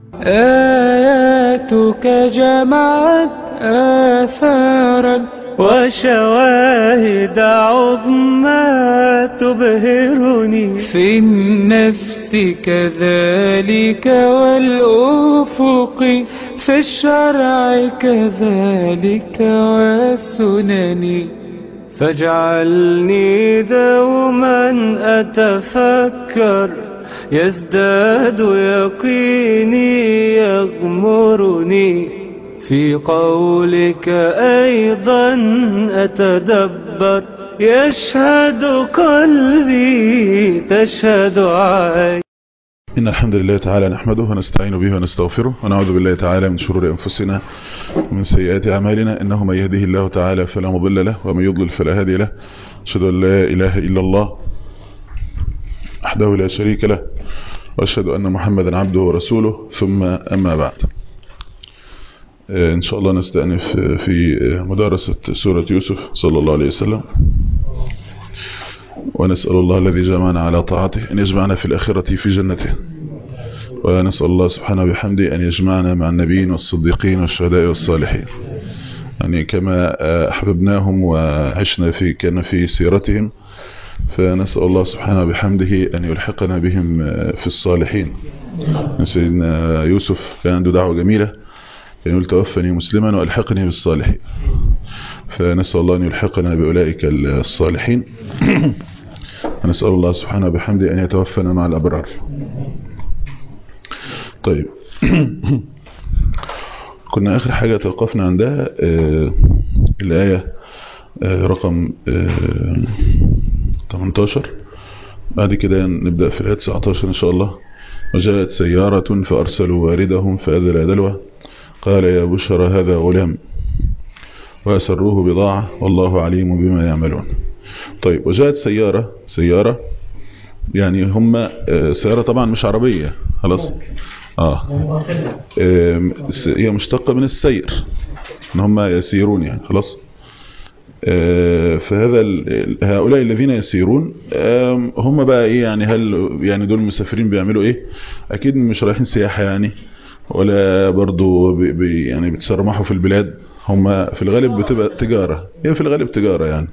آياتك جمعت آثارا وشواهد عظمى تبهرني في النفس كذلك والأفق في الشرع كذلك والسنن فاجعلني دوما أتفكر يزداد يقيني يغمرني في قولك أيضا أتدبر يشهد قلبي تشهد عيني إن الحمد لله تعالى نحمده ونستعين به ونستغفره ونعوذ بالله تعالى من شرور أنفسنا ومن سيئات أعمالنا إنه من يهده الله تعالى فلا مضل له ومن يضلل فلا هادي له أشهد أن لا إله إلا الله وحده لا شريك له وأشهد أن محمدا عبده ورسوله ثم أما بعد إن شاء الله نستأنف في مدارسة سورة يوسف صلى الله عليه وسلم ونسأل الله الذي جمعنا على طاعته أن يجمعنا في الآخرة في جنته ونسأل الله سبحانه وبحمده أن يجمعنا مع النبيين والصديقين والشهداء والصالحين يعني كما أحببناهم وعشنا في كان في سيرتهم فنسأل الله سبحانه وبحمده أن يلحقنا بهم في الصالحين سيدنا يوسف كان عنده دعوة جميلة كان يقول توفني مسلما وألحقني بالصالحين فنسأل الله أن يلحقنا بأولئك الصالحين ونسأل الله سبحانه وبحمده أن يتوفنا مع الأبرار طيب كنا آخر حاجة توقفنا عندها آه الآية آه رقم آه 18 بعد كده نبدأ في الآية 19 إن شاء الله وجاءت سيارة فأرسلوا واردهم فأذل دلوه قال يا بشرى هذا غلام وأسروه بضاعة والله عليم بما يعملون طيب وجاءت سيارة سيارة يعني هم سيارة طبعا مش عربية خلاص اه هي مشتقة من السير ان هم يسيرون يعني خلاص فهذا هؤلاء الذين يسيرون هم بقى ايه يعني هل يعني دول المسافرين بيعملوا ايه اكيد مش رايحين سياحة يعني ولا برضو بي بي يعني بتسرمحوا في البلاد هم في الغالب بتبقى تجارة هي في الغالب تجارة يعني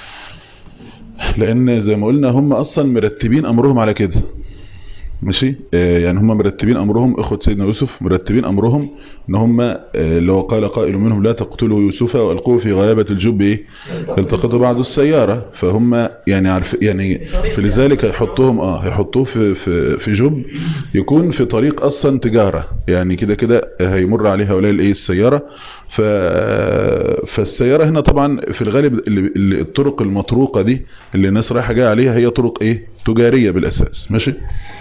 لان زي ما قلنا هم اصلا مرتبين امرهم على كده ماشي يعني هم مرتبين امرهم اخوة سيدنا يوسف مرتبين امرهم ان هم اللي هو قال قائل منهم لا تقتلوا يوسف والقوه في غيابة الجب ايه التقطوا بعض السيارة فهم يعني عارف يعني فلذلك هيحطوهم اه هيحطوه في في في جب يكون في طريق اصلا تجارة يعني كده كده هيمر عليه هؤلاء الايه السيارة ف فالسيارة هنا طبعا في الغالب اللي الطرق المطروقة دي اللي الناس رايحة جايه عليها هي طرق ايه تجارية بالاساس ماشي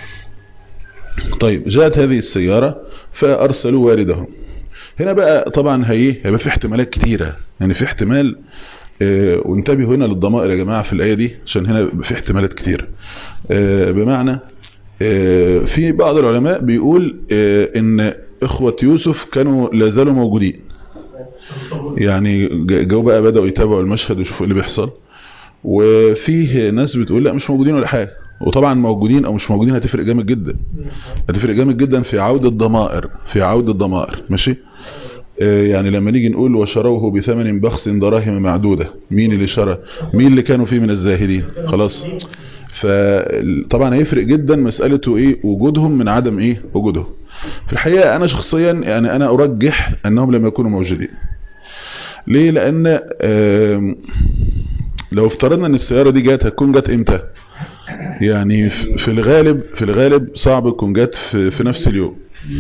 طيب جاءت هذه السيارة فأرسلوا واردهم هنا بقى طبعا هي هيبقى في احتمالات كتيرة يعني في احتمال اه وانتبهوا هنا للضمائر يا جماعة في الآية دي عشان هنا في احتمالات كتيرة اه بمعنى اه في بعض العلماء بيقول ان اخوة يوسف كانوا لازالوا موجودين يعني جو بقى بدأوا يتابعوا المشهد ويشوفوا اللي بيحصل وفيه ناس بتقول لا مش موجودين ولا حاجة وطبعا موجودين او مش موجودين هتفرق جامد جدا هتفرق جامد جدا في عودة الضمائر في عودة الضمائر ماشي آه يعني لما نيجي نقول وشروه بثمن بخس دراهم معدودة مين اللي شرى مين اللي كانوا فيه من الزاهدين خلاص فطبعا هيفرق جدا مسألته ايه وجودهم من عدم ايه وجودهم في الحقيقة انا شخصيا يعني انا ارجح انهم لم يكونوا موجودين ليه لان آه لو افترضنا ان السيارة دي جات هتكون جات امتى يعني في الغالب في الغالب صعب تكون جت في, في نفس اليوم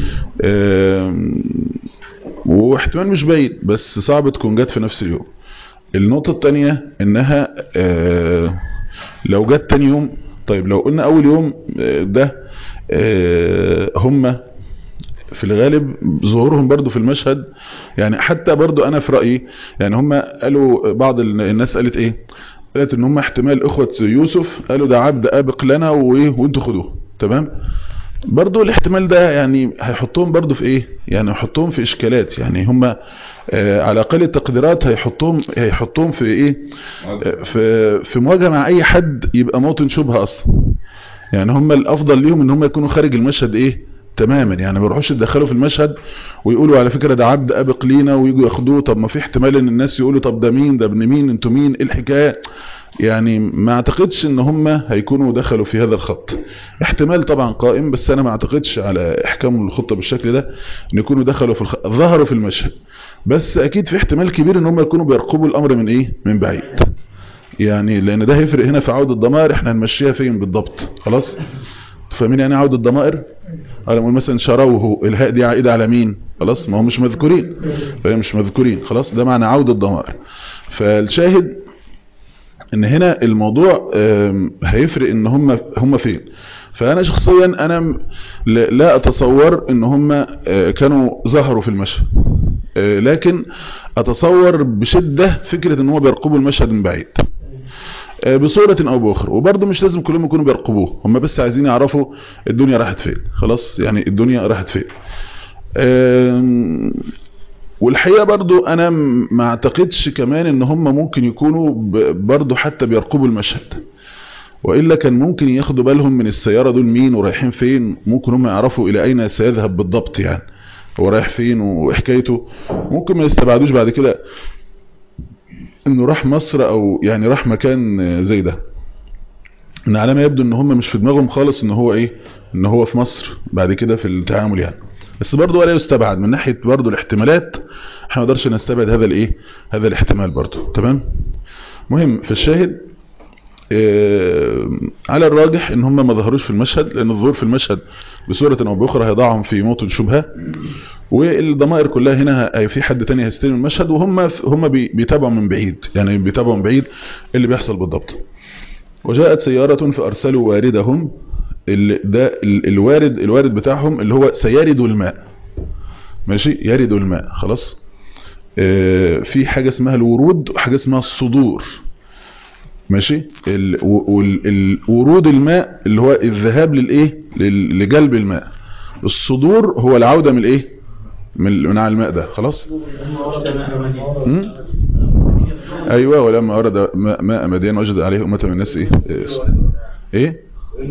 واحتمال مش بعيد بس صعب تكون جت في نفس اليوم النقطة التانية انها لو جت تاني يوم طيب لو قلنا اول يوم ده هم في الغالب ظهورهم برضو في المشهد يعني حتى برضو انا في رأيي يعني هم قالوا بعض الناس قالت ايه قالت ان هم احتمال اخوة يوسف قالوا ده عبد ابق لنا وايه وانتوا خدوه تمام برضو الاحتمال ده يعني هيحطهم برضو في ايه يعني هيحطهم في اشكالات يعني هم آه على اقل التقديرات هيحطهم هيحطهم في ايه آه في في مواجهه مع اي حد يبقى موطن شبهه اصلا يعني هم الافضل ليهم ان هم يكونوا خارج المشهد ايه تماما يعني ما يروحوش يتدخلوا في المشهد ويقولوا على فكرة ده عبد ابق لينا ويجوا ياخدوه طب ما في احتمال ان الناس يقولوا طب ده مين ده ابن مين انتوا مين ايه الحكايه يعني ما اعتقدش ان هم هيكونوا دخلوا في هذا الخط احتمال طبعا قائم بس انا ما اعتقدش على احكام الخطه بالشكل ده ان يكونوا دخلوا في الخ... ظهروا في المشهد بس اكيد في احتمال كبير ان هم يكونوا بيرقبوا الامر من ايه من بعيد يعني لان ده هيفرق هنا في عودة الضمائر احنا هنمشيها فين بالضبط خلاص فاهمين يعني عودة الضمائر على مثلا شروه الهاء دي عائدة على مين خلاص ما هو مش مذكورين فهي مش مذكورين خلاص ده معنى عودة الضمائر فالشاهد ان هنا الموضوع هيفرق ان هم هم فين فانا شخصيا انا لا اتصور ان هم كانوا ظهروا في المشهد لكن اتصور بشدة فكرة ان هم بيرقبوا المشهد من بعيد بصورة او باخرى وبرضه مش لازم كلهم يكونوا بيرقبوه هم بس عايزين يعرفوا الدنيا راحت فين خلاص يعني الدنيا راحت فين والحقيقة برضو انا ما اعتقدش كمان ان هم ممكن يكونوا برضو حتى بيرقبوا المشهد وإلا كان ممكن ياخدوا بالهم من السيارة دول مين ورايحين فين ممكن هم يعرفوا الى اين سيذهب بالضبط يعني هو رايح فين وحكايته ممكن ما يستبعدوش بعد كده انه راح مصر او يعني راح مكان زي ده ان على ما يبدو ان هم مش في دماغهم خالص ان هو ايه ان هو في مصر بعد كده في التعامل يعني بس برضه ولا يستبعد من ناحية برضه الاحتمالات احنا ما نقدرش نستبعد هذا الايه هذا الاحتمال برضه تمام مهم في الشاهد اه على الراجح ان هم ما ظهروش في المشهد لان الظهور في المشهد بصورة او باخرى هيضعهم في موطن شبهة والضمائر كلها هنا في حد تاني هيستلم المشهد وهم هم بيتابعوا من بعيد يعني بيتابعوا من بعيد اللي بيحصل بالضبط وجاءت سيارة فارسلوا واردهم ده الوارد الوارد بتاعهم اللي هو سيرد الماء ماشي يرد الماء خلاص اه في حاجة اسمها الورود وحاجة اسمها الصدور ماشي الورود الماء اللي هو الذهاب للايه لجلب الماء الصدور هو العودة من الايه من من على الماء ده خلاص ايوه ولما ورد ماء مدين وجد عليه امه من الناس ايه ايه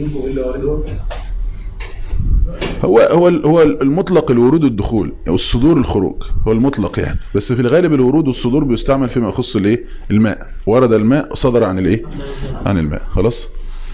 هو هو هو المطلق الورود الدخول او الصدور الخروج هو المطلق يعني بس في الغالب الورود والصدور بيستعمل فيما يخص الايه الماء ورد الماء صدر عن الايه عن الماء خلاص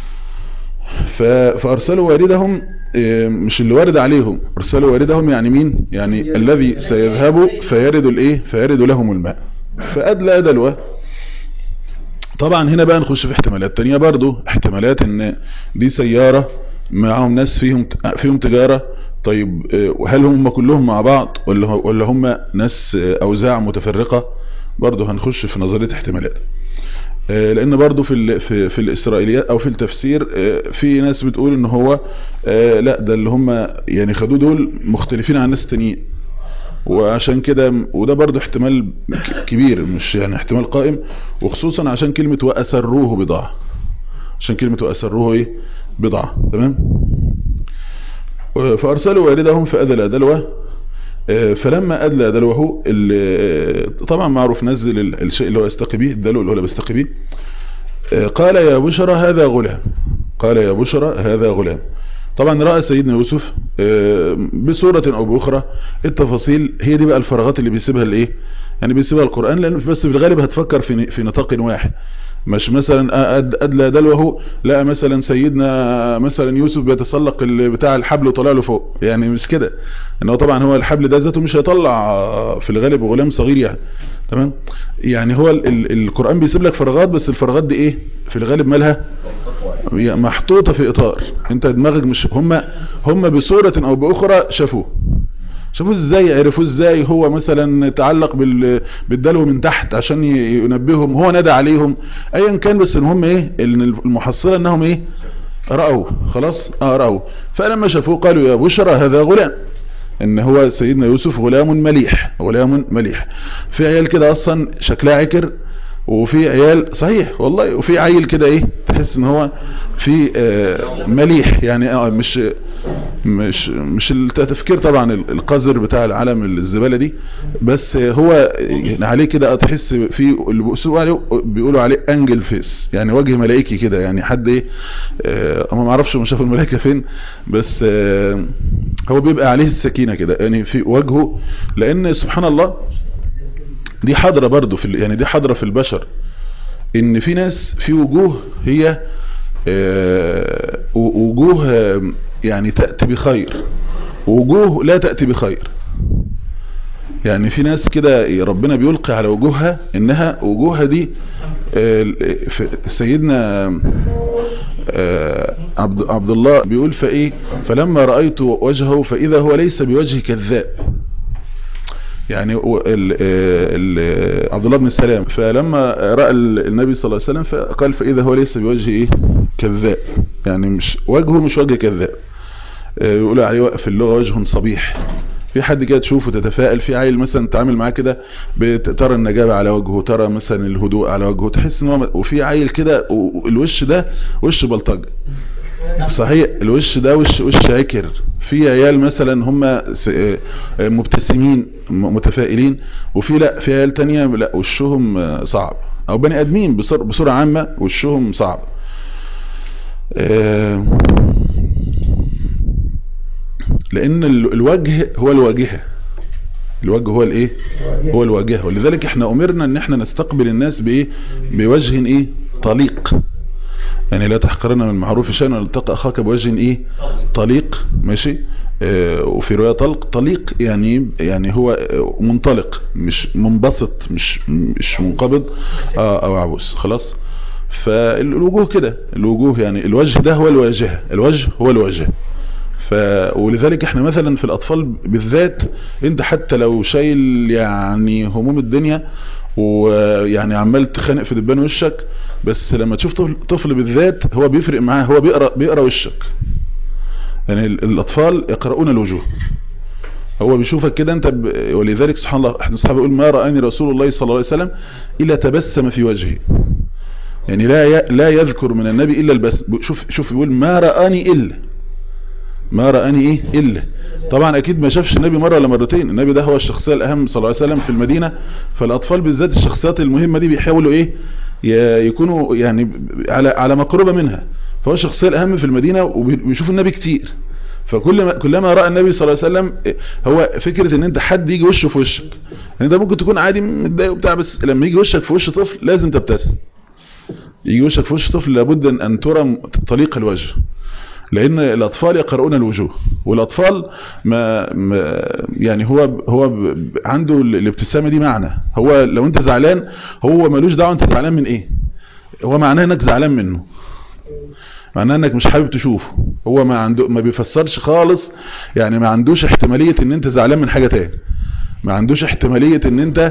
فارسلوا واردهم مش اللي وارد عليهم ارسلوا واردهم يعني مين يعني الذي سيذهب فيرد الايه فيرد لهم الماء فادلى دلوه طبعا هنا بقى نخش في احتمالات تانية برضو احتمالات ان دي سيارة معهم ناس فيهم فيهم تجارة طيب هل هم كلهم مع بعض ولا ولا هم ناس اوزاع متفرقة برضو هنخش في نظرية احتمالات لان برضو في في في الاسرائيليات او في التفسير في ناس بتقول ان هو لا ده اللي هم يعني خدوه دول مختلفين عن ناس تانيين وعشان كده وده برضو احتمال كبير مش يعني احتمال قائم وخصوصا عشان كلمة وأسروه بضاعة عشان كلمة وأسروه ايه بضاعة تمام فأرسلوا واردهم فأدلى دلوه فلما أدلى دلوه طبعا معروف نزل الشيء اللي هو يستقي به الدلو اللي هو بيستقي به قال يا بشرى هذا غلام قال يا بشرى هذا غلام طبعا رأى سيدنا يوسف بصورة او باخرى التفاصيل هي دي بقى الفراغات اللي بيسيبها الايه يعني بيسيبها القرآن لان بس في الغالب هتفكر في في نطاق واحد مش مثلا ادلى دلوه لقى مثلا سيدنا مثلا يوسف بيتسلق بتاع الحبل وطلع له فوق يعني مش كده ان هو طبعا هو الحبل ده ذاته مش هيطلع في الغالب غلام صغير يعني تمام يعني هو ال ال القرآن بيسيب لك فراغات بس الفراغات دي ايه في الغالب مالها محطوطة في اطار انت دماغك مش هم هم بصورة او باخرى شافوه شافوه ازاي عرفوه ازاي هو مثلا تعلق بالدلو من تحت عشان ينبههم هو نادى عليهم ايا كان بس ان هم ايه المحصلة انهم ايه رأوا خلاص اه رأوا فلما شافوه قالوا يا بشرى هذا غلام ان هو سيدنا يوسف غلام مليح غلام مليح في عيال كده اصلا شكلها عكر وفي عيال صحيح والله وفي عيل كده ايه تحس ان هو في آه مليح يعني اه مش مش مش التفكير طبعا القذر بتاع العالم الزبالة دي بس هو يعني عليه كده تحس في اللي بيقولوا عليه بيقولوا عليه انجل فيس يعني وجه ملائكي كده يعني حد ايه اما ما اعرفش هم شافوا الملائكه فين بس هو بيبقى عليه السكينه كده يعني في وجهه لان سبحان الله دي حضره برضو في يعني دي حضره في البشر ان في ناس في وجوه هي وجوه يعني تأتي بخير وجوه لا تأتي بخير يعني في ناس كده ربنا بيلقي على وجوهها انها وجوهها دي سيدنا عبد الله بيقول فايه فلما رأيت وجهه فاذا هو ليس بوجه كذاب يعني ال ال عبد الله بن سلام فلما رأى النبي صلى الله عليه وسلم فقال فإذا هو ليس بوجه إيه كذاب يعني مش وجهه مش وجه كذاب يقول عليه في اللغة وجه صبيح في حد كده تشوفه تتفائل في عيل مثلا تتعامل معاه كده ترى النجابة على وجهه ترى مثلا الهدوء على وجهه تحس ان هو وفي عيل كده الوش ده وش بلطجة صحيح الوش ده وش وش عكر في عيال مثلا هم مبتسمين متفائلين وفي لا في عيال تانية لا وشهم صعب او بني ادمين بصورة عامة وشهم صعب لان الوجه هو الواجهة الوجه هو الايه هو الواجهة ولذلك احنا امرنا ان احنا نستقبل الناس بايه بوجه ايه طليق يعني لا تحقرن من المعروف شيئا ولتلقى اخاك بوجه ايه طليق ماشي اه وفي روايه طلق طليق يعني يعني هو منطلق مش منبسط مش مش منقبض اه او عبوس خلاص فالوجوه كده الوجوه يعني الوجه ده هو الواجهه الوجه هو الواجهه ف ولذلك احنا مثلا في الاطفال بالذات انت حتى لو شايل يعني هموم الدنيا ويعني عمال تخانق في دبان وشك بس لما تشوف طفل, طفل بالذات هو بيفرق معاه هو بيقرا بيقرا وشك يعني الاطفال يقرؤون الوجوه هو بيشوفك كده انت ب... ولذلك سبحان الله احنا اصحابي يقول ما رآني رسول الله صلى الله عليه وسلم الا تبسم في وجهه يعني لا ي... لا يذكر من النبي الا البس شوف شوف يقول ما رآني الا ما رآني ايه الا طبعا اكيد ما شافش النبي مرة ولا مرتين النبي ده هو الشخصية الاهم صلى الله عليه وسلم في المدينة فالاطفال بالذات الشخصيات المهمة دي بيحاولوا ايه يكونوا يعني على على مقربة منها فهو الشخصية الاهم في المدينة وبيشوف النبي كتير فكل ما كلما راى النبي صلى الله عليه وسلم هو فكرة ان انت حد يجي وشه في وشك يعني انت ممكن تكون عادي متضايق وبتاع بس لما يجي وشك في وش طفل لازم تبتسم يجي وشك في وش طفل لابد ان ترى طليق الوجه لان الاطفال يقرؤون الوجوه والاطفال ما, ما يعني هو هو عنده الابتسامه دي معنى هو لو انت زعلان هو ملوش دعوه انت زعلان من ايه هو معناه انك زعلان منه معناه انك مش حابب تشوفه هو ما عنده ما بيفسرش خالص يعني ما عندوش احتماليه ان انت زعلان من حاجه تاني ما عندوش احتماليه ان انت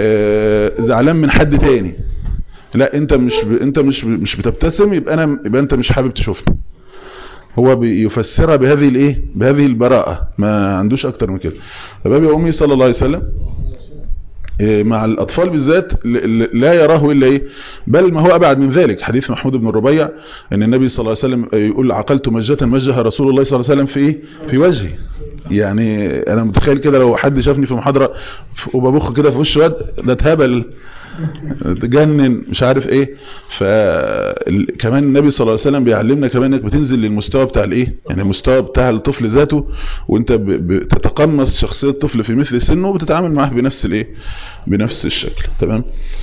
زعلان من حد تاني لا انت مش ب... انت مش ب... مش بتبتسم يبقى انا يبقى انت مش حابب تشوفني هو بيفسرها بهذه الايه بهذه البراءة ما عندوش اكتر من كده فبابي امي صلى الله عليه وسلم مع الاطفال بالذات لا يراه الا ايه بل ما هو ابعد من ذلك حديث محمود بن الربيع ان النبي صلى الله عليه وسلم يقول عقلت مجة مجها رسول الله صلى الله عليه وسلم في ايه في وجهي يعني انا متخيل كده لو حد شافني في محاضرة وببخ كده في وش واد ده اتهبل تجنن مش عارف ايه فكمان النبي صلى الله عليه وسلم بيعلمنا كمان انك بتنزل للمستوى بتاع الايه يعني المستوى بتاع الطفل ذاته وانت بتتقمص شخصية الطفل في مثل سنه وبتتعامل معاه بنفس الايه بنفس الشكل تمام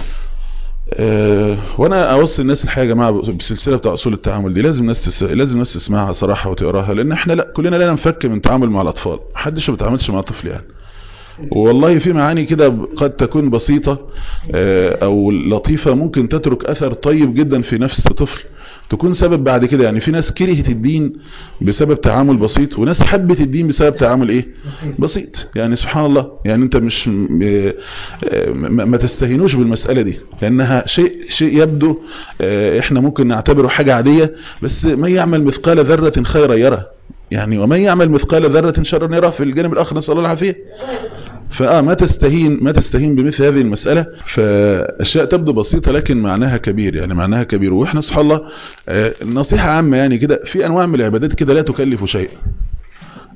أه وانا اوصي الناس الحقيقه يا جماعه بالسلسله بتاع اصول التعامل دي لازم ناس تس... لازم الناس تسمعها صراحه وتقراها لان احنا لا كلنا لا ننفك من التعامل مع الاطفال محدش ما بيتعاملش مع طفل يعني والله في معاني كده قد تكون بسيطة او لطيفة ممكن تترك اثر طيب جدا في نفس طفل تكون سبب بعد كده يعني في ناس كرهت الدين بسبب تعامل بسيط وناس حبت الدين بسبب تعامل ايه بسيط يعني سبحان الله يعني انت مش ما تستهينوش بالمسألة دي لانها شيء شيء يبدو احنا ممكن نعتبره حاجة عادية بس من يعمل مثقال ذرة خيرا يره يعني ومن يعمل مثقال ذرة شرا يره في الجانب الاخر نسأل الله العافية فآه ما تستهين ما تستهين بمثل هذه المسألة فأشياء تبدو بسيطة لكن معناها كبير يعني معناها كبير وإحنا سبحان الله نصيحة عامة يعني كده في أنواع من العبادات كده لا تكلف شيء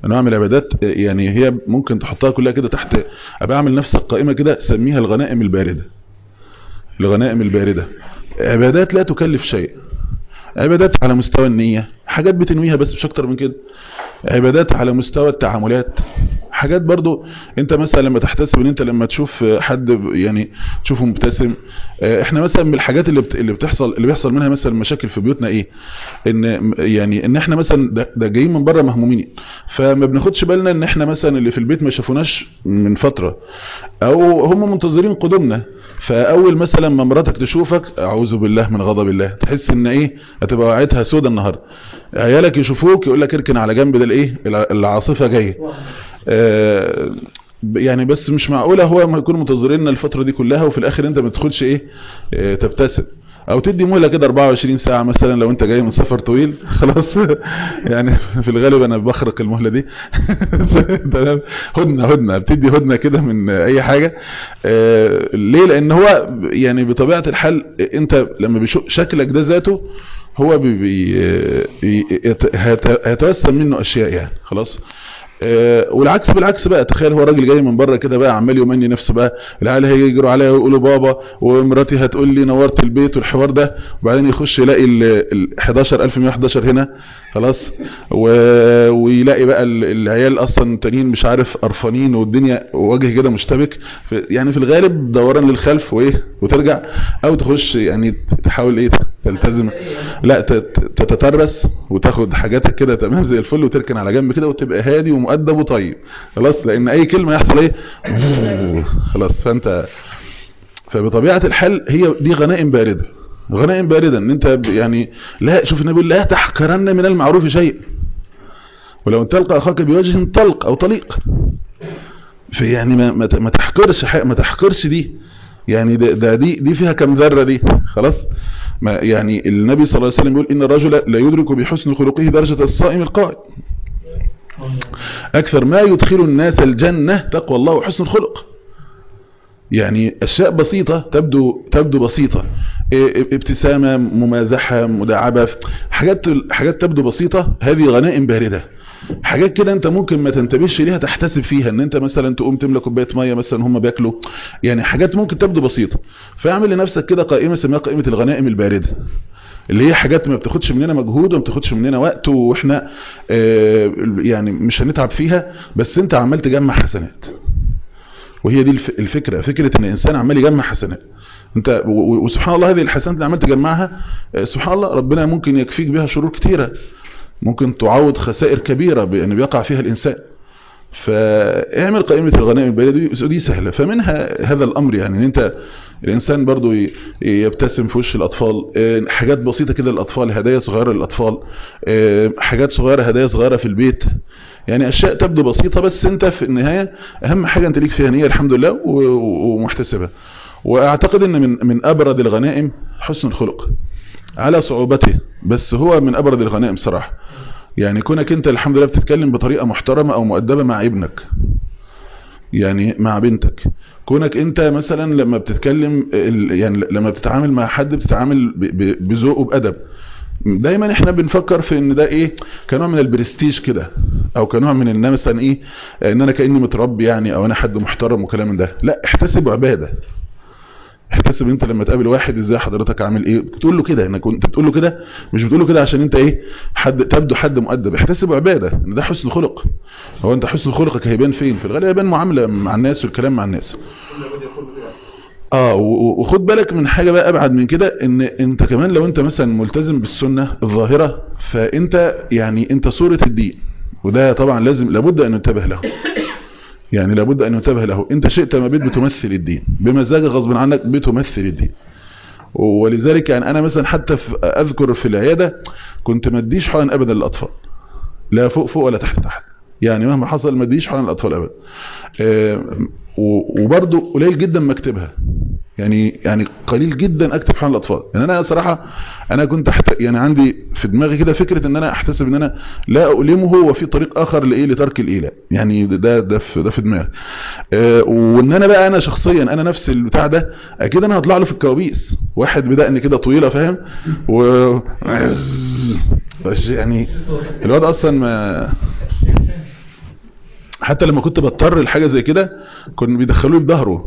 انواع من العبادات يعني هي ممكن تحطها كلها كده تحت ابقى اعمل نفس القائمه كده سميها الغنائم البارده الغنائم البارده عبادات لا تكلف شيء عبادات على مستوى النية حاجات بتنويها بس مش اكتر من كده عبادات على مستوى التعاملات حاجات برضو انت مثلا لما تحتسب ان انت لما تشوف حد يعني تشوفه مبتسم احنا مثلا من الحاجات اللي بت... اللي بتحصل اللي بيحصل منها مثلا مشاكل في بيوتنا ايه ان يعني ان احنا مثلا ده, ده جايين من بره مهمومين فما بناخدش بالنا ان احنا مثلا اللي في البيت ما شافوناش من فترة او هم منتظرين قدومنا فاول مثلا ما مراتك تشوفك اعوذ بالله من غضب الله تحس ان ايه هتبقى وقعتها سودة النهارده عيالك يشوفوك يقول لك اركن على جنب ده الايه العاصفه جايه آه يعني بس مش معقوله هو ما يكون منتظريننا الفتره دي كلها وفي الاخر انت ما تدخلش ايه آه تبتسم او تدي مهله كده 24 ساعه مثلا لو انت جاي من سفر طويل خلاص يعني في الغالب انا بخرق المهله دي هدنه هدنه بتدي هدنه كده من اي حاجه آه ليه لان هو يعني بطبيعه الحال انت لما بيشوف شكلك ده ذاته هو بي بي هيتوسم منه اشياء يعني خلاص أه والعكس بالعكس بقى تخيل هو راجل جاي من بره كده بقى عمال يمني نفسه بقى العيال هيجي يجروا عليا ويقولوا بابا ومراتي هتقول لي نورت البيت والحوار ده وبعدين يخش يلاقي ال 11111 هنا خلاص ويلاقي بقى العيال اصلا تانيين مش عارف قرفانين والدنيا وجه كده مشتبك يعني في الغالب دوران للخلف وايه وترجع او تخش يعني تحاول ايه تلتزم لا تتترس وتاخد حاجاتك كده تمام زي الفل وتركن على جنب كده وتبقى هادي ومؤدب وطيب خلاص لان اي كلمه يحصل ايه خلاص فانت فبطبيعه الحال هي دي غنائم بارده غنائم بارده ان انت يعني لا شوف النبي لا تحقرن من المعروف شيء ولو تلقى اخاك بوجه طلق او طليق في يعني ما ما تحقرش ما تحقرش دي يعني ده, ده دي دي فيها كم ذره دي خلاص ما يعني النبي صلى الله عليه وسلم يقول ان الرجل لا يدرك بحسن خلقه درجه الصائم القائم اكثر ما يدخل الناس الجنه تقوى الله وحسن الخلق يعني اشياء بسيطه تبدو تبدو بسيطه ابتسامه ممازحه مداعبه حاجات حاجات تبدو بسيطه هذه غنائم بارده حاجات كده انت ممكن ما تنتبهش ليها تحتسب فيها ان انت مثلا تقوم تملى كوبايه ميه مثلا هم بياكلوا يعني حاجات ممكن تبدو بسيطه فاعمل لنفسك كده قائمه اسمها قائمه الغنائم البارده اللي هي حاجات ما بتاخدش مننا مجهود وما بتاخدش مننا وقت واحنا اه يعني مش هنتعب فيها بس انت عمال تجمع حسنات وهي دي الفكره فكره ان الانسان عمال يجمع حسنات انت وسبحان الله هذه الحسنات اللي عمال تجمعها سبحان الله ربنا ممكن يكفيك بها شرور كتيره ممكن تعوض خسائر كبيرة بأن بيقع فيها الإنسان فاعمل قائمة الغنائم البارده دي سهلة فمنها هذا الأمر يعني ان انت الإنسان برضو يبتسم في وش الأطفال حاجات بسيطة كده للأطفال هدايا صغيرة للأطفال حاجات صغيرة هدايا صغيرة في البيت يعني أشياء تبدو بسيطة بس انت في النهاية أهم حاجة انت ليك فيها نية الحمد لله ومحتسبة وأعتقد ان من من أبرد الغنائم حسن الخلق على صعوبته بس هو من أبرد الغنائم صراحة يعني كونك انت الحمد لله بتتكلم بطريقة محترمة او مؤدبة مع ابنك يعني مع بنتك كونك انت مثلا لما بتتكلم يعني لما بتتعامل مع حد بتتعامل بذوق وبأدب دايما احنا بنفكر في ان ده ايه كنوع من البرستيج كده او كنوع من ان مثلا ايه ان انا كاني متربي يعني او انا حد محترم وكلام من ده لا احتسب عباده احتسب انت لما تقابل واحد ازاي حضرتك عامل ايه بتقول له كده انك انت بتقول له كده مش بتقول له كده عشان انت ايه حد تبدو حد مؤدب احتسب عباده ان ده حسن خلق هو انت حسن خلقك هيبان فين في الغالب هيبان معامله مع الناس والكلام مع الناس اه وخد بالك من حاجة بقى ابعد من كده ان انت كمان لو انت مثلا ملتزم بالسنة الظاهرة فانت يعني انت صورة الدين وده طبعا لازم لابد ان ننتبه له يعني لابد ان ننتبه له انت شئت ما بيت بتمثل الدين بمزاجك غصب عنك بتمثل الدين ولذلك يعني انا مثلا حتى في اذكر في العيادة كنت ما اديش حقن ابدا للاطفال لا فوق فوق ولا تحت تحت يعني مهما حصل ما اديش حقن للاطفال ابدا وبرضه قليل جدا ما اكتبها يعني يعني قليل جدا اكتب حقن الاطفال يعني انا صراحة انا كنت أحت... يعني عندي في دماغي كده فكرة ان انا احتسب ان انا لا اؤلمه وفي طريق اخر لايه لترك الايلاء يعني ده ده في ده في دماغي أه وان انا بقى انا شخصيا انا نفس البتاع ده اكيد انا هطلع له في الكوابيس واحد بدقني كده طويله فاهم و يعني الواد اصلا ما حتى لما كنت بضطر لحاجه زي كده كانوا بيدخلوه بظهره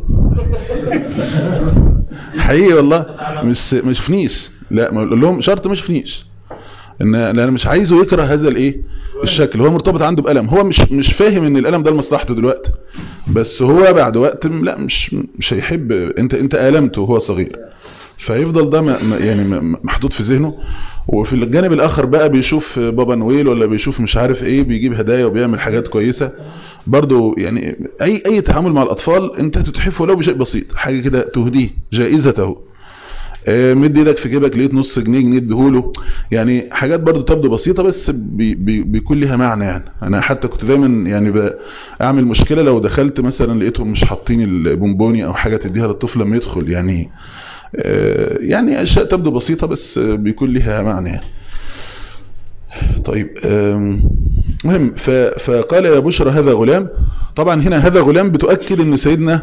حقيقي والله مش ما شفنيش لا ما اقول لهم شرط ما شفنيش ان انا مش عايزه يكره هذا الايه الشكل هو مرتبط عنده بألم هو مش مش فاهم ان الألم ده لمصلحته دلوقتي بس هو بعد وقت لا مش مش هيحب انت انت ألمته وهو صغير فيفضل ده يعني محطوط في ذهنه وفي الجانب الاخر بقى بيشوف بابا نويل ولا بيشوف مش عارف ايه بيجيب هدايا وبيعمل حاجات كويسة برضو يعني اي اي تعامل مع الاطفال انت تتحفه لو بشيء بسيط حاجة كده تهديه جائزته مد ايدك في جيبك لقيت نص جنيه جنيه اديهوله يعني حاجات برضو تبدو بسيطة بس بي بي بيكون لها معنى يعني انا حتى كنت دايما يعني اعمل مشكلة لو دخلت مثلا لقيتهم مش حاطين البونبوني او حاجة تديها للطفل لما يدخل يعني يعني اشياء تبدو بسيطة بس بيكون لها معنى يعني طيب مهم فقال يا بشرى هذا غلام طبعا هنا هذا غلام بتؤكد ان سيدنا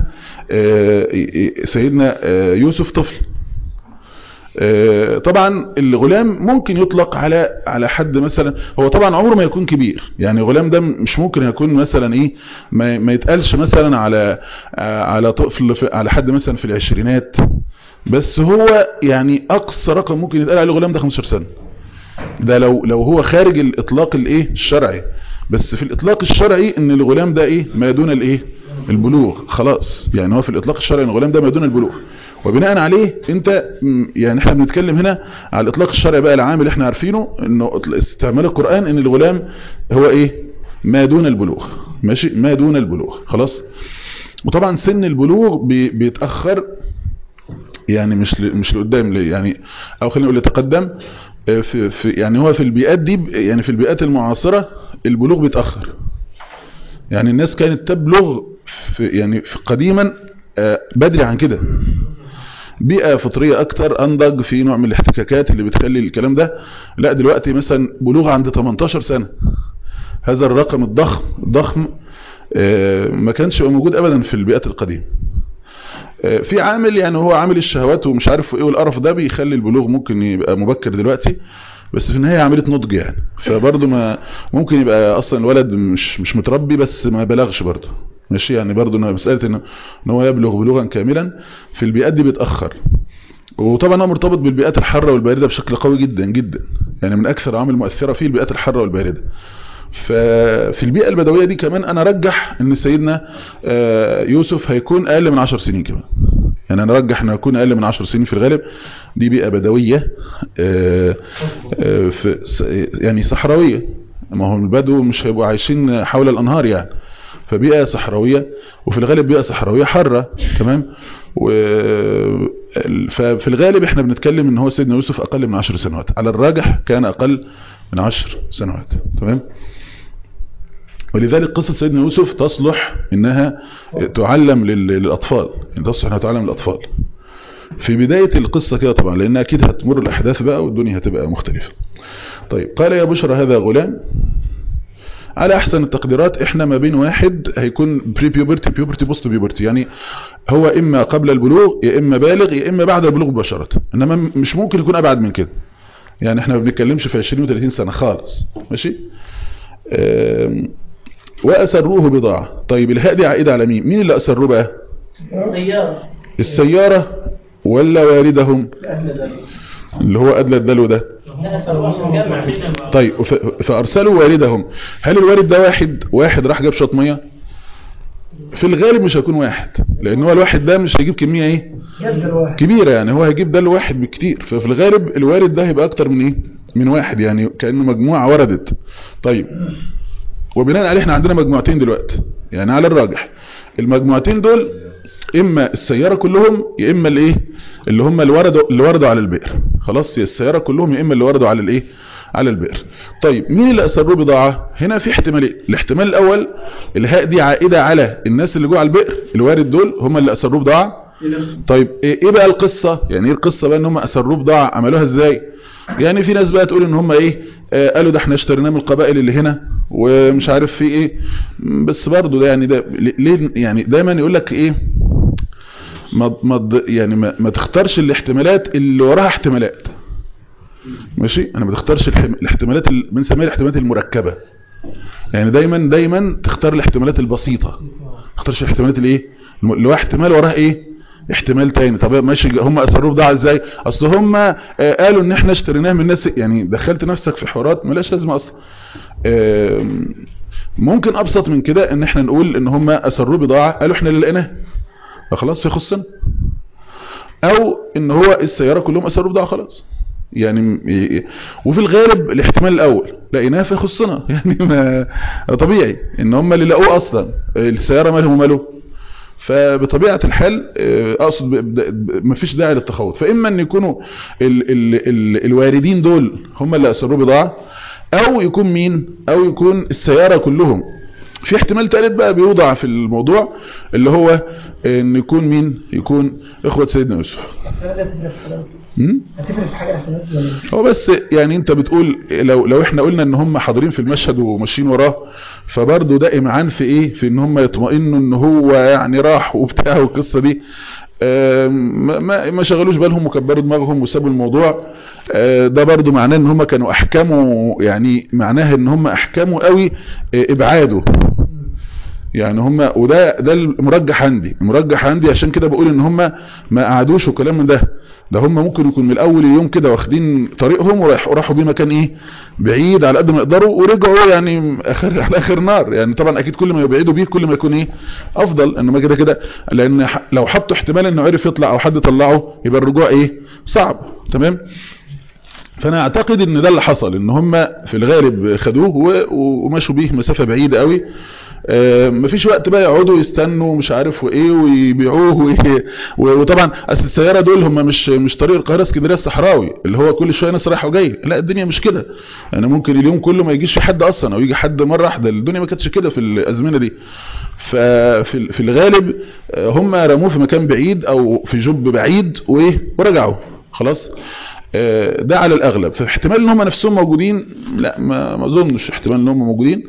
سيدنا يوسف طفل طبعا الغلام ممكن يطلق على على حد مثلا هو طبعا عمره ما يكون كبير يعني غلام ده مش ممكن يكون مثلا ايه ما, ما يتقالش مثلا على على طفل على حد مثلا في العشرينات بس هو يعني اقصى رقم ممكن يتقال عليه غلام ده 15 سنه ده لو لو هو خارج الاطلاق الايه الشرعي بس في الاطلاق الشرعي ان الغلام ده ايه ما دون الايه البلوغ خلاص يعني هو في الاطلاق الشرعي ان الغلام ده ما دون البلوغ وبناء عليه انت يعني احنا بنتكلم هنا على الاطلاق الشرعي بقى العام اللي احنا عارفينه انه استعمال القرآن ان الغلام هو ايه ما دون البلوغ ماشي ما دون البلوغ خلاص وطبعا سن البلوغ بي بيتأخر يعني مش مش لقدام يعني او خلينا نقول يتقدم في, في يعني هو في البيئات دي يعني في البيئات المعاصرة البلوغ بيتأخر يعني الناس كانت تبلغ في يعني في قديما بدري عن كده بيئة فطرية اكتر انضج في نوع من الاحتكاكات اللي بتخلي الكلام ده لا دلوقتي مثلا بلوغ عند 18 سنة هذا الرقم الضخم الضخم ما كانش موجود ابدا في البيئات القديمة في عامل يعني هو عامل الشهوات ومش عارف ايه والقرف ده بيخلي البلوغ ممكن يبقى مبكر دلوقتي بس في النهاية عملية نضج يعني فبرضه ما ممكن يبقى اصلا الولد مش مش متربي بس ما بلغش برضه ماشي يعني برضه انه مسألة ان هو يبلغ بلوغا كاملا في البيئات دي بيتأخر وطبعا هو مرتبط بالبيئات الحارة والباردة بشكل قوي جدا جدا يعني من اكثر عوامل مؤثرة فيه البيئات الحارة والباردة ففي البيئة البدوية دي كمان انا رجح ان سيدنا يوسف هيكون اقل من عشر سنين كمان يعني انا رجح انه يكون اقل من عشر سنين في الغالب دي بيئة بدوية في يعني صحراوية ما هو البدو مش هيبقوا عايشين حول الانهار يعني فبيئة صحراوية وفي الغالب بيئة صحراوية حارة تمام و ففي الغالب احنا بنتكلم ان هو سيدنا يوسف اقل من عشر سنوات على الراجح كان اقل من عشر سنوات تمام ولذلك قصة سيدنا يوسف تصلح انها تعلم للاطفال يعني تصلح انها تعلم للاطفال في بداية القصة كده طبعا لان اكيد هتمر الاحداث بقى والدنيا هتبقى مختلفة طيب قال يا بشرى هذا غلام على احسن التقديرات احنا ما بين واحد هيكون بري بيوبرتي بيوبرتي بوست بيوبرتي يعني هو اما قبل البلوغ يا اما بالغ يا اما بعد البلوغ مباشره انما مش ممكن يكون ابعد من كده يعني احنا ما بنتكلمش في 20 و30 سنه خالص ماشي واسروه بضاعه طيب الهاء دي عائده على مين مين اللي اسروه بقى السيارة السياره ولا والدهم اللي هو ادلى الدلو ده طيب فارسلوا والدهم هل الوالد ده واحد واحد راح جاب شوط ميه في الغالب مش هيكون واحد لان هو الواحد ده مش هيجيب كميه ايه كبيره يعني هو هيجيب ده الواحد بكتير ففي الغالب الوالد ده هيبقى اكتر من ايه من واحد يعني كانه مجموعه وردت طيب وبناء عليه احنا عندنا مجموعتين دلوقتي يعني على الراجح المجموعتين دول اما السيارة كلهم يا اما الايه اللي هم اللي وردوا اللي وردوا على البئر خلاص يا السيارة كلهم يا اما اللي وردوا على الايه على البئر طيب مين اللي اسروه بضاعة هنا في احتمالين الاحتمال الاول الهاء دي عائدة على الناس اللي جوه على البئر الوارد دول هم اللي اسروه بضاعة طيب ايه بقى القصة يعني ايه القصة بقى ان هم اسروه بضاعة عملوها ازاي يعني في ناس بقى تقول ان هم ايه آه قالوا ده احنا اشتريناه من القبائل اللي هنا ومش عارف في ايه بس برضه ده يعني ده ليه يعني دايما يقول لك ايه ما ما يعني ما, ما تختارش الاحتمالات اللي وراها احتمالات ماشي انا ما تختارش الاحتمالات بنسميها الاحتمالات المركبة يعني دايما دايما تختار الاحتمالات البسيطة ما تختارش الاحتمالات الايه الم- اللي هو احتمال وراه ايه احتمال تاني طب ماشي هم اثروه بضاعه ازاي اصل هم آه، قالوا ان احنا اشتريناه من الناس يعني دخلت نفسك في حوارات ملاش لازمه اصلا آم، ممكن ابسط من كده ان احنا نقول ان هم اثروه بضاعه قالوا احنا اللي لقيناها فخلاص يخصنا او ان هو السياره كلهم اثروا بضاعه خلاص يعني م- ي- وفي الغالب الاحتمال الاول لقيناه فيخصنا يعني ما طبيعي ان هم اللي لقوه اصلا السياره مالهم وماله فبطبيعة الحال آه، اقصد ب- ب- مفيش داعي للتخوض فاما ان يكونوا ال ال ال الواردين دول هم اللي اثروا بضاعة او يكون مين او يكون السيارة كلهم في احتمال ثالث بقى بيوضع في الموضوع اللي هو ان يكون مين يكون اخوة سيدنا يوسف م? هتفرق في حاجه احتمالات ولا لا؟ هو بس يعني انت بتقول لو لو احنا قلنا ان هم حاضرين في المشهد وماشيين وراه فبرضه ده امعان في ايه في ان هم يطمئنوا ان هو يعني راح وبتاع والقصه دي آم، ما- ما ما شغلوش بالهم وكبروا دماغهم وسابوا الموضوع آه، ده برضه معناه ان هم كانوا احكموا يعني معناها ان هم احكموا قوي آه، ابعاده يعني هم وده ده المرجح عندي المرجح عندي عشان كده بقول ان هم ما قعدوش وكلام من ده ده هم ممكن يكون من الاول اليوم كده واخدين طريقهم ورايح- وراحوا بيه مكان ايه بعيد على قد ما يقدروا ورجعوا يعني اخر على اخر نار يعني طبعا اكيد كل ما يبعدوا بيه كل ما يكون ايه افضل انما كده كده لان ح- لو حطوا احتمال انه عرف يطلع او حد طلعه يبقى الرجوع ايه صعب تمام فانا اعتقد ان ده اللي حصل ان هم في الغالب خدوه و- ومشوا بيه مسافة بعيدة قوي آه، مفيش وقت بقى يقعدوا يستنوا مش عارف وايه ويبيعوه وي- و- وطبعا اصل السياره دول هم مش مش طريق القاهره اسكندريه الصحراوي اللي هو كل شويه ناس رايحه وجايه لا الدنيا مش كده يعني ممكن اليوم كله ما يجيش في حد اصلا او يجي حد مره واحده الدنيا ما كانتش كده في الازمنه دي ففي ال- في الغالب آه، هم رموه في مكان بعيد او في جب بعيد وايه ورجعوا خلاص آه، ده على الاغلب فاحتمال ان هم نفسهم موجودين لا ما ما اظنش احتمال ان هم موجودين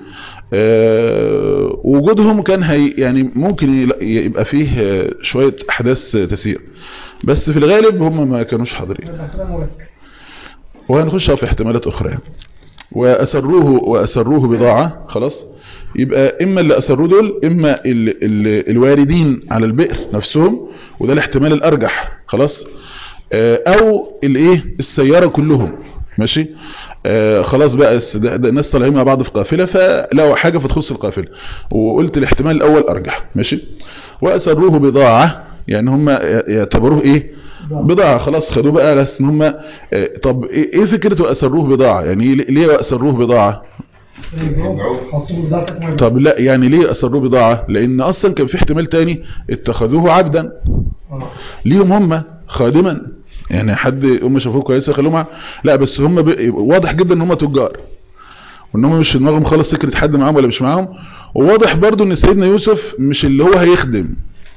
آه، وجودهم كان هي يعني ممكن يل- يبقى فيه آه، شوية احداث آه، تسير بس في الغالب هم ما كانوش حاضرين يبقى كده مركب وهنخش في احتمالات اخرى يعني. واسروه واسروه بضاعة خلاص يبقى اما اللي اسروه دول اما ال ال الواردين على البئر نفسهم وده الاحتمال الارجح خلاص آه، او الايه السيارة كلهم ماشي آه خلاص بقى الس- ده ده الناس طالعين مع بعض في قافلة فلو حاجة فتخص القافلة وقلت الاحتمال الاول ارجح ماشي واسروه بضاعة يعني هم ي- يعتبروه ايه بضاعة خلاص خدوه بقى على ان هم آه، طب ايه إيه فكرة واسروه بضاعة يعني ليه- ليه واسروه بضاعة حاطين ده تكمل طب لا يعني ليه اسروه بضاعة لان اصلا كان في احتمال تاني اتخذوه عبدا آه. ليهم هم خادما يعني حد هم شافوه كويسه خلوه معاه لا بس هم ب... واضح جدا ان هم تجار وان هم مش في دماغهم خالص فكره حد معاهم ولا مش معاهم وواضح برضو ان سيدنا يوسف مش اللي هو هيخدم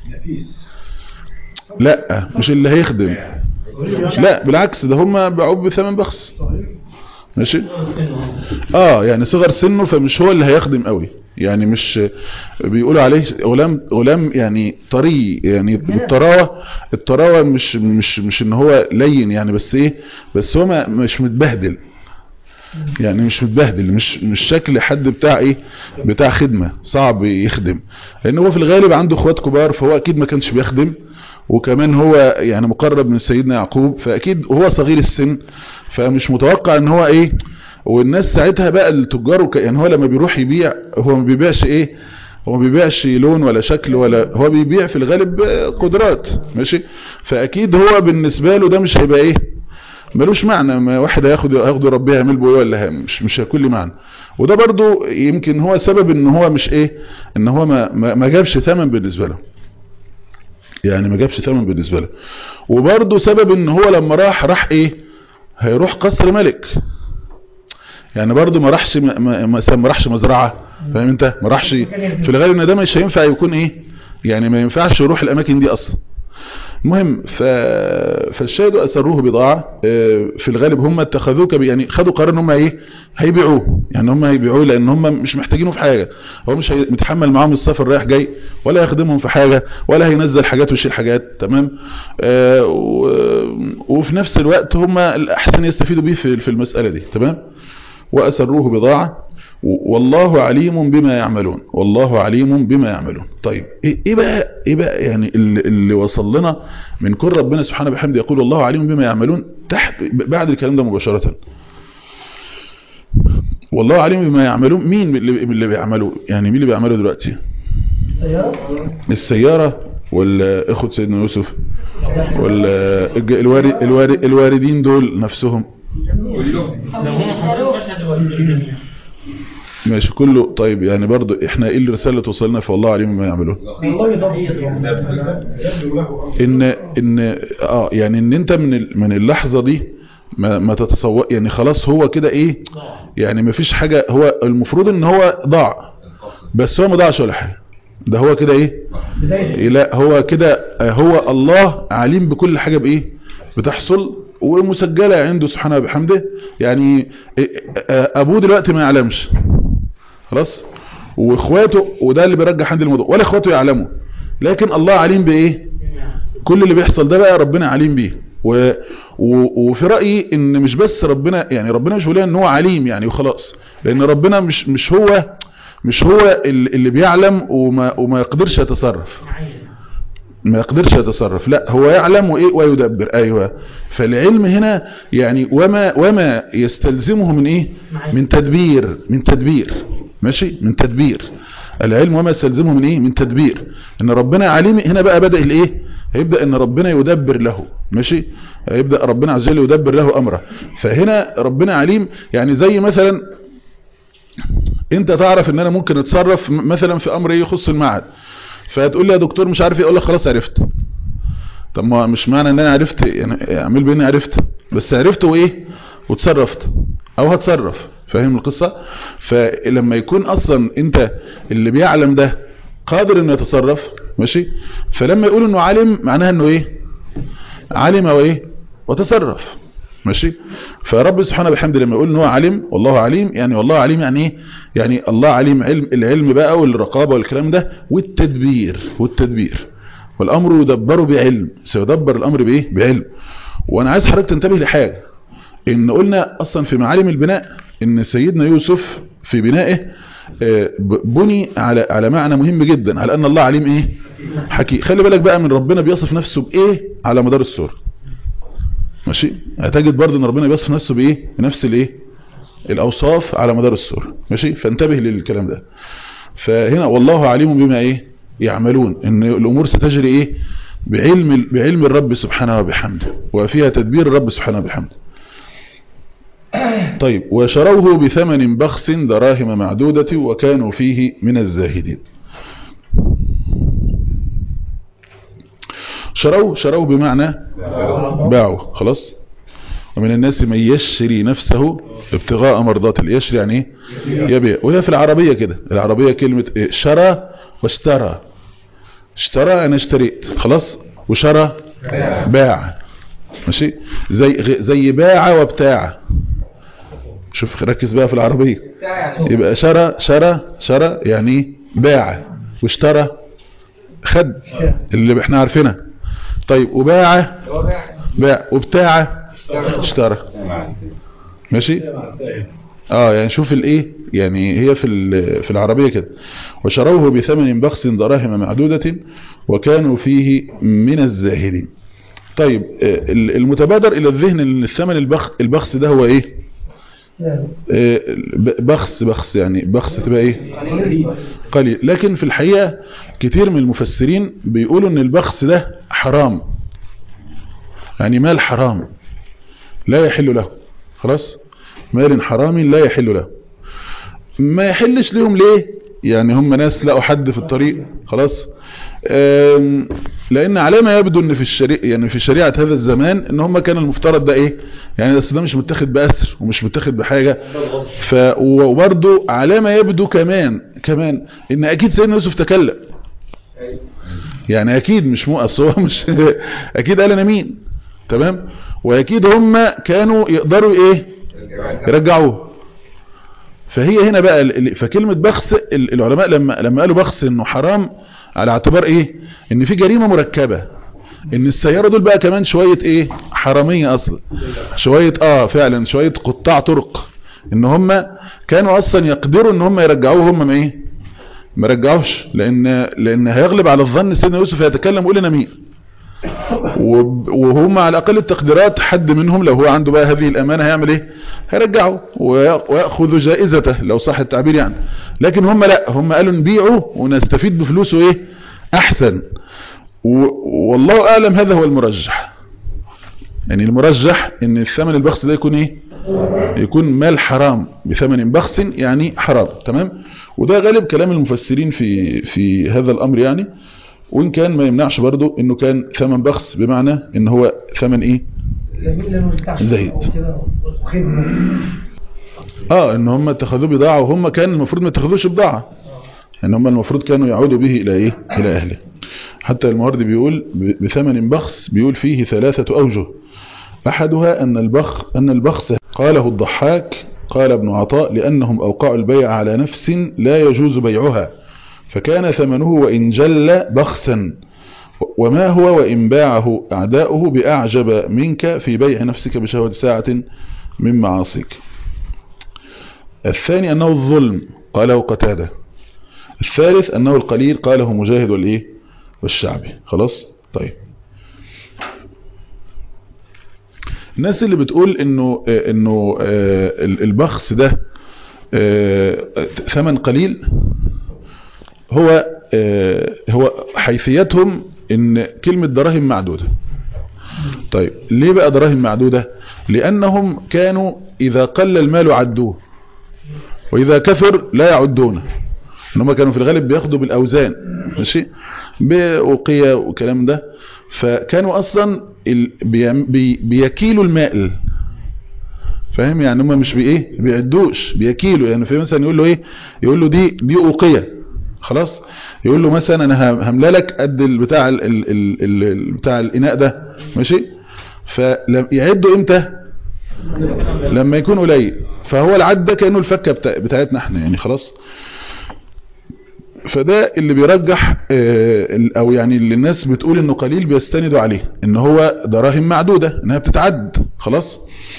لا مش اللي هيخدم لا بالعكس ده هم باعوه بثمن بخس ماشي اه يعني صغر سنه فمش هو اللي هيخدم قوي يعني مش بيقولوا عليه غلام غلام يعني طري يعني بالطراوه الطراوه مش مش مش ان هو لين يعني بس ايه بس هو ما مش متبهدل يعني مش متبهدل مش مش شكل حد بتاع ايه بتاع خدمه صعب يخدم لان هو في الغالب عنده اخوات كبار فهو اكيد ما كانش بيخدم وكمان هو يعني مقرب من سيدنا يعقوب فاكيد هو صغير السن فمش متوقع ان هو ايه والناس ساعتها بقى التجار وك... يعني هو لما بيروح يبيع هو ما بيبيعش ايه هو ما بيبيعش لون ولا شكل ولا هو بيبيع في الغالب قدرات ماشي فاكيد هو بالنسبه له ده مش هيبقى ايه ملوش معنى ما واحد هياخد ياخده ربيه يعمل بيه ولا مش مش هيكون لي معنى وده برضو يمكن هو سبب ان هو مش ايه ان هو ما ما, ما جابش ثمن بالنسبه له يعني ما جابش ثمن بالنسبه له وبرضو سبب ان هو لما راح راح ايه هيروح قصر ملك يعني برضو ما راحش ما, ما, ما راحش مزرعه فاهم انت ما راحش في الغالب ان ده مش هينفع يكون ايه يعني ما ينفعش يروح الاماكن دي اصلا المهم ف... فالشاهد اسروه بضاعة في الغالب هم اتخذوه كبي يعني خدوا قرار ان هم ايه هيبيعوه يعني هم هيبيعوه لان هم مش محتاجينه في حاجة هو مش متحمل معاهم السفر رايح جاي ولا يخدمهم في حاجة ولا هينزل حاجات ويشيل حاجات تمام آه و... وفي نفس الوقت هم الاحسن يستفيدوا بيه في في المسألة دي تمام واسروه بضاعة و- والله عليم بما يعملون والله عليم بما يعملون طيب ايه إيه بقى ايه بقى يعني اللي, اللي وصل لنا من كل ربنا سبحانه وبحمده يقول والله عليم بما يعملون تحت بعد الكلام ده مباشرة والله عليم بما يعملون مين اللي اللي بيعملوا يعني مين اللي بيعملوا دلوقتي سيارة السيارة ولا اخوة سيدنا يوسف ولا الج- الوارد الوارد الواردين دول نفسهم ماشي كله طيب يعني برضو احنا ايه الرسالة اللي توصلنا في والله عليم بما يعملون والله يضبط ان ان اه يعني ان انت من ال- من اللحظة دي ما, ما تتصور يعني خلاص هو كده ايه يعني ما فيش حاجة هو المفروض ان هو ضاع بس هو ما ضاعش ولا حاجة ده هو كده ايه بداية لا هو كده آه، هو الله عليم بكل حاجة بايه بتحصل ومسجلة عنده سبحانه وبحمده يعني آه، آه، ابوه دلوقتي ما يعلمش خلاص واخواته وده اللي بيرجح عندي الموضوع ولا اخواته يعلموا لكن الله عليم بايه كل اللي بيحصل ده بقى ربنا عليم بيه و... و... وفي رأيي ان مش بس ربنا يعني ربنا مش بيقول ان هو عليم يعني وخلاص لان ربنا مش مش هو مش هو اللي اللي بيعلم وما, وما يقدرش يتصرف ما يقدرش يتصرف لا هو يعلم وايه ويدبر ايوه فالعلم هنا يعني وما وما يستلزمه من ايه من تدبير من تدبير ماشي من تدبير العلم وما يستلزمه من ايه من تدبير ان ربنا عليم هنا بقى بدأ الايه هيبدأ ان ربنا يدبر له ماشي هيبدأ ربنا عز وجل يدبر له امره فهنا ربنا عليم يعني زي مثلا انت تعرف ان انا ممكن اتصرف م- مثلا في امر يخص المعهد فتقول لي يا دكتور مش عارف ايه اقول لك خلاص عرفت طب ما مش معنى ان انا عرفت يعني اعمل باني عرفت بس عرفت وايه وتصرفت او هتصرف فاهم القصة فلما يكون اصلا انت اللي بيعلم ده قادر انه يتصرف ماشي فلما يقول انه علم معناها انه ايه علم وايه وتصرف ماشي فرب سبحانه بحمده لما يقول ان هو علم والله عليم يعني والله عليم يعني ايه يعني الله عليم علم العلم بقى والرقابة والكلام ده والتدبير والتدبير والامر يدبر بعلم سيدبر الامر بايه بعلم وانا عايز حضرتك تنتبه لحاجة ان قلنا اصلا في معالم البناء ان سيدنا يوسف في بنائه آه، ب- بني على على معنى مهم جدا على ان الله عليم ايه حكيم خلي بالك بقى من ربنا بيصف نفسه بايه على مدار السورة ماشي هتجد برضه ان ربنا بيصف نفسه بايه بنفس الايه الاوصاف على مدار السورة ماشي فانتبه للكلام ده فهنا والله عليم بما ايه يعملون ان الامور ستجري ايه بعلم بعلم الرب سبحانه وبحمده وفيها تدبير الرب سبحانه وبحمده طيب وشروه بثمن بخس دراهم معدودة وكانوا فيه من الزاهدين شروه شروه بمعنى باعوا خلاص ومن الناس من يشري نفسه ابتغاء مرضات الله يشري يعني ايه يبيع وهي في العربية كده العربية كلمة إيه؟ شرى واشترى اشترى انا اشتريت خلاص وشرى باع ماشي زي غ- زي باع وابتاع شوف ركز بقى في العربية يبقى شرى شرى شرى يعني ايه باع واشترى خد اللي احنا عارفينها طيب وباع باع وبتاع اشترى ماشي اه يعني شوف الايه يعني هي في ال- في العربية كده وشروه بثمن بخس دراهم معدودة وكانوا فيه من الزاهدين طيب آه، ال- المتبادر الى الذهن ان الثمن البخس البخس ده هو ايه آه، ب- بخس بخس يعني بخس تبقى ايه قليل لكن في الحقيقة كتير من المفسرين بيقولوا ان البخس ده حرام يعني مال حرام لا يحل له خلاص مال حرام لا يحل له ما يحلش لهم ليه يعني هم ناس لقوا حد في الطريق خلاص آم، لان على ما يبدو ان في الشريعه يعني في شريعه هذا الزمان ان هم كان المفترض ده ايه يعني بس ده مش متاخد باسر ومش متاخد بحاجه ف وبرده على ما يبدو كمان كمان ان اكيد سيدنا يوسف تكلم يعني اكيد مش مو اصل هو مش اكيد قال انا مين تمام واكيد هم كانوا يقدروا ايه يرجعوه فهي هنا بقى ال- ال- فكلمة بخس ال- العلماء لما لما قالوا بخس انه حرام على اعتبار ايه ان في جريمة مركبة ان السيارة دول بقى كمان شوية ايه حرامية اصلا شوية اه فعلا شوية قطاع طرق ان هم كانوا اصلا يقدروا ان هم يرجعوه هم ما ايه ما رجعوش لان لان هيغلب على الظن سيدنا يوسف يتكلم يقول انا مين وب- وهم على اقل التقديرات حد منهم لو هو عنده بقى هذه الامانه هيعمل ايه هيرجعه وي- وياخذ جائزته لو صح التعبير يعني لكن هم لا هم قالوا نبيعه ونستفيد بفلوسه ايه احسن و- والله اعلم هذا هو المرجح يعني المرجح ان الثمن البخس ده يكون ايه يكون مال حرام بثمن بخس يعني حرام تمام وده غالب كلام المفسرين في في هذا الامر يعني وان كان ما يمنعش برضو انه كان ثمن بخس بمعنى ان هو ثمن ايه جميل لانه بتاع زهيد. أو كده وخدمه اه ان هم اتخذوه بضاعة وهم كان المفروض ما اتخذوش بضاعة ان هم المفروض كانوا يعودوا به الى ايه الى اهله حتى الموردي بيقول ب- بثمن بخس بيقول فيه ثلاثة اوجه احدها ان البخ ان البخس قاله الضحاك قال ابن عطاء لانهم اوقعوا البيع على نفس لا يجوز بيعها فكان ثمنه وان جل بخسا وما هو وإن باعه أعداؤه بأعجب منك في بيع نفسك بشهوة ساعة من معاصيك الثاني أنه الظلم قاله قتادة الثالث أنه القليل قاله مجاهد والإيه والشعبي خلاص طيب الناس اللي بتقول انه آه، انه آه، ال- البخس ده آه، ثمن قليل هو آه، هو حيثيتهم ان كلمة دراهم معدودة طيب ليه بقى دراهم معدودة لانهم كانوا اذا قل المال عدوه واذا كثر لا يعدونه ان هم كانوا في الغالب بياخدوا بالاوزان ماشي بأوقية وكلام ده فكانوا اصلا ال- بيعم- بي- بيكيلوا المائل فاهم يعني هم مش بايه بيعدوش بيكيلوا يعني في مثلا يقول له ايه يقول له دي دي اوقيه خلاص يقول له مثلا انا هم- هملا لك قد البتاع ال ال ال ال بتاع الاناء ده ماشي فلم يعدوا امتى لما يكون قليل فهو العد ده كانه الفكه بتاع بتاعتنا احنا يعني خلاص فده اللي بيرجح آه، ال- او يعني اللي الناس بتقول انه قليل بيستندوا عليه ان هو دراهم معدودة انها بتتعد خلاص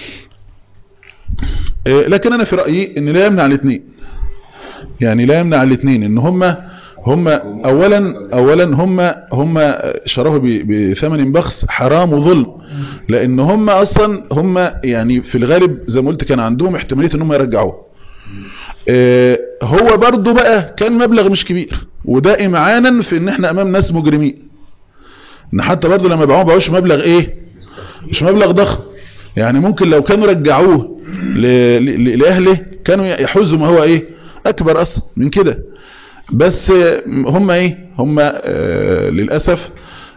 آه، لكن انا في رأيي ان لا يمنع الاثنين يعني لا يمنع الاثنين ان هم هم اولا اولا هم هم شروه ب- بثمن بخس حرام وظلم لان هم اصلا هم يعني في الغالب زي ما قلت كان عندهم احتماليه ان هم يرجعوه آه، هو برضو بقى كان مبلغ مش كبير وده امعانا في ان احنا امام ناس مجرمين ان حتى برضو لما باعوه باعوش مبلغ ايه مش مبلغ ضخم يعني ممكن لو كانوا رجعوه ل- ل- لاهله كانوا يحوزوا ما هو ايه اكبر اصلا من كده بس آه، هم ايه هم آه، للاسف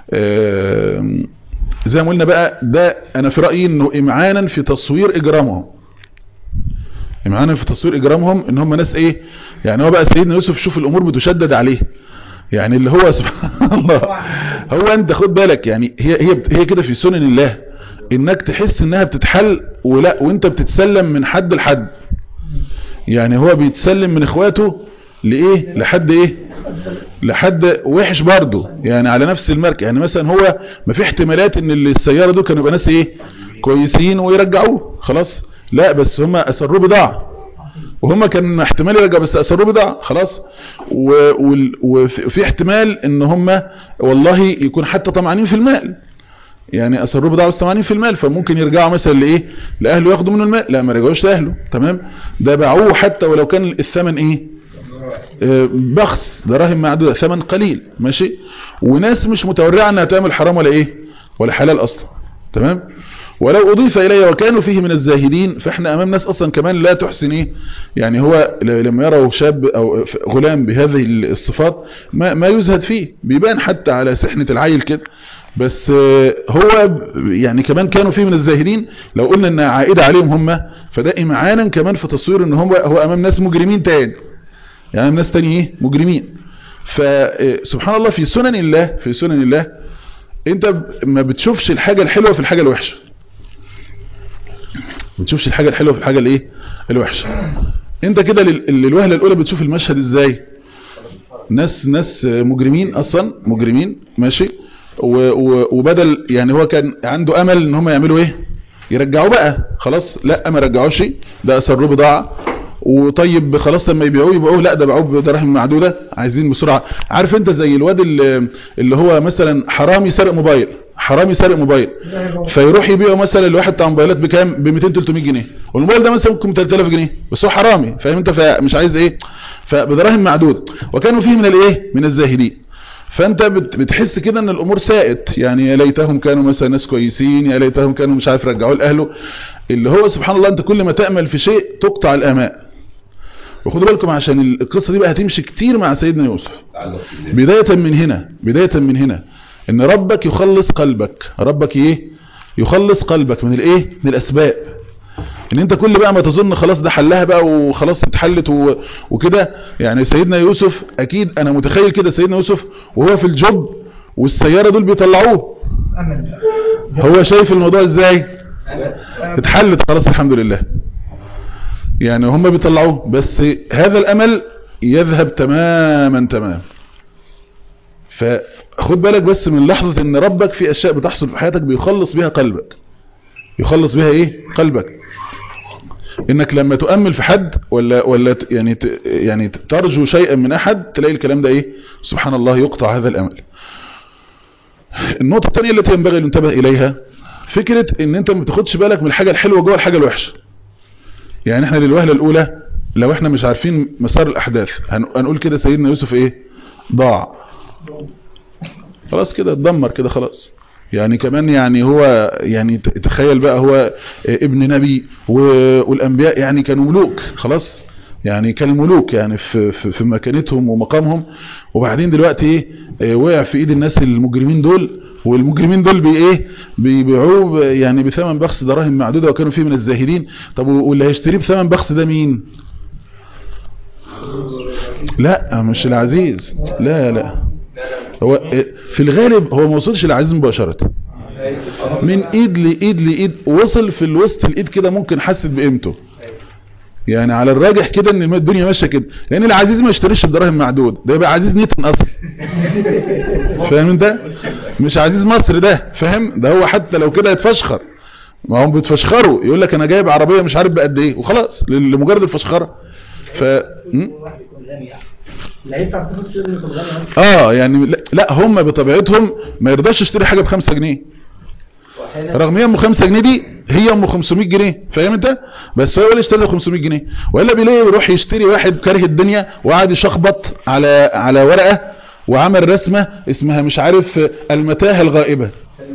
آه، زي ما قلنا بقى ده انا في رايي انه امعانا في تصوير اجرامهم امعانا في تصوير اجرامهم ان هم ناس ايه يعني هو بقى سيدنا يوسف شوف الامور بتشدد عليه يعني اللي هو سبحان الله هو انت خد بالك يعني هي هي هي كده في سنن الله انك تحس انها بتتحل ولا وانت بتتسلم من حد لحد يعني هو بيتسلم من اخواته لايه لحد ايه لحد وحش برضه يعني على نفس الماركه يعني مثلا هو ما في احتمالات ان اللي السياره دول كانوا يبقى ناس ايه كويسين ويرجعوه خلاص لا بس هم اسروه بضاعه وهم كان احتمال يرجع بس اسروه بضاعه خلاص و- وال- وفي وفي احتمال ان هم والله يكون حتى طمعانين في المال يعني اسروه بضاعه بس طمعانين في المال فممكن يرجعوا مثلا لايه لاهله ياخدوا منه المال لا ما رجعوش لاهله تمام ده باعوه حتى ولو كان الثمن ايه آه، بخس دراهم معدودة ثمن قليل ماشي وناس مش متورعة انها تعمل حرام ولا ايه ولا حلال اصلا تمام ولو اضيف الي وكانوا فيه من الزاهدين فاحنا امام ناس اصلا كمان لا تحسن ايه يعني هو ل- لما يروا شاب او ف- غلام بهذه الصفات ما, ما يزهد فيه بيبان حتى على سحنة العيل كده بس آه، هو ب- يعني كمان كانوا فيه من الزاهدين لو قلنا انها عائدة عليهم هم فده امعانا كمان في تصوير ان هو هو امام ناس مجرمين تاني يعني ناس تاني ايه مجرمين فسبحان الله في سنن الله في سنن الله انت ب- ما بتشوفش الحاجة الحلوة في الحاجة الوحشة ما بتشوفش الحاجة الحلوة في الحاجة الايه الوحشة انت كده لل- للوهلة الاولى بتشوف المشهد ازاي ناس ناس مجرمين اصلا مجرمين ماشي و و وبدل يعني هو كان عنده امل ان هم يعملوا ايه يرجعوه بقى خلاص لا ما رجعوش ده اثروه بضاعه وطيب خلاص لما يبيعوه يبيعوه لا ده باعوه بدراهم معدوده عايزين بسرعه عارف انت زي الواد اللي, اللي هو مثلا حرامي سرق موبايل حرامي سرق موبايل فيروح يبيعه مثلا لواحد بتاع موبايلات بكام ب 200 300 جنيه والموبايل ده مثلا ممكن ب 3000 جنيه بس هو حرامي فاهم انت فمش عايز ايه فبدراهم معدوده وكانوا فيه من الايه من الزاهدين فانت بت- بتحس كده ان الامور ساءت يعني يا ليتهم كانوا مثلا ناس كويسين يا ليتهم كانوا مش عارف رجعوه لاهله اللي هو سبحان الله انت كل ما تامل في شيء تقطع الامال وخدوا بالكم عشان القصه دي بقى هتمشي كتير مع سيدنا يوسف بدايه من هنا بدايه من هنا ان ربك يخلص قلبك ربك ايه يخلص قلبك من الايه من الاسباب ان انت كل بقى ما تظن خلاص ده حلها بقى وخلاص اتحلت و- وكده يعني سيدنا يوسف اكيد انا متخيل كده سيدنا يوسف وهو في الجب والسيارة دول بيطلعوه امل هو شايف الموضوع ازاي اتحلت خلاص الحمد لله يعني هم بيطلعوه بس هذا الامل يذهب تماما تمام فخد بالك بس من لحظة ان ربك في اشياء بتحصل في حياتك بيخلص بها قلبك يخلص بها ايه قلبك انك لما تؤمل في حد ولا ولا ت- يعني ت- يعني ترجو شيئا من احد تلاقي الكلام ده ايه سبحان الله يقطع هذا الامل النقطة الثانية التي ينبغي ان ننتبه اليها فكرة ان انت ما بتاخدش بالك من الحاجة الحلوة جوه الحاجة الوحشة يعني احنا للوهلة الاولى لو احنا مش عارفين مسار الاحداث هن- هنقول كده سيدنا يوسف ايه ضاع خلاص كده اتدمر كده خلاص يعني كمان يعني هو يعني ت- تخيل بقى هو ابن نبي و- والانبياء يعني كانوا ملوك خلاص يعني كانوا ملوك يعني في, في, في مكانتهم ومقامهم وبعدين دلوقتي ايه اه، وقع في ايد الناس المجرمين دول والمجرمين دول بي ايه بيبيعوه ب- يعني بثمن بخس دراهم معدوده وكانوا فيه من الزاهدين طب واللي هيشتريه بثمن بخس ده مين لا مش العزيز لا لا هو اه، في الغالب هو ما وصلش للعزيز مباشره من ايد لايد لايد وصل في الوسط الايد كده ممكن حست بقيمته يعني على الراجح كده ان الدنيا ماشيه كده لان العزيز ما يشتريش بدراهم معدود ده يبقى عزيز نيتن اصلا فاهم انت مش عزيز مصر ده فاهم ده هو حتى لو كده يتفشخر ما هم بيتفشخروا يقول لك انا جايب عربيه مش عارف بقد ايه وخلاص لمجرد الفشخره ف م? لا يدفع فلوس يقدر يكون غني اه يعني لا- لا هم بطبيعتهم ما يرضاش يشتري حاجه بخمسة جنيه رغم هي ام 5 جنيه دي هي ام 500 جنيه فاهم انت بس هو اللي اشتري 500 جنيه والا بيلاقي يروح يشتري واحد كاره الدنيا وقعد يشخبط على على ورقه وعمل رسمه اسمها مش عارف المتاهه الغائبه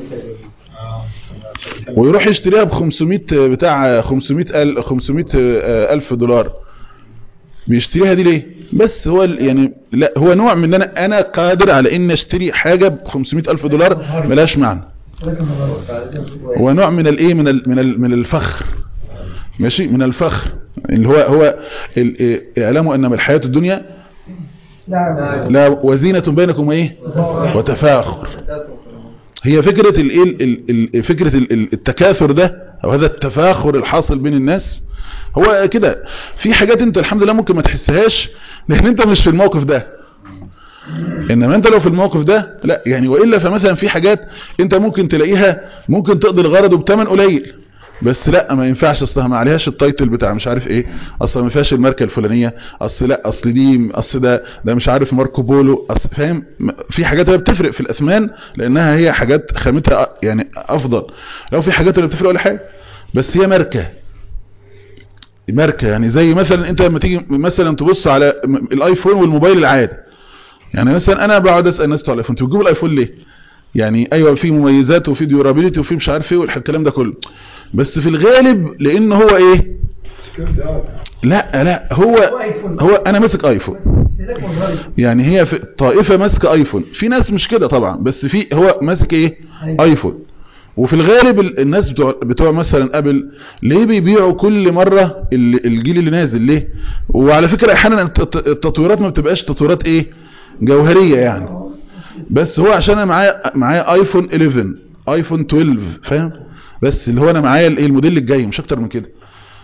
ويروح يشتريها ب 500 بتاع 500 ال 500 الف دولار بيشتريها دي ليه بس هو ال- يعني لا هو نوع من ان انا انا قادر على ان اشتري حاجه ب 500 الف دولار ملهاش معنى لازم نغير. هو نوع من الايه من ال من ال من الفخر ماشي من الفخر اللي هو هو ال- إيه، اعلموا ان من الحياه الدنيا لا لا وزينه بينكم ايه وتفاخر هي فكره الايه ال- ال- فكره ال- ال- التكاثر ده او هذا التفاخر الحاصل بين الناس هو كده في حاجات انت الحمد لله ممكن ما تحسهاش لان انت مش في الموقف ده انما انت لو في الموقف ده لا يعني والا فمثلا في حاجات انت ممكن تلاقيها ممكن تقضي الغرض وبتمن قليل بس لا ما ينفعش اصلها ما عليهاش التايتل بتاع مش عارف ايه اصل ما فيهاش الماركه الفلانيه اصل لا اصل دي اصل ده ده مش عارف ماركو بولو اصل فاهم في حاجات هي بتفرق في الاثمان لانها هي حاجات خامتها يعني افضل لو في حاجات اللي بتفرق ولا حاجه بس هي ماركه ماركه يعني زي مثلا انت لما تيجي مثلا تبص على م- الايفون والموبايل العادي يعني مثلا انا بقعد اسال الناس بتوع الايفون انتوا بتجيبوا الايفون ليه يعني ايوه في مميزات وفي ديورابيلتي وفي مش عارف ايه والكلام ده كله بس في الغالب لان هو ايه لا لا هو هو انا ماسك ايفون استهلاك مصغري يعني هي في طائفه ماسكه ايفون في ناس مش كده طبعا بس في هو ماسك ايه ايفون وفي الغالب ال- الناس بتوع بتوع مثلا ابل ليه بيبيعوا كل مره ال- الجيل اللي نازل ليه وعلى فكره احيانا الت- التطويرات ما بتبقاش تطويرات ايه جوهريه يعني بس هو عشان انا معايا معايا ايفون 11 ايفون 12 فاهم بس اللي هو انا معايا الايه الموديل الجاي مش اكتر من كده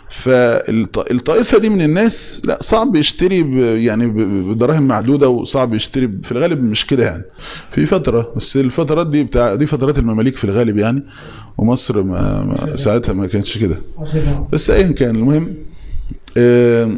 فالطائفة دي من الناس لا صعب يشتري ب يعني ب- بدراهم معدودة وصعب يشتري ب- في الغالب مش كده يعني في فترة بس الفترات دي بتاع دي فترات المماليك في الغالب يعني ومصر ما ما ساعتها ما كانش كده عشان بس ايا كان المهم آم،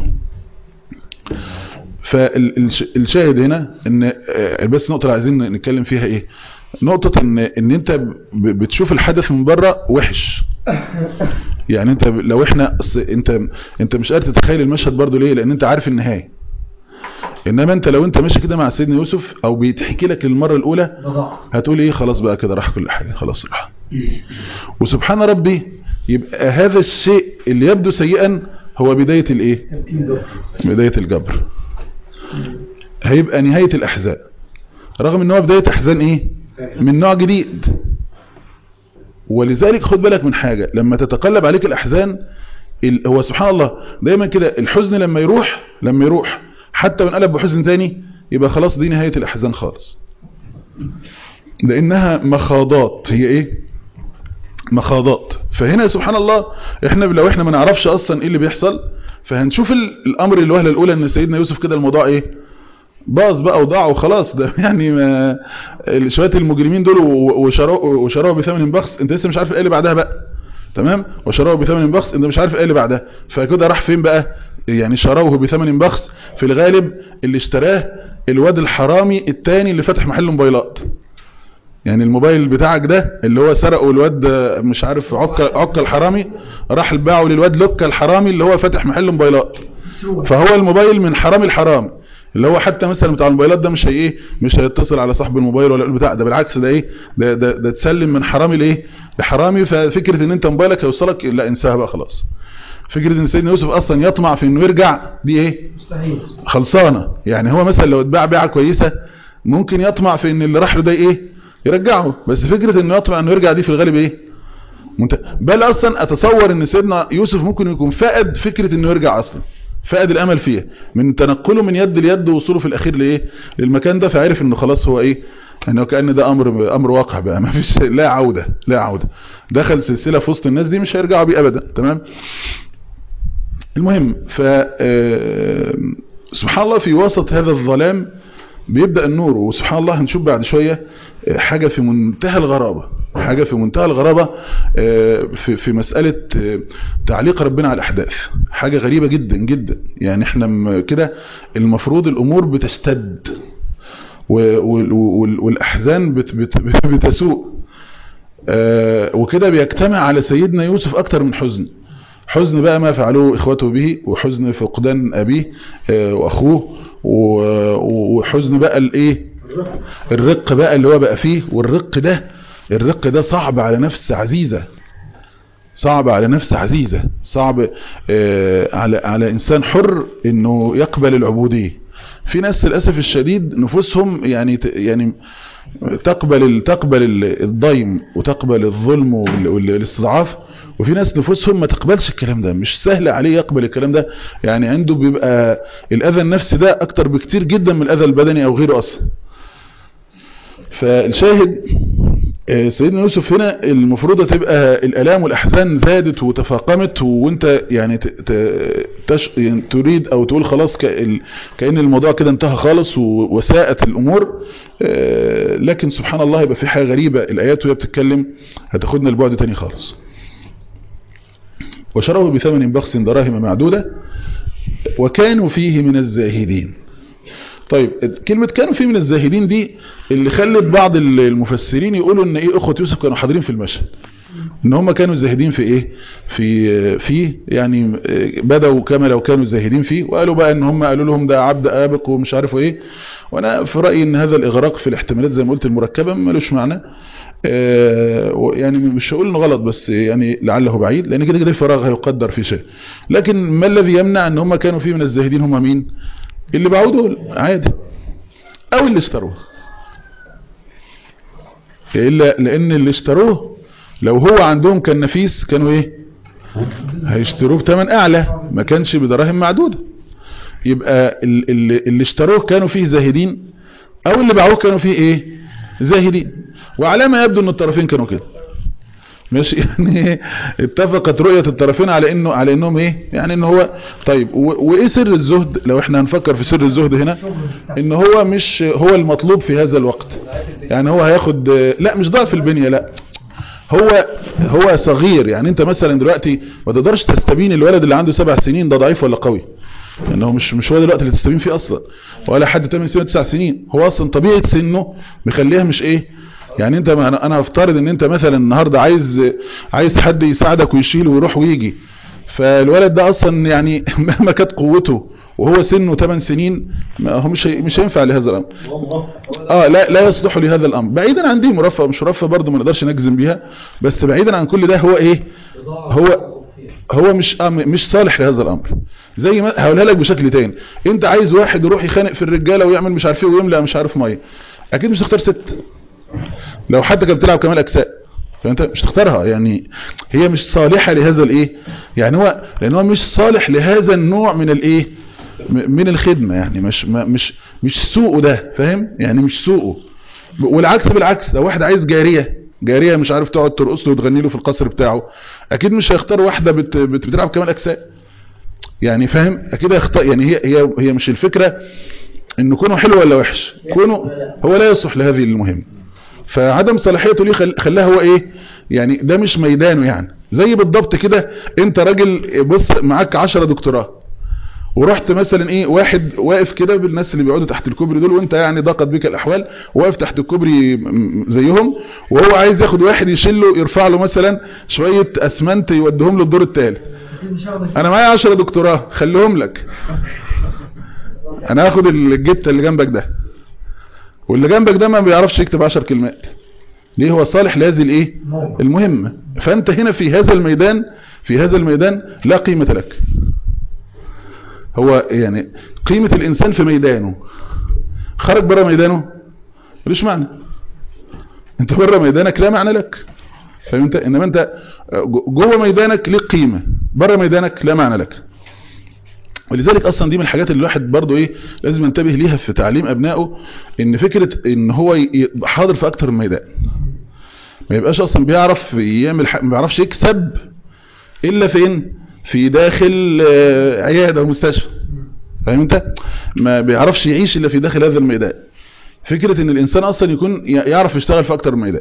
فالشاهد هنا ان آه، بس نقطة اللي عايزين نتكلم فيها ايه نقطة ان ان انت ب- بتشوف الحدث من بره وحش يعني انت ب- لو احنا أصل انت انت مش قادر تتخيل المشهد برضو ليه لان انت عارف النهاية انما انت لو انت ماشي كده مع سيدنا يوسف او بيتحكي لك للمرة الاولى بضاعة هتقول ايه خلاص بقى كده راح كل حاجة خلاص راح وسبحان ربي يبقى هذا الشيء اللي يبدو سيئا هو بداية الايه ترتيب دول بداية الجبر هيبقى نهاية الاحزان رغم ان هو بداية احزان ايه من نوع جديد ولذلك خد بالك من حاجة لما تتقلب عليك الاحزان ال- هو سبحان الله دايما كده الحزن لما يروح لما يروح حتى وانقلب بحزن تاني يبقى خلاص دي نهاية الاحزان خالص لانها مخاضات هي ايه مخاضات فهنا سبحان الله احنا لو احنا ما نعرفش اصلا ايه اللي بيحصل فهنشوف ال- الامر الوهله الاولى ان سيدنا يوسف كده الموضوع ايه باظ بقى وضاع وخلاص ده يعني ما ال- شويه المجرمين دول و- وشروه وشروه بثمن بخس انت لسه مش عارف ايه اللي بعدها بقى تمام وشروه بثمن بخس انت مش عارف ايه اللي بعدها فكده راح فين بقى يعني شروه بثمن بخس في الغالب اللي اشتراه الواد الحرامي التاني اللي فتح محل موبايلات يعني الموبايل بتاعك ده اللي هو سرقه الواد مش عارف عكا عكا الحرامي راح باعه للواد لوكا الحرامي اللي هو فاتح محل موبايلات مسروق فهو الموبايل من حرامي الحرام اللي هو حتى مثلا بتاع الموبايلات ده مش هي ايه مش هيتصل على صاحب الموبايل ولا البتاع ده بالعكس ده ايه ده ده, ده تسلم من حرامي لايه لحرامي ففكره ان انت موبايلك هيوصلك لا انساها بقى خلاص فكره ان سيدنا يوسف اصلا يطمع في انه يرجع دي ايه مستحيل خلصانة يعني هو مثلا لو اتباع بيعة كويسة ممكن يطمع في ان اللي راح له ده ايه يرجعه بس فكرة انه يطمع انه يرجع دي في الغالب ايه منت... بل اصلا اتصور ان سيدنا يوسف ممكن يكون فقد فكرة انه يرجع اصلا فقد الامل فيها من تنقله من يد ليد ووصوله في الاخير لايه للمكان ده فعرف انه خلاص هو ايه انه كأن ده امر امر واقع بقى ما فيش لا عودة لا عودة دخل سلسلة في وسط الناس دي مش هيرجعوا بيه ابدا تمام المهم ف آه، سبحان الله في وسط هذا الظلام بيبدأ النور وسبحان الله هنشوف بعد شوية آه، حاجة في منتهى الغرابة حاجة في منتهى الغرابة آه، في في مسألة آه، تعليق ربنا على الأحداث حاجة غريبة جدا جدا يعني احنا م- كده المفروض الأمور بتشتد و- وال- وال- والأحزان بت- بت- بتسوء آه، وكده بيجتمع على سيدنا يوسف أكتر من حزن حزن بقى ما فعلوه إخوته به وحزن فقدان أبيه آه، وأخوه و- وحزن بقى الإيه الرق بقى اللي هو بقى فيه والرق ده الرق ده صعب على نفس عزيزة صعب على نفس عزيزة صعب آه، على على إنسان حر إنه يقبل العبودية في ناس للأسف الشديد نفوسهم يعني ت- يعني تقبل ال- تقبل ال- الضيم وتقبل الظلم وال- وال- والاستضعاف وفي ناس نفوسهم ما تقبلش الكلام ده مش سهل عليه يقبل الكلام ده يعني عنده بيبقى الأذى النفسي ده أكتر بكتير جدا من الأذى البدني أو غيره أصلا فالشاهد آه، سيدنا يوسف هنا المفروض تبقى الالام والاحزان زادت وتفاقمت وانت يعني ت- ت- تش يعني تريد او تقول خلاص كأن كأن الموضوع كده انتهى خالص و- وساءت الامور آه، لكن سبحان الله يبقى في حاجه غريبه الايات وهي بتتكلم هتاخدنا لبعد تاني خالص وشروه بثمن بخس دراهم معدوده وكانوا فيه من الزاهدين طيب كلمة كانوا فيه من الزاهدين دي اللي خلت بعض المفسرين يقولوا ان ايه اخوة يوسف كانوا حاضرين في المشهد ان هم كانوا زاهدين في ايه في فيه يعني بدأوا كما لو كانوا زاهدين فيه وقالوا بقى ان هم قالوا لهم ده عبد آبق ومش عارفوا ايه وانا في رأيي ان هذا الاغراق في الاحتمالات زي ما قلت المركبة ملوش معنى آه، يعني مش هقول انه غلط بس يعني لعله بعيد لان كده كده الفراغ هيقدر في شيء لكن ما الذي يمنع ان هم كانوا فيه من الزاهدين هم مين اللي باعوه دول عادي او اللي اشتروه الا لان اللي اشتروه لو هو عندهم كان نفيس كانوا ايه هيشتروه بثمن اعلى ما كانش بدراهم معدودة يبقى ال- اللي, اللي اشتروه كانوا فيه زاهدين او اللي باعوه كانوا فيه ايه زاهدين وعلى ما يبدو ان الطرفين كانوا كده ماشي يعني اتفقت رؤية الطرفين على انه على انهم ايه يعني ان هو طيب و- وايه سر الزهد لو احنا هنفكر في سر الزهد هنا ان هو مش هو المطلوب في هذا الوقت يعني هو هياخد لا مش ضعف البنية لا هو هو صغير يعني انت مثلا دلوقتي ما تقدرش تستبين الولد اللي عنده سبع سنين ده ضعيف ولا قوي لانه مش مش هو دلوقتي اللي تستبين فيه اصلا ولا حد 8 سنين 9 سنين هو اصلا طبيعه سنه مخليها مش ايه يعني انت انا انا هفترض ان انت مثلا النهارده عايز عايز حد يساعدك ويشيل ويروح ويجي فالولد ده اصلا يعني مهما كانت قوته وهو سنه 8 سنين ما هو مش هي- مش هينفع لهذا الامر اه لا لا يصلح لهذا الامر بعيدا عن دي مرفه مش مرفه برضه ما نقدرش نجزم بيها بس بعيدا عن كل ده هو ايه هو هو مش آه مش صالح لهذا الامر زي ما هقولها لك بشكل تاني انت عايز واحد يروح يخانق في الرجاله ويعمل مش عارف ايه ويملى مش عارف ميه اكيد مش تختار ست لو حتى كانت بتلعب كمال اجساء فانت مش تختارها يعني هي مش صالحه لهذا الايه يعني هو لان هو مش صالح لهذا النوع من الايه م- من الخدمه يعني مش ما- مش مش سوقه ده فاهم يعني مش سوقه ب- والعكس بالعكس لو واحد عايز جاريه جاريه مش عارف تقعد ترقص له وتغني له في القصر بتاعه اكيد مش هيختار واحده بت بت بتلعب كمال اجساء يعني فاهم اكيد هيختار يعني هي هي هي مش الفكره انه كونه حلو ولا وحش كونه هو لا يصلح لهذه المهمه فعدم صلاحيته ليه خل- خلاها هو ايه يعني ده مش ميدانه يعني زي بالضبط كده انت راجل بص معاك 10 دكتوراه ورحت مثلا ايه واحد واقف كده بالناس اللي بيقعدوا تحت الكوبري دول وانت يعني ضاقت بك الاحوال واقف تحت الكوبري م- م- زيهم وهو عايز ياخد واحد يشيله يرفع له مثلا شويه اسمنت يوديهم له الدور الثالث أكيد مش هاخد انا معايا 10 دكتوراه خليهم لك انا هاخد الجته اللي جنبك ده واللي جنبك ده ما بيعرفش يكتب 10 كلمات ليه هو صالح لهذه الايه المهمه فانت هنا في هذا الميدان في هذا الميدان لا قيمه لك هو يعني قيمه الانسان في ميدانه خرج بره ميدانه ملوش معنى انت بره ميدانك لا معنى لك فاهم انت انما انت جوه ميدانك ليك قيمه بره ميدانك لا معنى لك ولذلك اصلا دي من الحاجات اللي الواحد برضو ايه لازم ينتبه ليها في تعليم ابنائه ان فكره ان هو ي- يبقى حاضر في اكتر من ميدان ما يبقاش اصلا بيعرف يعمل ح- ما بيعرفش يكسب الا فين في داخل آه، عياده ومستشفى فاهم انت ما بيعرفش يعيش الا في داخل هذا الميدان فكره ان الانسان اصلا يكون ي- يعرف يشتغل في اكتر من ميدان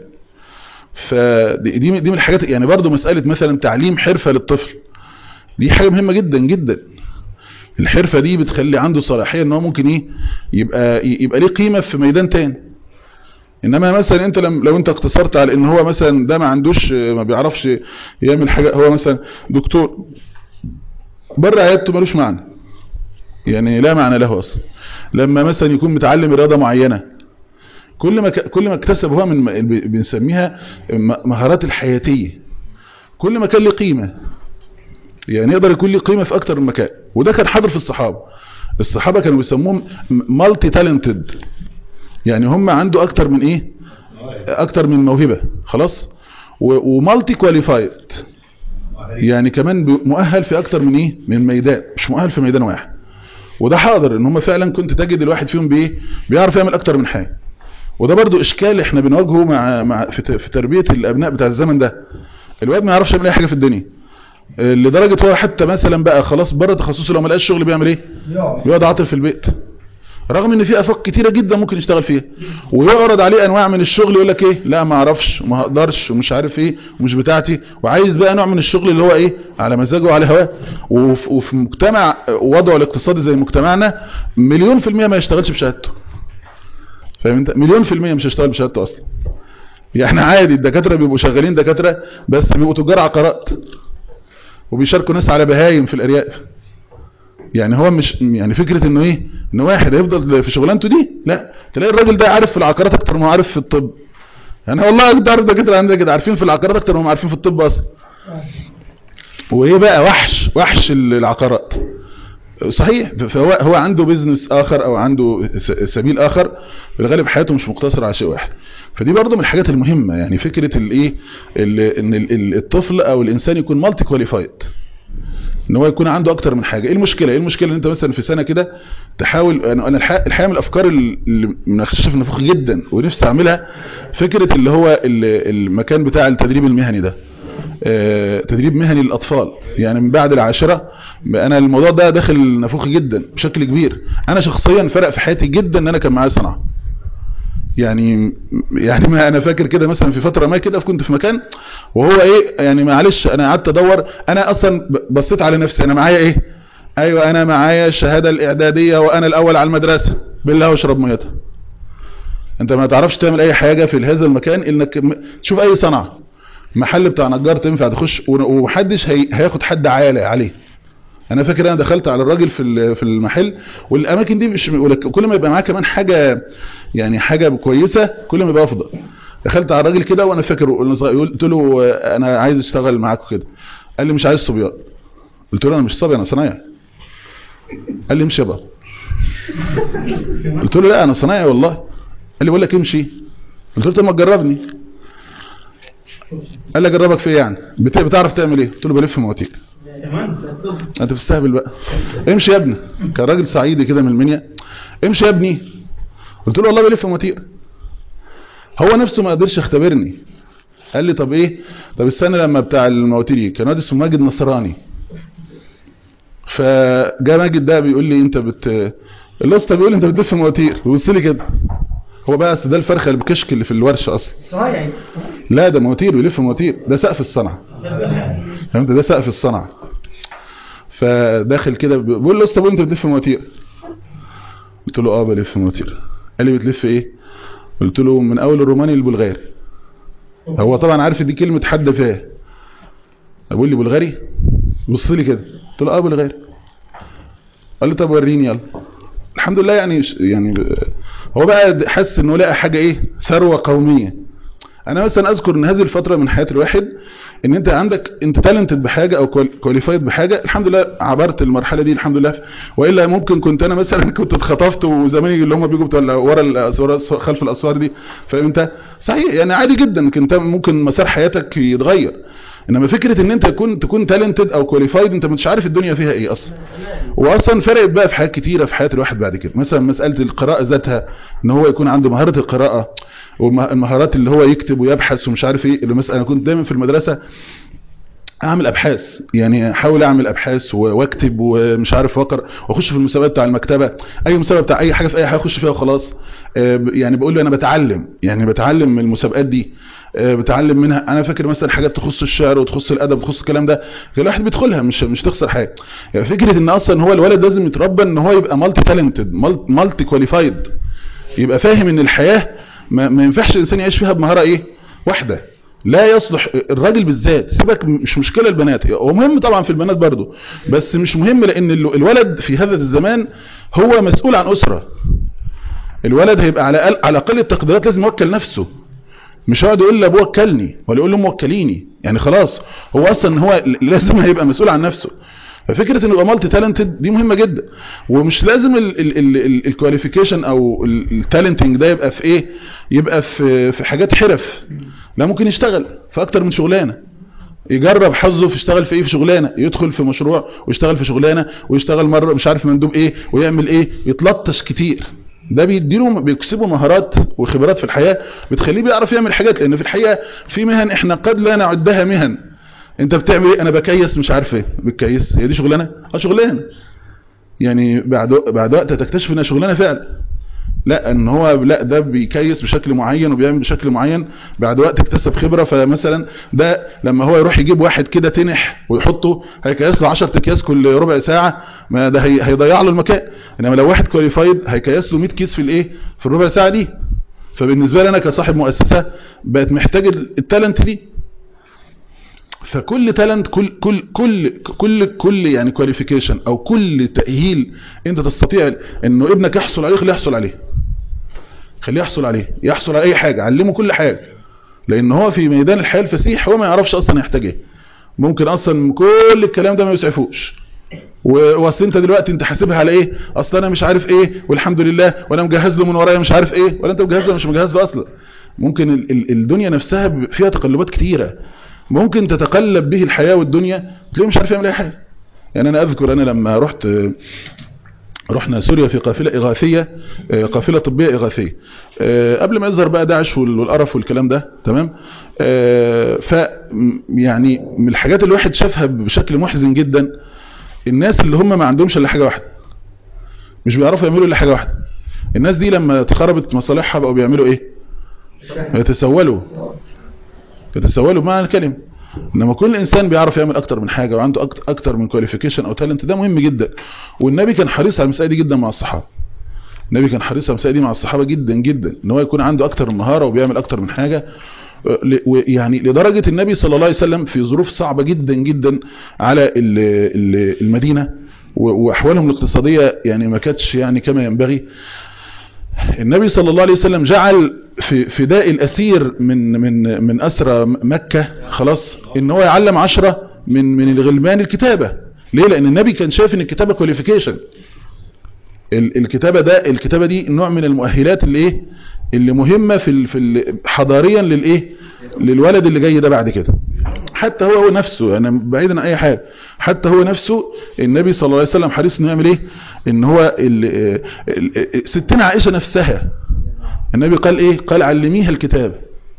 فدي دي دي من الحاجات يعني برضو مساله مثلا تعليم حرفه للطفل دي حاجه مهمه جدا جدا الحرفه دي بتخلي عنده صلاحيه ان هو ممكن ايه يبقى يبقى ليه قيمه في ميدان تاني انما مثلا انت لم لو انت اقتصرت على ان هو مثلا ده ما عندوش ما بيعرفش يعمل حاجه هو مثلا دكتور بره عيادته ملوش معنى يعني لا معنى له اصلا لما مثلا يكون متعلم رياضه معينه كل ما ك- كل ما اكتسب هو من م- بنسميها م- مهارات الحياتيه كل ما كان له قيمه يعني يقدر يكون له قيمه في اكتر من مكان وده كان حاضر في الصحابه الصحابه كانوا بيسموهم مالتي تالنتد يعني هم عنده اكتر من ايه اكتر من موهبه خلاص ومالتي كواليفايد يعني كمان ب- مؤهل في اكتر من ايه من ميدان مش مؤهل في ميدان واحد وده حاضر ان هم فعلا كنت تجد الواحد فيهم بايه بيعرف يعمل اكتر من حاجه وده برضو اشكال احنا بنواجهه مع مع في ت- في تربيه الابناء بتاع الزمن ده الواد ما يعرفش يعمل اي حاجه في الدنيا آه، لدرجه هو حتى مثلا بقى خلاص بره تخصصه لو ما لقاش شغل بيعمل ايه يقعد بيقعد عاطل في البيت رغم ان في افاق كتيره جدا ممكن يشتغل فيها ويعرض عليه انواع من الشغل يقول لك ايه لا ما اعرفش وما هقدرش ومش عارف ايه ومش بتاعتي وعايز بقى نوع من الشغل اللي هو ايه على مزاجه وعلى هواه وف- وفي مجتمع وضعه الاقتصادي زي مجتمعنا مليون في المية ما يشتغلش بشهادته فاهم انت مليون في المية مش هيشتغل بشهادته اصلا يعني عادي الدكاتره بيبقوا شغالين دكاتره بس بيبقوا تجار عقارات وبيشاركوا ناس على بهايم في الارياف يعني هو مش يعني فكرة انه ايه ان واحد هيفضل في شغلانته دي لا تلاقي الراجل ده عارف في العقارات اكتر ما هو عارف في الطب يعني والله كنت عارف دكاتره عندنا كده عارفين في العقارات اكتر ما هم عارفين في الطب اصلا وايه بقى وحش وحش العقارات صحيح فهو هو عنده بيزنس اخر او عنده س- سبيل اخر في الغالب حياته مش مقتصره على شيء واحد فدي برضه من الحاجات المهمه يعني فكره الايه ال- ان ال- ال- الطفل او الانسان يكون مالتي كواليفايد ان هو يكون عنده اكتر من حاجه ايه المشكله ايه المشكله ان انت مثلا في سنه كده تحاول انا أنا الحقيقه الحقيقة من الافكار اللي منخشه في النفوخ جدا ونفسي اعملها فكره اللي هو ال- المكان بتاع التدريب المهني ده آه، تدريب مهني للاطفال يعني من بعد العاشره انا الموضوع ده داخل نفوخي جدا بشكل كبير انا شخصيا فرق في حياتي جدا ان انا كان معايا صنعه يعني يعني ما انا فاكر كده مثلا في فتره ما كده كنت في مكان وهو ايه يعني معلش انا قعدت ادور انا اصلا ب- بصيت على نفسي انا معايا ايه ايوه انا معايا الشهاده الاعداديه وانا الاول على المدرسه بالله واشرب ميتها انت ما تعرفش تعمل اي حاجه في هذا المكان انك م- تشوف اي صنعه محل بتاع نجار تنفع تخش و- ومحدش هي هياخد حد عالي عليه انا فاكر انا دخلت على الراجل في ال- في المحل والاماكن دي مش ولك- كل ما يبقى معاه كمان حاجه يعني حاجه كويسه كل ما يبقى افضل دخلت على الراجل كده وانا فاكر وأنا صغير، قلت له آه، انا عايز اشتغل معاكم كده قال لي مش عايز صبيان قلت له انا مش صبي انا صنايعي قال لي امشي بقى قلت له لا انا صنايعي والله قال لي بقول لك امشي قلت له طب ما تجربني قال لي اجربك في ايه يعني بت- بتعرف تعمل ايه قلت له بلف مواتير تمام انت بتستهبل بقى امشي يا ابني كان راجل صعيدي كده من المنيا امشي يا ابني قلت له والله بلف مواتير هو نفسه ما قدرش يختبرني قال لي طب ايه طب استنى لما بتاع المواتير يجي. كان واد اسمه ماجد نصراني فجاء ماجد ده بيقول لي انت بت الاسطى بيقول لي انت بتلف مواتير بيبص لي كده هو بقى أصل ده الفرخه اللي بكشك اللي في الورشه اصلا صحيح لا ده مواتير بيلف مواتير ده سقف الصنعه فهمت ده سقف الصنعه فداخل كده بيقول له اسطى بيقول انت بتلف مواتير قلت له اه بلف مواتير قال لي بتلف ايه قلت له من اول الروماني للبلغاري هو طبعا عارف دي كلمه حد فيها بيقول لي بلغاري بص لي كده قلت له اه بلغاري قال لي طب وريني يلا الحمد لله يعني يعني هو بقى حس انه لقى حاجه ايه ثروه قوميه انا مثلا اذكر ان هذه الفتره من حياه الواحد ان انت عندك انت تالنتد بحاجه او كواليفايد بحاجه الحمد لله عبرت المرحله دي الحمد لله والا ممكن كنت انا مثلا كنت اتخطفت وزماني اللي هم بيجوا بتوع ورا الاسوار خلف الاسوار دي فانت صحيح يعني عادي جدا انت ممكن مسار حياتك يتغير انما فكره ان انت تكون تكون تالنتد او كواليفايد انت مش عارف الدنيا فيها ايه اصلا واصلا فرقت بقى في حاجات كتيره في حياه الواحد بعد كده مثلا مساله القراءه ذاتها ان هو يكون عنده مهاره القراءه والمهارات اللي هو يكتب ويبحث ومش عارف ايه اللي مثلا انا كنت دايما في المدرسه اعمل ابحاث يعني احاول اعمل ابحاث واكتب ومش عارف واقرا واخش في المسابقات بتاع المكتبه اي مسابقه بتاع اي حاجه في اي حاجه اخش فيها وخلاص يعني بقول له انا بتعلم يعني بتعلم من المسابقات دي بتعلم منها انا فاكر مثلا حاجات تخص الشعر وتخص الادب وتخص الكلام ده الواحد بيدخلها مش مش تخسر حاجه يعني فكره ان اصلا هو الولد لازم يتربى ان هو يبقى مالتي تالنتد مالتي كواليفايد يبقى فاهم ان الحياه ما, ما ينفعش الانسان يعيش فيها بمهاره ايه واحده لا يصلح الراجل بالذات سيبك مش مشكله البنات هو مهم طبعا في البنات برضو بس مش مهم لان الولد في هذا الزمان هو مسؤول عن اسره الولد هيبقى على على اقل التقديرات لازم يوكل نفسه مش هيقعد يقول لابوه وكلني ولا يقول له موكليني يعني خلاص هو اصلا هو لازم هيبقى مسؤول عن نفسه ففكره انه يبقى مالتي تالنتد دي مهمه جدا ومش لازم الكواليفيكيشن او التالنتنج ده يبقى في ايه يبقى في في حاجات حرف لا ممكن يشتغل في اكتر من شغلانه يجرب حظه في يشتغل في ايه في شغلانه يدخل في مشروع ويشتغل في شغلانه ويشتغل مره مش عارف مندوب ايه ويعمل ايه يتلطش كتير ده بيديله بيكسبه مهارات وخبرات في الحياه بتخليه بيعرف يعمل حاجات لان في الحقيقه في مهن احنا قد لا نعدها مهن انت بتعمل ايه انا بكيس مش عارف ايه بتكيس هي دي شغلانه اه شغلانه يعني بعد بعد وقت تكتشف انها شغلانه فعلا لا ان هو لا ده بيكيس بشكل معين وبيعمل بشكل معين بعد وقت اكتسب خبره فمثلا ده لما هو يروح يجيب واحد كده تنح ويحطه هيكيس له 10 اكياس كل ربع ساعه ما ده هي هيضيع له المكان انما لو واحد كواليفايد هيكيس له 100 كيس في الايه في الربع ساعه دي فبالنسبه لي انا كصاحب مؤسسه بقت محتاج التالنت دي فكل تالنت كل كل كل كل كل يعني كواليفيكيشن او كل تاهيل انت تستطيع انه ابنك يحصل عليه خليه يحصل عليه خليه يحصل عليه يحصل على اي حاجه علمه كل حاجه لان هو في ميدان الحياه الفسيح هو ما يعرفش اصلا يحتاج ايه ممكن اصلا كل الكلام ده ما يسعفوش واصل انت دلوقتي انت حاسبها على ايه اصل انا مش عارف ايه والحمد لله وانا مجهز له من ورايا مش عارف ايه ولا انت مجهز له مش مجهز له اصلا ممكن ال ال الدنيا نفسها فيها تقلبات كتيره ممكن تتقلب به الحياه والدنيا تلاقيه مش عارف يعمل اي حاجه يعني انا اذكر انا لما رحت رحنا سوريا في قافلة إغاثية آه، قافلة طبية إغاثية آه، قبل ما يظهر بقى داعش وال- والقرف والكلام ده تمام آه، ف م- يعني من الحاجات اللي الواحد شافها بشكل محزن جدا الناس اللي هم ما عندهمش الا حاجة واحدة مش بيعرفوا يعملوا الا حاجة واحدة الناس دي لما اتخربت مصالحها بقوا بيعملوا ايه يتسولوا يتسولوا بمعنى الكلمة انما كل انسان بيعرف يعمل اكتر من حاجة وعنده أكت- اكتر من كواليفيكيشن او تالنت ده مهم جدا والنبي كان حريص على المسألة دي جدا مع الصحابة النبي كان حريص على المسألة دي مع الصحابة جدا جدا ان هو يكون عنده اكتر من مهارة وبيعمل اكتر من حاجة ل- ويعني لدرجة النبي صلى الله عليه وسلم في ظروف صعبة جدا جدا على ال- ال- المدينة و- واحوالهم الاقتصادية يعني ما كانتش يعني كما ينبغي النبي صلى الله عليه وسلم جعل في فداء الأسير من من من أسرى مكة خلاص إن هو يعلم عشرة من من الغلمان الكتابة ليه لأن النبي كان شايف إن الكتابة كواليفيكيشن الكتابة ده الكتابة دي نوع من المؤهلات اللي إيه اللي مهمة في ال في ال حضاريا للإيه للولد اللي جاي ده بعد كده حتى هو هو نفسه انا بعيدا عن اي حاجه حتى هو نفسه النبي صلى الله عليه وسلم حريص انه يعمل ايه ان هو ال- ال- ستنا عائشه نفسها النبي قال ايه قال علميها الكتابه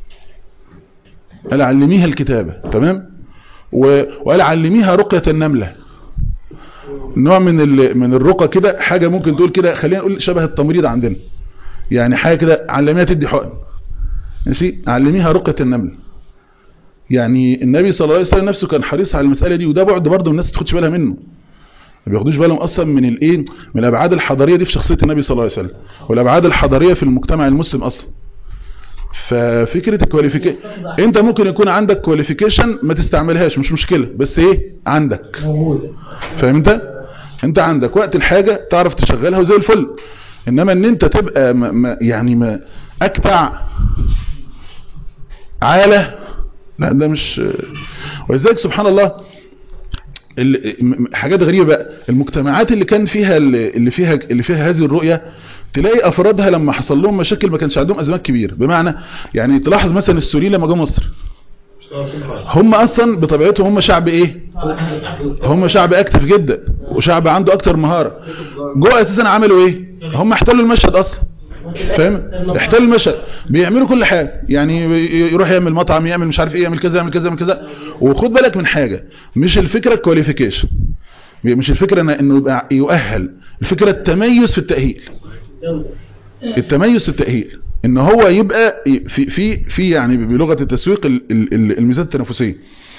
قال علميها الكتابه تمام و- وقال علميها رقيه النمله نوع من ال- من الرقى كده حاجه ممكن تقول كده خلينا نقول شبه التمريض عندنا يعني حاجه كده علميها تدي حقن ماشي علميها رقيه النمل يعني النبي صلى الله عليه وسلم نفسه كان حريص على المسألة دي وده بعد برضه الناس ما تاخدش بالها منه ما بياخدوش بالهم اصلا من الايه من الابعاد الحضاريه دي في شخصيه النبي صلى الله عليه وسلم والابعاد الحضاريه في المجتمع المسلم اصلا ففكره الكواليفيكيشن انت ممكن يكون عندك كواليفيكيشن ما تستعملهاش مش مشكله بس ايه عندك موجود فاهم انت انت عندك وقت الحاجه تعرف تشغلها وزي الفل انما ان انت تبقى ما ما يعني ما اكتع عاله لا ده مش ولذلك سبحان الله ال- م- حاجات غريبة بقى المجتمعات اللي كان فيها اللي فيها اللي فيها هذه الرؤية تلاقي افرادها لما حصل لهم مشاكل ما كانش عندهم ازمات كبيره بمعنى يعني تلاحظ مثلا السوريين لما جم مصر هم اصلا بطبيعتهم هم شعب ايه هم شعب اكتف جدا وشعب عنده اكتر مهارة جوه اساسا عملوا ايه هم احتلوا المشهد اصلا فاهم احتلوا المشهد بيعملوا كل حاجة يعني يروح يعمل مطعم يعمل مش عارف ايه يعمل كذا يعمل كذا يعمل كذا وخد بالك من حاجة مش الفكرة الكواليفيكيشن مش الفكرة إن- انه يبقى يؤهل الفكرة التميز في التأهيل التميز في التأهيل ان هو يبقى في في في يعني بلغة التسويق ال- ال- ال- الميزات التنافسية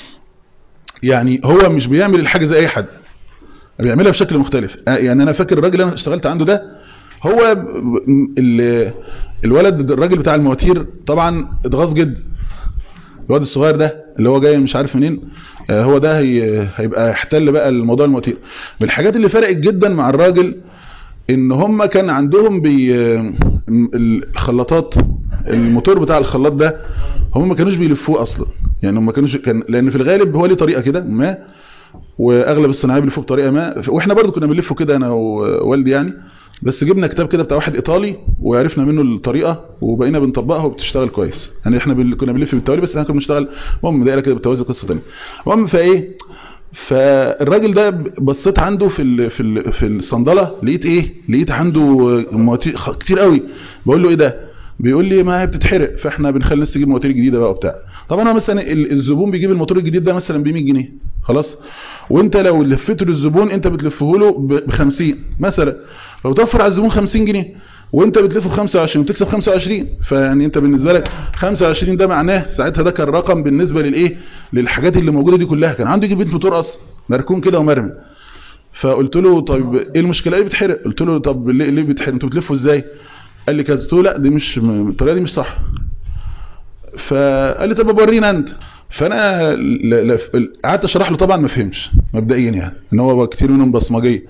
يعني هو مش بيعمل الحاجة زي اي حد بيعملها بشكل مختلف آه، يعني انا فاكر الراجل اللي انا اشتغلت عنده ده هو ب- ال- الولد الراجل بتاع المواتير طبعا اتغاظ جدا الواد الصغير ده اللي هو جاي مش عارف منين آه، هو ده هي هيبقى يحتل بقى الموضوع المواتير من الحاجات اللي فرقت جدا مع الراجل ان هم كان عندهم بي الخلاطات الموتور بتاع الخلاط ده هم ما كانوش بيلفوه اصلا يعني هم ما كانوش كان لان في الغالب هو ليه طريقه كده ما واغلب الصناعيه بيلفوه بطريقه ما واحنا برضو كنا بنلفه كده انا ووالدي يعني بس جبنا كتاب كده بتاع واحد ايطالي وعرفنا منه الطريقه وبقينا بنطبقها وبتشتغل كويس يعني احنا بال... كنا بنلف بالتوالي بس احنا كنا بنشتغل المهم دايره كده بالتوازي قصه ثانيه المهم فايه فالراجل ده بصيت عنده في ال... في ال... في الصندله لقيت ايه لقيت عنده مواتير خ- كتير قوي بقول له ايه ده بيقول لي ما هي بتتحرق فاحنا بنخلي الناس تجيب مواتير جديده بقى وبتاع طبعا انا مثلا ال- الزبون بيجيب الموتور الجديد ده مثلا ب 100 جنيه خلاص وانت لو لفيته للزبون انت بتلفه له ب 50 مثلا فبتوفر على الزبون 50 جنيه وانت بتلفه ب 25 وتكسب 25 فيعني انت بالنسبه لك 25 ده معناه ساعتها ده كان رقم بالنسبه للايه للحاجات اللي موجوده دي كلها كان عنده يجيب بيت موتور اصلا مركون كده ومرمي فقلت له طيب ايه المشكله ايه بتحرق قلت له طب ليه ليه بتحرق انتوا بتلفوا ازاي قال لي كذا قلت له لا دي مش الطريقه دي مش صح فقال لي طب ورينا انت فانا ل- ل- قعدت اشرح له طبعا ما فهمش مبدئيا يعني ان هو كتير منهم بصمجيه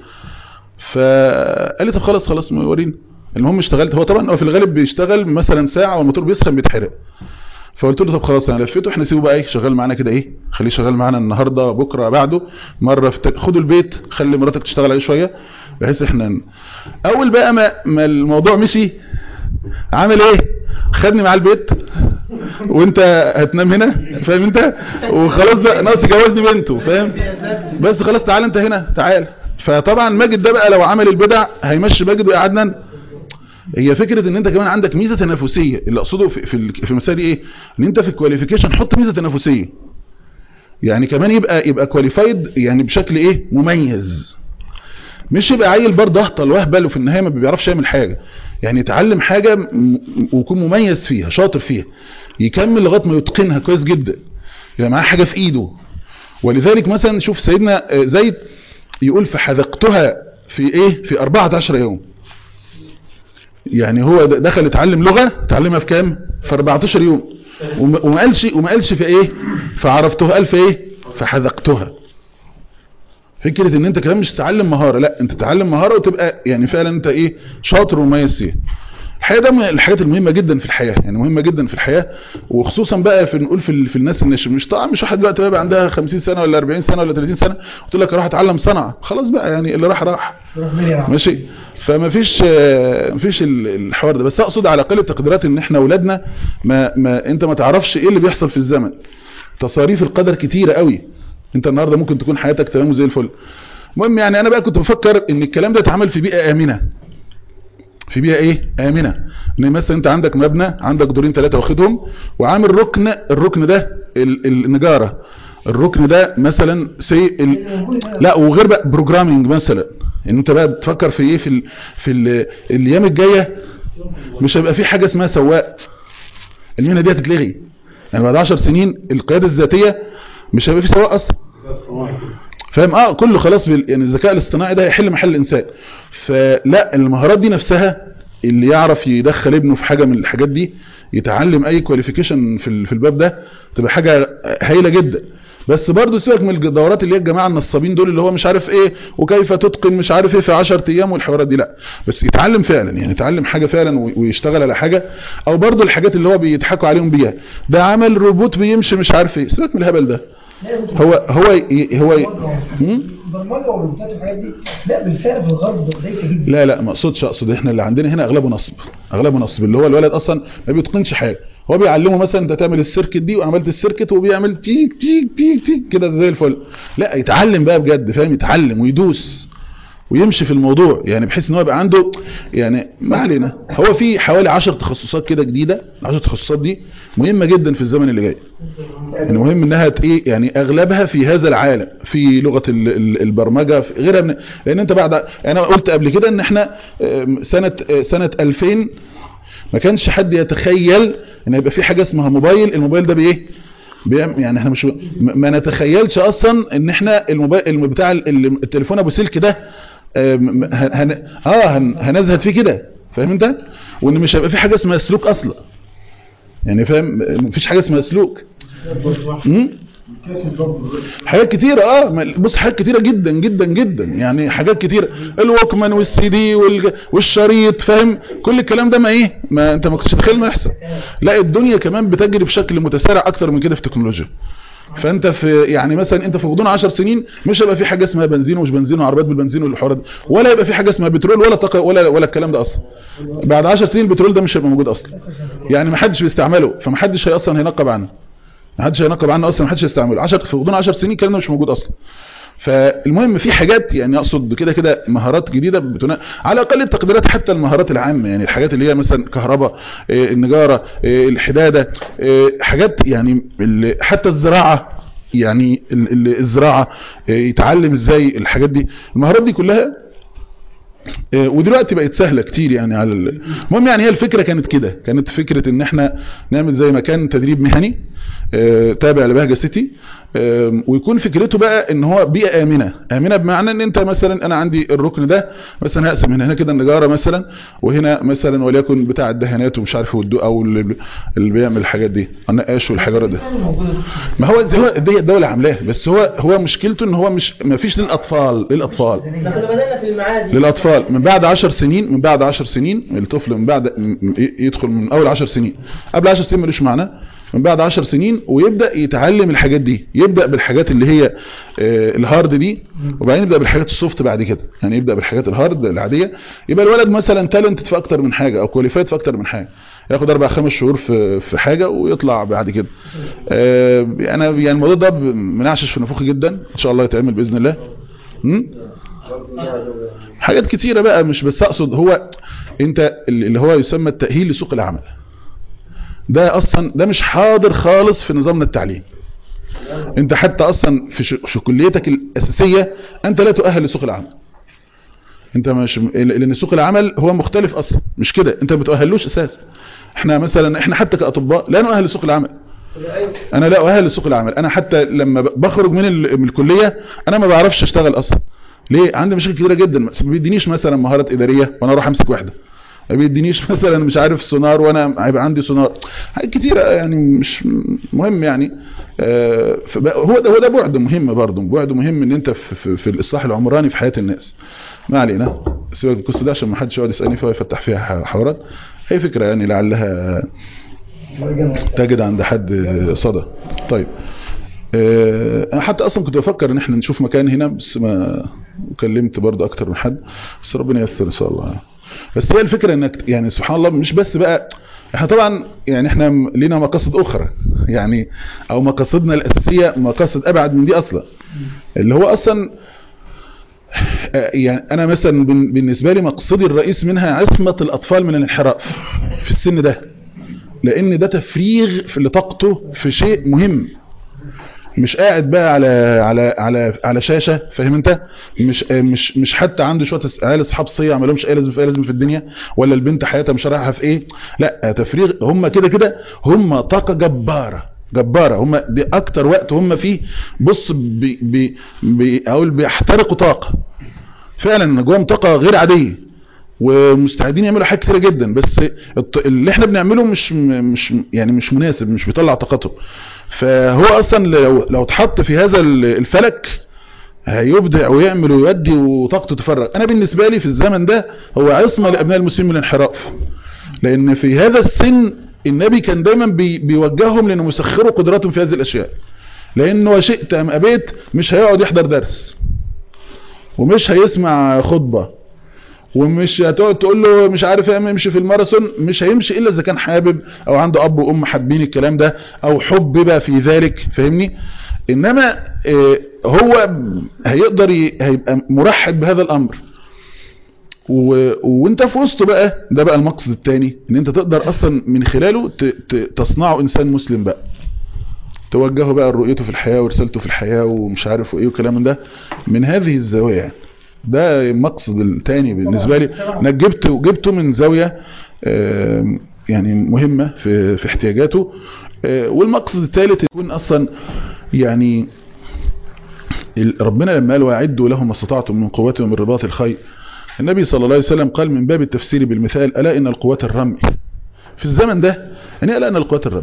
فقال لي طب خلاص خلاص ما ورينا المهم اشتغلت هو طبعا هو في الغالب بيشتغل مثلا ساعه والموتور بيسخن بيتحرق فقلت له طب خلاص انا لفيته احنا سيبه بقى ايه شغال معانا كده ايه خليه شغال معانا النهارده بكره بعده مره في تل... خده البيت خلي مراتك تشتغل عليه شويه بحيث احنا ن- اول بقى ما, ما الموضوع مشي عمل ايه خدني معاه البيت وانت هتنام هنا فاهم انت وخلاص بقى ناقص يجوزني بنته فاهم بس خلاص تعال انت هنا تعال فطبعا ماجد ده بقى لو عمل البدع هيمشي ماجد ويقعدنا هي فكرة ان انت كمان عندك ميزة تنافسية اللي اقصده في, في, ال- في المسائل دي ايه ان انت في الكواليفيكيشن حط ميزة تنافسية يعني كمان يبقى يبقى كواليفايد يعني بشكل ايه مميز مش يبقى عيل برضه اهطل واهبل وفي النهايه ما بيعرفش يعمل حاجه يعني يتعلم حاجه م- ويكون مميز فيها شاطر فيها يكمل لغايه ما يتقنها كويس جدا يبقى معاه حاجه في ايده ولذلك مثلا شوف سيدنا آه، زيد يقول فحذقتها في ايه في 14 يوم يعني هو د- دخل يتعلم لغه اتعلمها في كام في 14 يوم وما وما قالش وما قالش في ايه فعرفتها قال في ايه فحذقتها فكرة ان انت كمان مش تتعلم مهارة لا انت تتعلم مهارة وتبقى يعني فعلا انت ايه شاطر ومميز فيها الحقيقة ده من الحاجات المهمة جدا في الحياة يعني مهمة جدا في الحياة وخصوصا بقى في نقول في, ال- في الناس اللي مش- مش طبعا مش واحد دلوقتي بقى عندها 50 سنة ولا 40 سنة ولا 30 سنة قلت لك اروح اتعلم صنعة خلاص بقى يعني اللي راح راح روح مين يا ماشي فما فيش آه، ما فيش ال- الحوار ده بس اقصد على اقل التقديرات ان احنا اولادنا ما, ما انت ما تعرفش ايه اللي بيحصل في الزمن تصاريف القدر كتيرة قوي انت النهارده ممكن تكون حياتك تمام وزي الفل المهم يعني انا بقى كنت بفكر ان الكلام ده اتعمل في بيئة امنة في بيئة ايه امنة ان مثلا انت عندك مبنى عندك دورين ثلاثة واخدهم وعامل ركن الركن ده ال- النجارة الركن ده مثلا سي ال... لا وغير بقى بروجرامينج مثلا ان انت بقى بتفكر في ايه في ال... في ال... الايام الجايه مش هيبقى في حاجه اسمها سواق المهنه دي هتتلغي يعني بعد 10 سنين القياده الذاتيه مش هيبقى في سواق اصلا فاهم اه كله خلاص بال... يعني الذكاء الاصطناعي ده هيحل محل الانسان فلا المهارات دي نفسها اللي يعرف يدخل ابنه في حاجه من الحاجات دي يتعلم اي كواليفيكيشن في ال- في الباب ده تبقى حاجه هايله جدا بس برضه سيبك من الدورات اللي هي الجماعه النصابين دول اللي هو مش عارف ايه وكيف تتقن مش عارف ايه في 10 ايام والحوارات دي لا بس يتعلم فعلا يعني يتعلم حاجه فعلا وي- ويشتغل على حاجه او برضه الحاجات اللي هو بيضحكوا عليهم بيها ده عمل روبوت بيمشي مش عارف ايه سيبك من الهبل ده هو هو ي- هو ي- هم؟ برمجه والروبوتات والحاجات دي لا بالفعل في الغرب ضعيفه جدا لا لا ما اقصدش اقصد احنا اللي عندنا هنا اغلبه نصب اغلبه نصب اللي هو الولد اصلا ما بيتقنش حاجه هو بيعلمه مثلا انت تعمل السيركت دي وعملت السيركت وبيعمل تيك تيك تيك تيك كده زي الفل لا يتعلم بقى بجد فاهم يتعلم ويدوس ويمشي في الموضوع يعني بحيث ان هو يبقى عنده يعني ما علينا هو في حوالي 10 تخصصات كده جديده ال 10 تخصصات دي مهمه جدا في الزمن اللي جاي يعني مهم انها ت- ايه يعني اغلبها في هذا العالم في لغه ال- ال- البرمجه في غيرها من لان انت بعد انا قلت قبل كده ان احنا آم، سنه آه، سنه 2000 ما كانش حد يتخيل ان يبقى في حاجه اسمها موبايل الموبايل ده بايه بيعم- يعني احنا مش م- ما نتخيلش اصلا ان احنا الموبايل الم- بتاع ال- ال- التليفون ابو سلك ده آم، هن هن اه هن هنزهد فيه كده فاهم انت وان مش هيبقى في حاجه اسمها سلوك اصلا يعني فاهم مفيش حاجه اسمها سلوك امم حاجات كتيرة اه ما- بص حاجات كتيرة جدا جدا جدا يعني حاجات كتيرة الوكمان والسي دي والج- والشريط فاهم كل الكلام ده ما ايه ما انت ما كنتش تتخيل ما يحصل لا الدنيا كمان بتجري بشكل متسارع اكتر من كده في التكنولوجيا فانت في يعني مثلا انت في غضون 10 سنين مش هيبقى في حاجه اسمها بنزين ومش بنزين وعربيات بالبنزين والحوارات دي، ولا يبقى في حاجه اسمها بترول ولا طاقه ولا ولا الكلام ده اصلا بعد 10 سنين البترول ده مش هيبقى موجود اصلا يعني ما حدش بيستعمله فما حدش هي اصلا هينقب عنه ما حدش هينقب عنه اصلا ما حدش هيستعمله 10 في غضون 10 سنين الكلام ده مش موجود اصلا فالمهم في حاجات يعني اقصد كده كده مهارات جديده بتنا... على اقل التقديرات حتى المهارات العامه يعني الحاجات اللي هي مثلا كهرباء إيه، النجاره إيه، الحداده إيه، حاجات يعني اللي حتى الزراعه يعني ال- ال- الزراعه إيه، يتعلم ازاي الحاجات دي المهارات دي كلها إيه، ودلوقتي بقت سهله كتير يعني على ال- المهم يعني هي الفكره كانت كده كانت فكره ان احنا نعمل زي مكان تدريب مهني آه، تابع لبهجه سيتي آم، ويكون فكرته بقى ان هو بيئه امنه امنه بمعنى ان انت مثلا انا عندي الركن ده مثلا هقسم هنا هنا كده النجاره مثلا وهنا مثلا وليكن بتاع الدهانات ومش عارف والدو او اللي اللي بيعمل الحاجات دي النقاش والحجارات ده ما هو زي هو دي الدوله عاملاه بس هو هو مشكلته ان هو مش ما فيش للاطفال للاطفال احنا كنا بدأنا في المعادي للاطفال من بعد 10 سنين من بعد 10 سنين الطفل من بعد م- م- يدخل من اول 10 سنين قبل 10 سنين ملوش معنى من بعد 10 سنين ويبدا يتعلم الحاجات دي يبدا بالحاجات اللي هي آه، الهارد دي وبعدين يبدا بالحاجات السوفت بعد كده يعني يبدا بالحاجات الهارد العاديه يبقى الولد مثلا تالنت في اكتر من حاجه او كواليفايد في اكتر من حاجه ياخد اربع خمس شهور في في حاجه ويطلع بعد كده آه، انا يعني الموضوع ده منعشش في نفوخي جدا ان شاء الله يتعمل باذن الله امم حاجات كتيرة بقى مش بس اقصد هو انت اللي هو يسمى التأهيل لسوق العمل ده اصلا ده مش حاضر خالص في نظامنا التعليم انت حتى اصلا في ش- في كليتك الاساسية انت لا تؤهل لسوق العمل انت مش لان سوق العمل هو مختلف اصلا مش كده انت ما بتؤهلوش اساسا احنا مثلا احنا حتى كاطباء لا نؤهل لسوق العمل انا لا اؤهل لسوق العمل انا حتى لما ب- بخرج من ال- من الكليه انا ما بعرفش اشتغل اصلا ليه عندي مشاكل كتيره جدا ما بيدينيش مثلا مهارات اداريه وانا اروح امسك وحده ما بيدينيش مثلا مش عارف سونار وانا هيبقى عندي سونار حاجات كتيره يعني مش مهم يعني آه، فبقى- هو ده هو ده بعد مهم برضه بعد مهم ان انت في, في, في الاصلاح العمراني في حياه الناس ما علينا سيبك من القصه ده عشان ما حدش يقعد يسالني فيها ويفتح فيها ح- حوارات هي فكره يعني لعلها تجد عند حد صدى طيب آه، انا حتى اصلا كنت بفكر ان احنا نشوف مكان هنا بس ما كلمت برضه اكتر من حد بس ربنا ييسر ان شاء الله بس هي الفكره انك يعني سبحان الله مش بس بقى احنا طبعا يعني احنا م- لينا مقاصد اخرى يعني او مقاصدنا الاساسيه مقاصد ابعد من دي اصلا اللي هو اصلا آه، يعني انا مثلا بن- بالنسبه لي مقصدي الرئيس منها عصمه الاطفال من الانحراف في السن ده لان ده تفريغ في لطاقته في شيء مهم مش قاعد بقى على على على على شاشه فاهم انت مش مش مش حتى عنده شويه عيال اصحاب صيع ما لهمش اي لازم في اي لازم في الدنيا ولا البنت حياتها مش رايحه في ايه لا تفريغ هم كده كده هم طاقه جباره جباره هم دي اكتر وقت هم فيه بص بي بي بي اقول بيحترقوا طاقه فعلا جواهم طاقه غير عاديه ومستعدين يعملوا حاجات كتيره جدا بس الط- اللي احنا بنعمله مش مش يعني مش مناسب مش بيطلع طاقته فهو اصلا لو لو اتحط في هذا ال- الفلك هيبدع ويعمل ويودي وطاقته تفرغ انا بالنسبه لي في الزمن ده هو عصمه لابناء المسلمين من الانحراف لان في هذا السن النبي كان دايما بي بيوجههم لانه مسخروا قدراتهم في هذه الاشياء لانه شئت ام ابيت مش هيقعد يحضر درس ومش هيسمع خطبه ومش هتقعد تقول له مش عارف اعمل امشي في الماراثون مش هيمشي الا اذا كان حابب او عنده اب وام حابين الكلام ده او حبب في ذلك فاهمني انما آه، هو هيقدر ي- هيبقى مرحب بهذا الامر و... وانت في وسطه بقى ده بقى المقصد الثاني ان انت تقدر اصلا من خلاله ت... ت... تصنعه انسان مسلم بقى توجهه بقى رؤيته في الحياة ورسالته في الحياة ومش عارف وايه وكلام من ده من هذه الزاوية يعني ده المقصد الثاني بالنسبة لي انا جبته جبته من زاوية آم، يعني مهمة في في احتياجاته آه، والمقصد الثالث يكون اصلا يعني ال- ربنا لما قال واعدوا لهم ما استطعتم من قوة ومن رباط الخيل النبي صلى الله عليه وسلم قال من باب التفسير بالمثال ألا إن القوات الرمي في الزمن ده يعني ألا إن القوات الرمي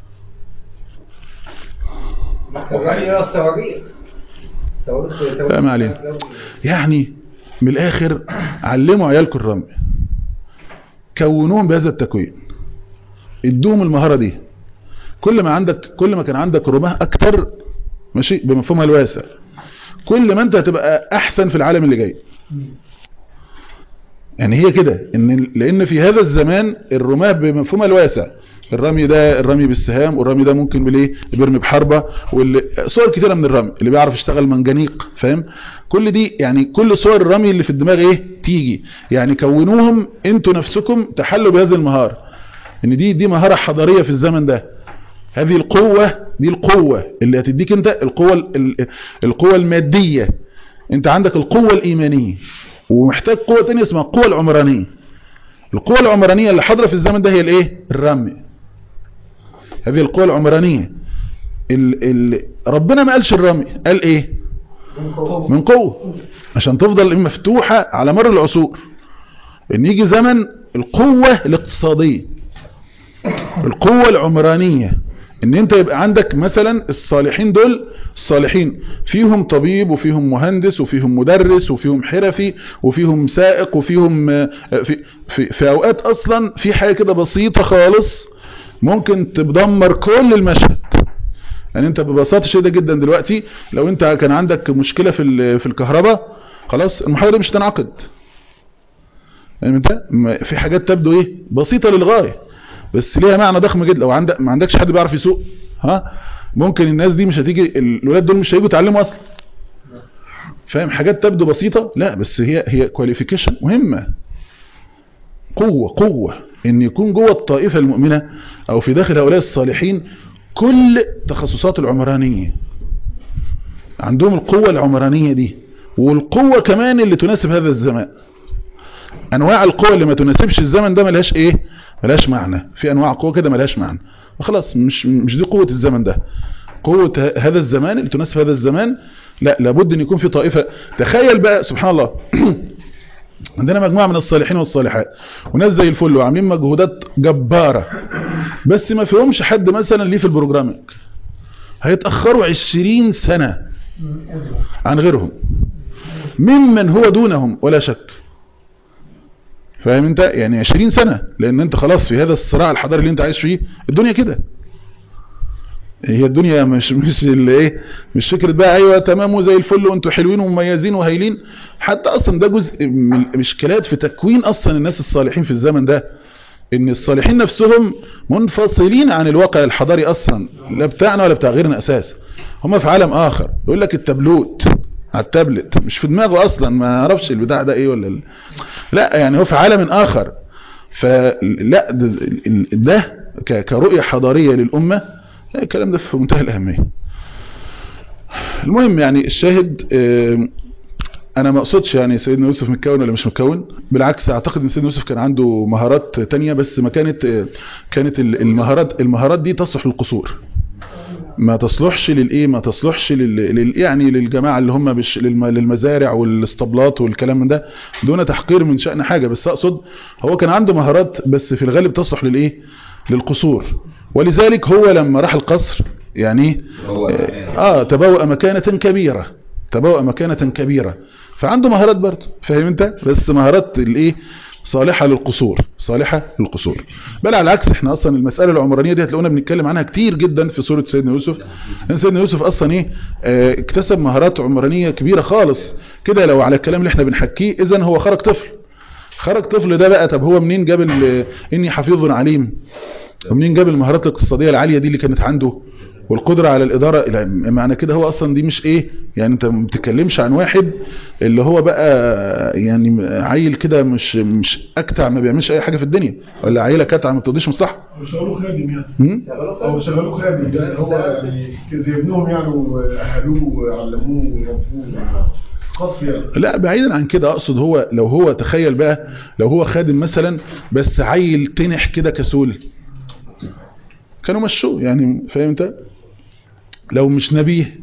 وغير الصواريخ صواريخ لا ما علينا يعني من الآخر علموا عيالكم الرمي كونوهم بهذا التكوين ادوهم المهارة دي كل ما عندك كل ما كان عندك رماه أكتر ماشي بمفهومها الواسع كل ما انت هتبقى احسن في العالم اللي جاي يعني هي كده ان لان في هذا الزمان الرماه بمفهومها الواسع الرمي ده الرمي بالسهام والرمي ده ممكن بالايه بيرمي بحربه واللي صور كتيره من الرمي اللي بيعرف يشتغل منجنيق فاهم كل دي يعني كل صور الرمي اللي في الدماغ ايه تيجي يعني كونوهم انتوا نفسكم تحلوا بهذه المهاره ان دي دي مهاره حضاريه في الزمن ده هذه القوه دي القوه اللي هتديك انت القوه ال- القوه الماديه انت عندك القوه الايمانيه ومحتاج قوه ثانيه اسمها القوه العمرانيه القوة العمرانية اللي حاضرة في الزمن ده هي الايه الرمي هذه القوة العمرانية ال ال ربنا ما قالش الرمي قال ايه من قوة عشان تفضل مفتوحة على مر العصور ان يجي زمن القوة الاقتصادية القوة العمرانية ان انت يبقى عندك مثلا الصالحين دول الصالحين فيهم طبيب وفيهم مهندس وفيهم مدرس وفيهم حرفي وفيهم سائق وفيهم آه، في, في, في اوقات اصلا في حاجة كده بسيطة خالص ممكن تدمر كل المشهد يعني انت ببساطة شديدة جدا دلوقتي لو انت كان عندك مشكلة في ال- في الكهرباء خلاص المحاضرة مش تنعقد يعني انت ما- في حاجات تبدو ايه بسيطة للغاية بس ليها معنى ضخم جدا لو عندك ما عندكش حد بيعرف يسوق ها ممكن الناس دي مش هتيجي الولاد دول مش هيجوا يتعلموا اصلا فاهم حاجات تبدو بسيطة لا بس هي هي كواليفيكيشن مهمة قوة قوة ان يكون جوه الطائفة المؤمنة او في داخل هؤلاء الصالحين كل تخصصات العمرانية عندهم القوة العمرانية دي والقوة كمان اللي تناسب هذا الزمان انواع القوة اللي ما تناسبش الزمن ده ملهاش ايه ملهاش معنى في انواع قوة كده ملهاش معنى خلاص مش مش دي قوة الزمن ده قوة ه- هذا الزمان اللي تناسب هذا الزمان لا لابد ان يكون في طائفة تخيل بقى سبحان الله عندنا مجموعة من الصالحين والصالحات وناس زي الفل وعاملين مجهودات جبارة بس ما فيهمش حد مثلا ليه في البروجرامينج هيتأخروا عشرين سنة عن غيرهم ممن هو دونهم ولا شك فاهم انت يعني 20 سنة لان انت خلاص في هذا الصراع الحضاري اللي انت عايش فيه الدنيا كده هي الدنيا مش مش اللي ايه مش فكرة بقى ايوه تمام وزي الفل وانتوا حلوين ومميزين وهايلين حتى اصلا ده جزء من الاشكالات في تكوين اصلا الناس الصالحين في الزمن ده ان الصالحين نفسهم منفصلين عن الواقع الحضاري اصلا لا بتاعنا ولا بتاع غيرنا اساسا هم في عالم اخر يقول لك التابلوت على التابلت مش في دماغه اصلا ما يعرفش البتاع ده ايه ولا ال... لا يعني هو في عالم اخر فلا ده, ده ك- كرؤية حضارية للأمة الكلام ده في منتهى الأهمية المهم يعني الشاهد آم، انا ما اقصدش يعني سيدنا يوسف متكون ولا مش متكون بالعكس اعتقد ان سيدنا يوسف كان عنده مهارات تانية بس ما كانت آه، كانت ال- المهارات المهارات دي تصلح للقصور ما تصلحش للايه ما تصلحش لل... لل... يعني للجماعه اللي هم بش... للم... للمزارع والاسطبلات والكلام من ده دون تحقير من شأن حاجه بس اقصد هو كان عنده مهارات بس في الغالب تصلح للايه للقصور ولذلك هو لما راح القصر يعني هو اه تبوأ مكانة كبيرة تبوأ مكانة كبيرة فعنده مهارات برضه فاهم انت بس مهارات الايه صالحة للقصور صالحة للقصور بل على العكس احنا اصلا المسألة العمرانية دي هتلاقونا بنتكلم عنها كتير جدا في سورة سيدنا يوسف لان سيدنا يوسف اصلا ايه آه، اكتسب مهارات عمرانية كبيرة خالص كده لو على الكلام اللي احنا بنحكيه اذا هو خرج طفل خرج طفل ده بقى طب هو منين جاب ال- اني حفيظ عليم ومنين جاب المهارات الاقتصادية العالية دي اللي كانت عنده والقدرة على الإدارة لا، معنى كده هو أصلا دي مش إيه يعني أنت ما بتتكلمش عن واحد اللي هو بقى يعني عيل كده مش مش أكتع ما بيعملش أي حاجة في الدنيا ولا عيلة كتع ما بتقضيش مصلحة شغلوه خادم يعني هم؟ او شغلوه خادم يعني هو يعني زي ابنهم يعني واهلوه وعلموه وربوه خاص يعني لا بعيدا عن كده أقصد هو لو هو تخيل بقى لو هو خادم مثلا بس عيل تنح كده كسول كانوا مشوه يعني فاهم انت لو مش نبيه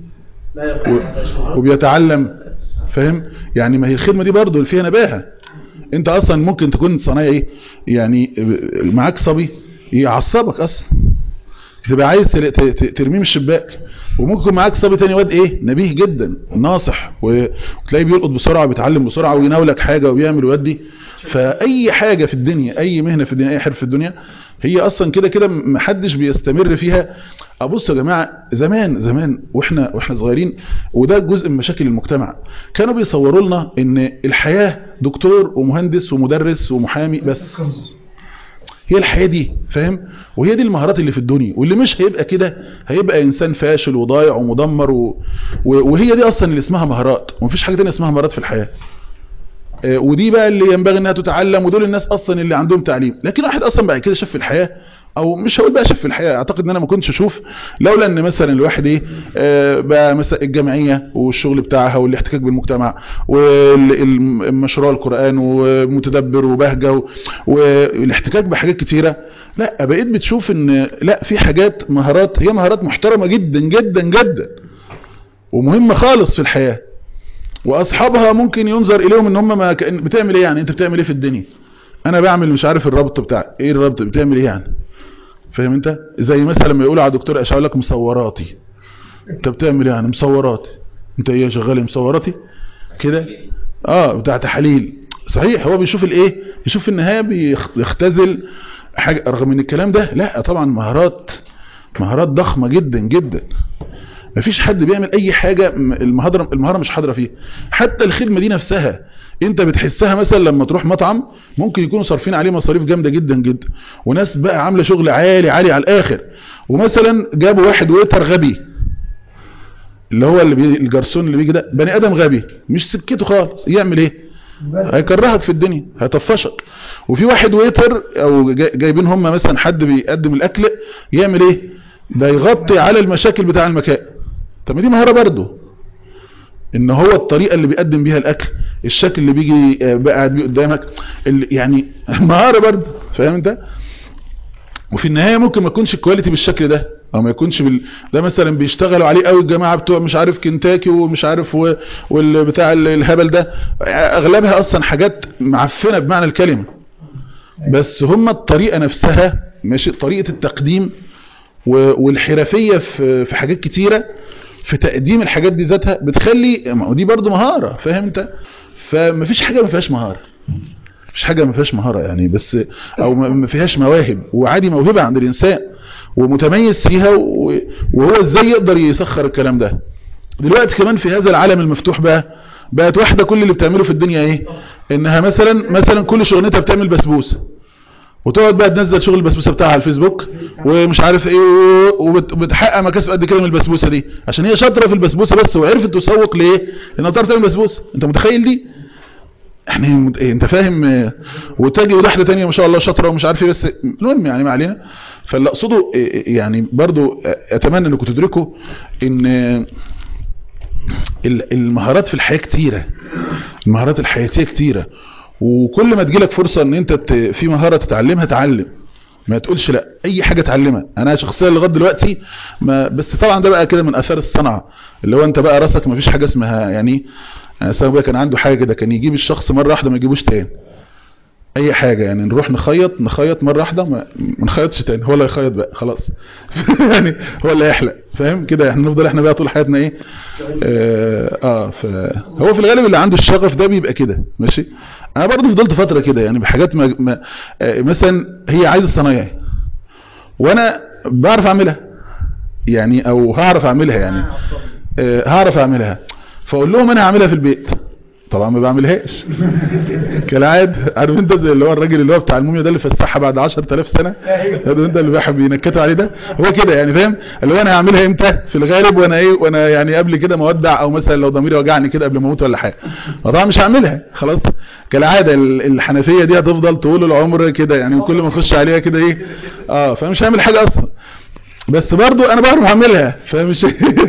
و- وبيتعلم فاهم يعني ما هي الخدمة دي برضو اللي فيها نباهة انت اصلا ممكن تكون صنايعي ايه يعني معاك صبي يعصبك اصلا تبقى عايز تر- ت- ت- ترميه من الشباك وممكن يكون معاك صبي تاني واد ايه نبيه جدا ناصح و- وتلاقيه بيلقط بسرعة وبيتعلم بسرعة ويناولك حاجة وبيعمل ويودي فاي حاجة في الدنيا اي مهنة في الدنيا اي حرف في الدنيا هي اصلا كده كده محدش بيستمر فيها ابص يا جماعة زمان زمان واحنا واحنا صغيرين وده جزء من مشاكل المجتمع كانوا بيصوروا لنا ان الحياة دكتور ومهندس ومدرس ومحامي بس هي الحياة دي فاهم وهي دي المهارات اللي في الدنيا واللي مش هيبقى كده هيبقى انسان فاشل وضايع ومدمر و... و... وهي دي اصلا اللي اسمها مهارات ومفيش حاجة تانية اسمها مهارات في الحياة آه، ودي بقى اللي ينبغي انها تتعلم ودول الناس اصلا اللي عندهم تعليم لكن واحد اصلا بعد كده شاف في الحياة او مش هقول بقى شاف في الحياة اعتقد ان انا ما كنتش اشوف لولا ان مثلا الواحد ايه آه، بقى مثلا الجمعية والشغل بتاعها والاحتكاك بالمجتمع والمشروع القرآن ومتدبر وبهجة و- والاحتكاك بحاجات كتيرة لا بقيت بتشوف ان لا في حاجات مهارات هي مهارات محترمة جدا جدا جدا ومهمة خالص في الحياة واصحابها ممكن ينظر اليهم ان هم ما كأن بتعمل ايه يعني انت بتعمل ايه في الدنيا انا بعمل مش عارف الربط بتاع ايه الربط بتعمل ايه يعني فاهم انت زي مثلا لما يقولوا على دكتور اشعه لك مصوراتي انت بتعمل ايه يعني مصوراتي انت ايه شغال إيه؟ مصوراتي كده اه بتاع تحاليل صحيح هو بيشوف الايه بيشوف في النهايه بيخ- بيختزل حاجه رغم ان الكلام ده لا طبعا مهارات مهارات ضخمه جدا جدا مفيش حد بيعمل اي حاجة م- المهارة المهارة مش حاضرة فيها حتى الخدمة دي نفسها انت بتحسها مثلا لما تروح مطعم ممكن يكونوا صارفين عليه مصاريف جامدة جدا جدا وناس بقى عاملة شغل عالي عالي على الاخر ومثلا جابوا واحد ويتر غبي اللي هو اللي بي... الجرسون اللي بيجي ده بني ادم غبي مش سكته خالص يعمل ايه هيكرهك في الدنيا هيطفشك وفي واحد ويتر او جاي- جايبين هم مثلا حد بيقدم الاكل يعمل ايه ده يغطي على المشاكل بتاع المكان طب ما دي مهاره برضه ان هو الطريقه اللي بيقدم بيها الاكل الشكل اللي بيجي آه، بقى قاعد بيه قدامك اللي يعني مهاره برضه فاهم انت وفي النهايه ممكن ما يكونش الكواليتي بالشكل ده او ما يكونش بال... ده مثلا بيشتغلوا عليه قوي الجماعه بتوع مش عارف كنتاكي ومش عارف و... والبتاع ال- الهبل ده اغلبها اصلا حاجات معفنه بمعنى الكلمه بس هم الطريقه نفسها ماشي طريقه التقديم و... والحرفيه في في حاجات كتيره في تقديم الحاجات دي ذاتها بتخلي ما هو دي برضو مهاره فاهم انت فمفيش حاجه ما فيهاش مهاره مفيش حاجه ما فيهاش مهاره يعني بس او ما ما فيهاش مواهب وعادي موهبه عند الانسان ومتميز فيها و- وهو ازاي يقدر يسخر الكلام ده دلوقتي كمان في هذا العالم المفتوح بقى بقت واحده كل اللي بتعمله في الدنيا ايه انها مثلا مثلا كل شغلتها بتعمل بسبوسه وتقعد بقى تنزل شغل البسبوسه بتاعها على الفيسبوك ومش عارف ايه وبتحقق مكاسب قد كده من البسبوسه دي عشان هي شاطره في البسبوسه بس وعرفت تسوق ليه انها بتعرف تعمل بسبوسه انت متخيل دي احنا مت- إيه انت فاهم آه، وتجي واحده تانية ما شاء الله شاطره ومش عارف ايه بس المهم يعني ما علينا فاللي اقصده إيه، يعني برضو اتمنى انكم تدركوا ان ال- المهارات في الحياه كتيره المهارات الحياتيه كتيره وكل ما تجيلك فرصه ان انت ت- في مهاره تتعلمها تعلم ما تقولش لا اي حاجه اتعلمها انا شخصيا لغايه دلوقتي ما بس طبعا ده بقى كده من اثار الصنعه اللي هو انت بقى راسك ما فيش حاجه اسمها يعني انا سبب كان عنده حاجه كده كان يجيب الشخص مره واحده ما يجيبوش تاني اي حاجه يعني نروح نخيط نخيط مره واحده ما ما نخيطش تاني هو اللي هيخيط بقى خلاص يعني هو اللي هيحلق فاهم كده احنا نفضل احنا بقى طول حياتنا ايه اه, آه فهو في الغالب اللي عنده الشغف ده بيبقى كده ماشي انا برضه فضلت فتره كده يعني بحاجات ما ما آه مثلا هي عايزه صنايعي وانا بعرف اعملها يعني او هعرف اعملها يعني آه هعرف اعملها فاقول لهم انا هعملها في البيت طبعا ما بعملهاش كالعاد عارف انت زي اللي هو الراجل اللي هو بتاع الموميا ده اللي فسحها بعد 10000 سنه هذا انت اللي بيحب بينكتوا عليه ده هو كده يعني فاهم اللي هو انا هعملها امتى في الغالب وانا ايه وانا يعني قبل كده مودع او مثلا لو ضميري وجعني كده قبل ما اموت ولا حاجه طبعا مش هعملها خلاص كالعاده ال- الحنفيه دي هتفضل طول العمر كده يعني كل ما اخش عليها كده ايه اه فمش هعمل حاجه اصلا بس برضو انا بعرف اعملها فمش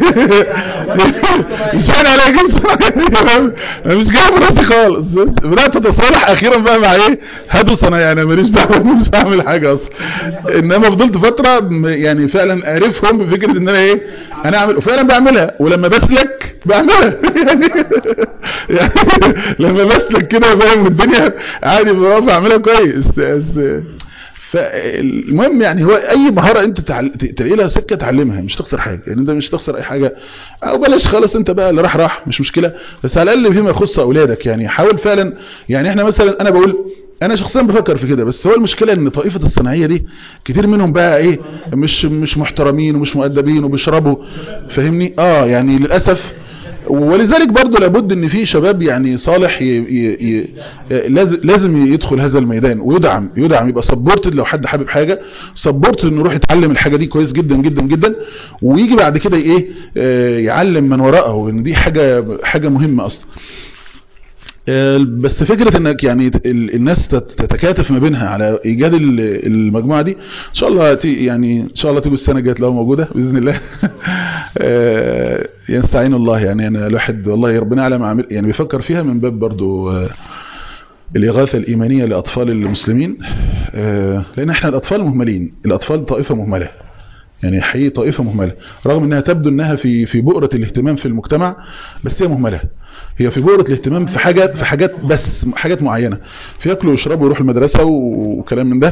مش انا عليا انا مش جاي في راسي خالص بس بدات اتصالح اخيرا بقى مع ايه هاتوا صنايعي انا ماليش دعوه مش هعمل حاجه اصلا انما فضلت فتره م- يعني فعلا اعرفهم بفكره ان انا ايه انا اعمل وفعلا بعملها ولما بسلك بعملها يعني, يعني لما بسلك كده فاهم الدنيا عادي بعرف اعملها كويس بس فالمهم يعني هو اي مهارة انت تعل... ت- تلاقي لها سكة تعلمها مش تخسر حاجة يعني انت مش تخسر اي حاجة او بلاش خلاص انت بقى اللي راح راح مش مشكلة بس على الاقل فيما يخص اولادك يعني حاول فعلا يعني احنا مثلا انا بقول انا شخصيا بفكر في كده بس هو المشكلة ان طائفة الصناعية دي كتير منهم بقى ايه مش مش محترمين ومش مؤدبين وبيشربوا فاهمني اه يعني للأسف ولذلك برضه لابد ان في شباب يعني صالح ي... ي... ي... لازم لازم يدخل هذا الميدان ويدعم يدعم يبقى سبورتد لو حد حابب حاجه سبورتد انه يروح يتعلم الحاجه دي كويس جدا جدا جدا ويجي بعد كده ايه آه، يعلم من وراءه ان دي حاجه حاجه مهمه اصلا آه، بس فكرة انك يعني ت- ال- الناس تت- تتكاتف ما بينها على ايجاد ال- المجموعة دي ان شاء الله تي يعني ان شاء الله تيجي السنة الجايه تلاقوها موجودة باذن الله آه، يستعين الله يعني انا الواحد والله ربنا يعلم عامل يعني بيفكر فيها من باب برضو آه، الإغاثة الإيمانية لأطفال المسلمين آه، لأن احنا الأطفال مهملين الأطفال طائفة مهملة يعني حقيقي طائفة مهملة رغم انها تبدو انها في في بؤرة الاهتمام في المجتمع بس هي مهملة هي في بؤرة الاهتمام في حاجات في حاجات بس حاجات معينة في ياكلوا ويشربوا ويروحوا المدرسة وكلام من ده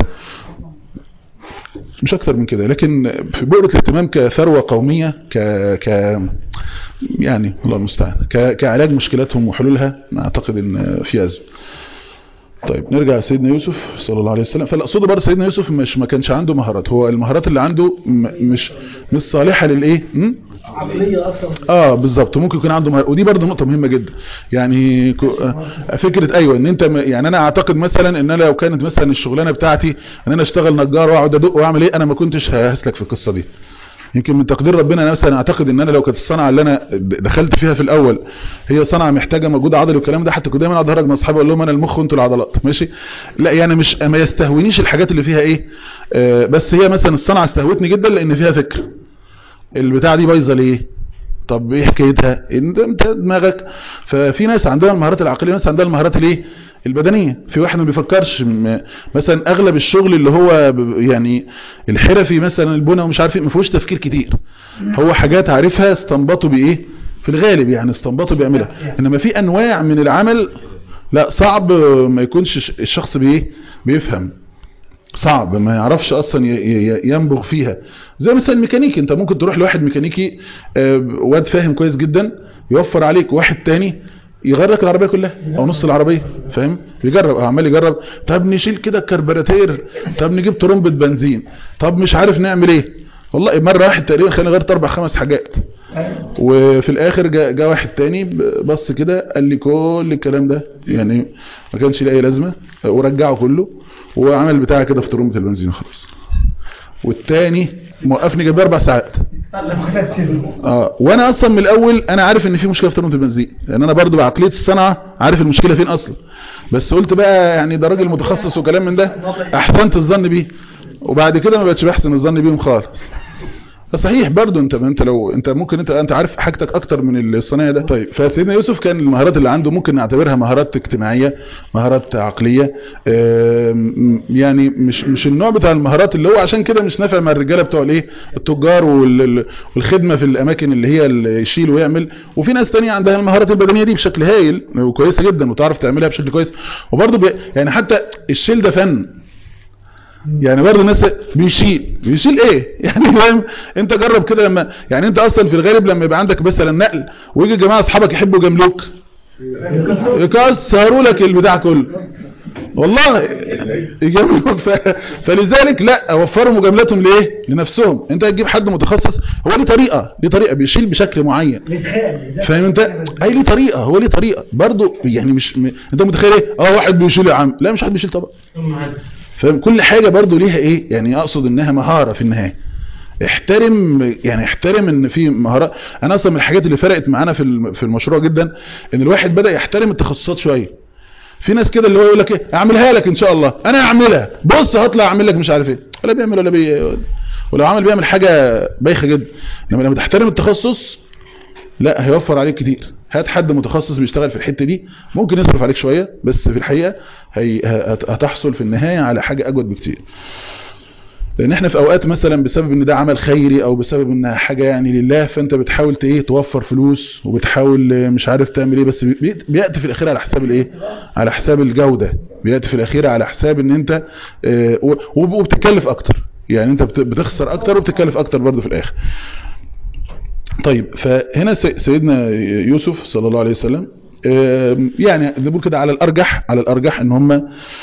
مش اكتر من كده لكن في بؤرة الاهتمام كثروة قومية ك ك يعني الله المستعان ك... كعلاج مشكلاتهم وحلولها اعتقد ان في ازمه طيب نرجع لسيدنا يوسف صلى الله عليه وسلم فالاقصد برضه سيدنا يوسف مش ما كانش عنده مهارات هو المهارات اللي عنده م- مش مش صالحه للايه م? عقلية أكتر اه بالظبط ممكن يكون عنده مهارة ودي برضه نقطه مهمه جدا يعني كو- آه، فكره ايوه ان انت م- يعني انا اعتقد مثلا ان انا لو كانت مثلا الشغلانه بتاعتي ان انا اشتغل نجار واقعد ادق واعمل ايه انا ما كنتش هسلك في القصه دي يمكن من تقدير ربنا انا مثلا اعتقد ان انا لو كانت الصنعه اللي انا دخلت فيها في الاول هي صنعه محتاجه مجهود عضلي والكلام ده حتى كنت دايما اقعد اهرج مع اصحابي اقول لهم انا المخ وانتوا العضلات ماشي لا يعني مش ما يستهونيش الحاجات اللي فيها ايه آه بس هي مثلا الصنعه استهوتني جدا لان فيها فكر البتاعه دي بايظه ليه طب ايه حكايتها انت انت دماغك ففي ناس عندها المهارات العقليه وناس عندها المهارات الايه البدنيه في واحد ما بيفكرش م- مثلا اغلب الشغل اللي هو ب- يعني الحرفي مثلا البنى ومش عارف ايه ما فيهوش تفكير كتير هو حاجات عارفها استنبطوا بايه في الغالب يعني استنبطوا بيعملها انما في انواع من العمل لا صعب ما يكونش الش- الشخص بايه بيفهم صعب ما يعرفش اصلا ي- ي- ينبغ فيها زي مثلا الميكانيكي انت ممكن تروح لواحد ميكانيكي آه، واد فاهم كويس جدا يوفر عليك واحد تاني يغير لك العربيه كلها او نص العربيه فاهم يجرب أو عمال يجرب طب نشيل كده الكربراتير طب نجيب ترمبه بنزين طب مش عارف نعمل ايه والله مره واحد تقريبا خلينا غيرت اربع خمس حاجات وفي الاخر جاء جا واحد تاني بص كده قال لي كل الكلام ده يعني ما كانش ليه اي لازمه ورجعه كله وعمل بتاع كده في ترمبه البنزين وخلاص والتاني موقفني جنبي اربع ساعات اه وانا اصلا من الاول انا عارف ان في مشكله في ترمبه البنزين لان انا برضو بعقليه الصنعه عارف المشكله فين اصلا بس قلت بقى يعني ده راجل متخصص وكلام من ده احسنت الظن بيه وبعد كده ما بقتش بحسن الظن بيهم خالص صحيح برضو انت انت لو انت ممكن انت انت عارف حاجتك اكتر من الصنايع ده طيب فسيدنا يوسف كان المهارات اللي عنده ممكن نعتبرها مهارات اجتماعيه مهارات عقليه آم، يعني مش مش النوع بتاع المهارات اللي هو عشان كده مش نافع مع الرجاله بتوع الايه التجار وال- والخدمه في الاماكن اللي هي اللي يشيل ويعمل وفي ناس تانية عندها المهارات البدنيه دي بشكل هايل وكويسه جدا وتعرف تعملها بشكل كويس وبرضو بي يعني حتى الشيل ده فن يعني برضه الناس بيشيل بيشيل ايه يعني فاهم انت جرب كده لما يعني انت اصلا في الغالب لما يبقى عندك مثلا نقل ويجي جماعه اصحابك يحبوا يجاملوك يكسروا لك البتاع كله والله يجاملوك ف... فلذلك لا وفروا مجاملاتهم لايه لنفسهم انت تجيب حد متخصص هو ليه طريقه ليه طريقه بيشيل بشكل معين فاهم انت اي ليه طريقه هو ليه طريقه برضه يعني مش م... انت متخيل ايه اه واحد بيشيل يا عم لا مش حد بيشيل طبعا فاهم كل حاجة برضو ليها ايه يعني اقصد انها مهارة في النهاية احترم يعني احترم ان في مهارات انا اصلا من الحاجات اللي فرقت معانا في الم- في المشروع جدا ان الواحد بدأ يحترم التخصصات شوية في ناس كده اللي هو يقول لك ايه اعملها لك ان شاء الله انا اعملها بص هطلع اعمل لك مش عارف ايه ولا بيعمل ولا بي ولو عمل بيعمل حاجة بايخة جدا انما لما تحترم التخصص لا هيوفر عليك كتير هات حد متخصص بيشتغل في الحتة دي ممكن يصرف عليك شوية بس في الحقيقة هي هت- هتحصل في النهاية على حاجة أجود بكتير لان احنا في اوقات مثلا بسبب ان ده عمل خيري او بسبب انها حاجة يعني لله فانت بتحاول ت- ايه توفر فلوس وبتحاول آه، مش عارف تعمل ايه بس بي- بيأتي في الاخير على حساب الايه على حساب الجودة بيأتي في الاخير على حساب ان انت آه، و- وب- وبتكلف اكتر يعني انت بت- بتخسر اكتر وبتكلف اكتر برضه في الاخر طيب فهنا سي- سيدنا يوسف صلى الله عليه وسلم آم، يعني نقول كده على الارجح على الارجح ان هم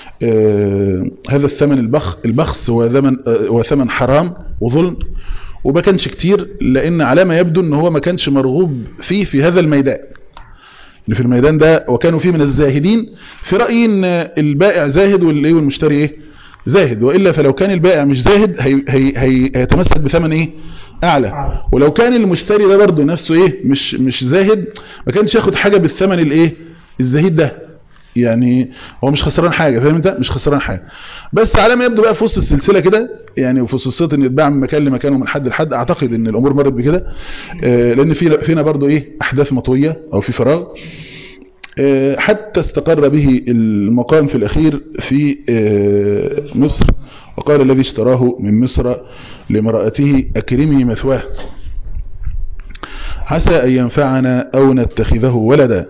آه، هذا الثمن البخ البخس هو ثمن آه، هو ثمن حرام وظلم وما كانش كتير لان على ما يبدو ان هو ما كانش مرغوب فيه في هذا الميدان ان في الميدان ده وكانوا فيه من الزاهدين في رأيي ان البائع زاهد والايه والمشتري ايه زاهد والا فلو كان البائع مش زاهد هي هي هي هيتمسك بثمن ايه اعلى ولو كان المشتري ده برضه نفسه ايه مش مش زاهد ما كانش ياخد حاجة بالثمن الايه الزهيد ده يعني هو مش خسران حاجة فاهم انت مش خسران حاجة بس على ما يبدو بقى في وسط السلسلة كده يعني وفي خصوصية ان يتباع من مكان لمكان ومن حد لحد اعتقد ان الامور مرت بكده آه، لان في فينا برضو ايه احداث مطوية او في فراغ آه، حتى استقر به المقام في الاخير في آه، مصر وقال الذي اشتراه من مصر لامرأته اكرمي مثواه عسى ان ينفعنا او نتخذه ولدا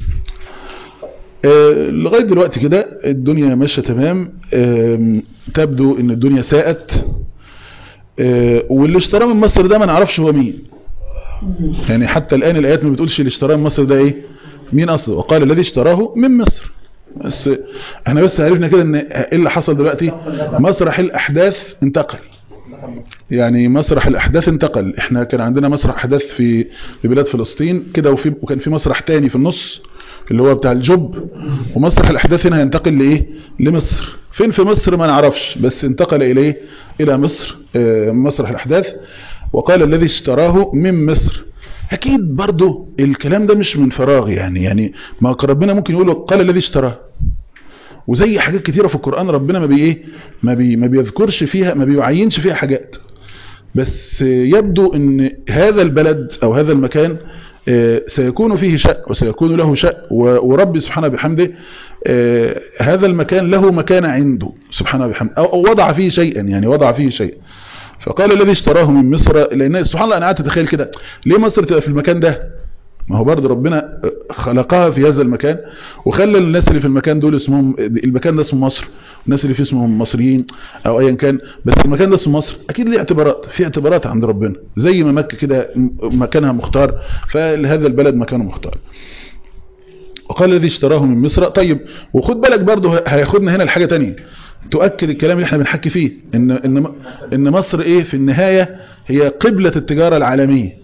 آه، لغاية دلوقتي كده الدنيا ماشية تمام آم، تبدو ان الدنيا ساءت آه، واللي اشتراه من مصر ده ما نعرفش هو مين يعني حتى الآن الآيات ما بتقولش اللي اشتراه من مصر ده ايه مين اصله وقال الذي اشتراه من مصر بس احنا بس عرفنا كده ان ايه اللي حصل دلوقتي مسرح الاحداث انتقل يعني مسرح الاحداث انتقل احنا كان عندنا مسرح احداث في في بلاد فلسطين كده وفي وكان في مسرح تاني في النص اللي هو بتاع الجب ومسرح الاحداث هنا هينتقل لايه لمصر فين في مصر ما نعرفش بس انتقل اليه الى مصر آه، مسرح الاحداث وقال الذي اشتراه من مصر اكيد برضو الكلام ده مش من فراغ يعني يعني ما ربنا ممكن يقول قال الذي اشتراه وزي حاجات كتيرة في القرآن ربنا ما بي ايه ما, بي ما بيذكرش فيها ما بيعينش فيها حاجات بس يبدو ان هذا البلد او هذا المكان سيكون فيه شأ وسيكون له شأ ورب سبحانه بحمده هذا المكان له مكان عنده سبحانه بحمده أو وضع فيه شيئا يعني وضع فيه شيء فقال الذي اشتراه من مصر لأن سبحان الله أنا قعدت أتخيل كده ليه مصر تبقى في المكان ده ما هو برضه ربنا خلقها في هذا المكان وخلى الناس اللي في المكان دول اسمهم المكان ده اسمه مصر الناس اللي فيه اسمهم مصريين او ايا كان بس المكان ده اسمه مصر اكيد ليه اعتبارات في اعتبارات عند ربنا زي ما مكة كده مكانها مختار فلهذا البلد مكانه مختار وقال الذي اشتراه من مصر طيب وخد بالك برضه هياخدنا هنا لحاجه تانية تؤكد الكلام اللي احنا بنحكي فيه ان ان ان مصر ايه في النهايه هي قبلة التجارة العالمية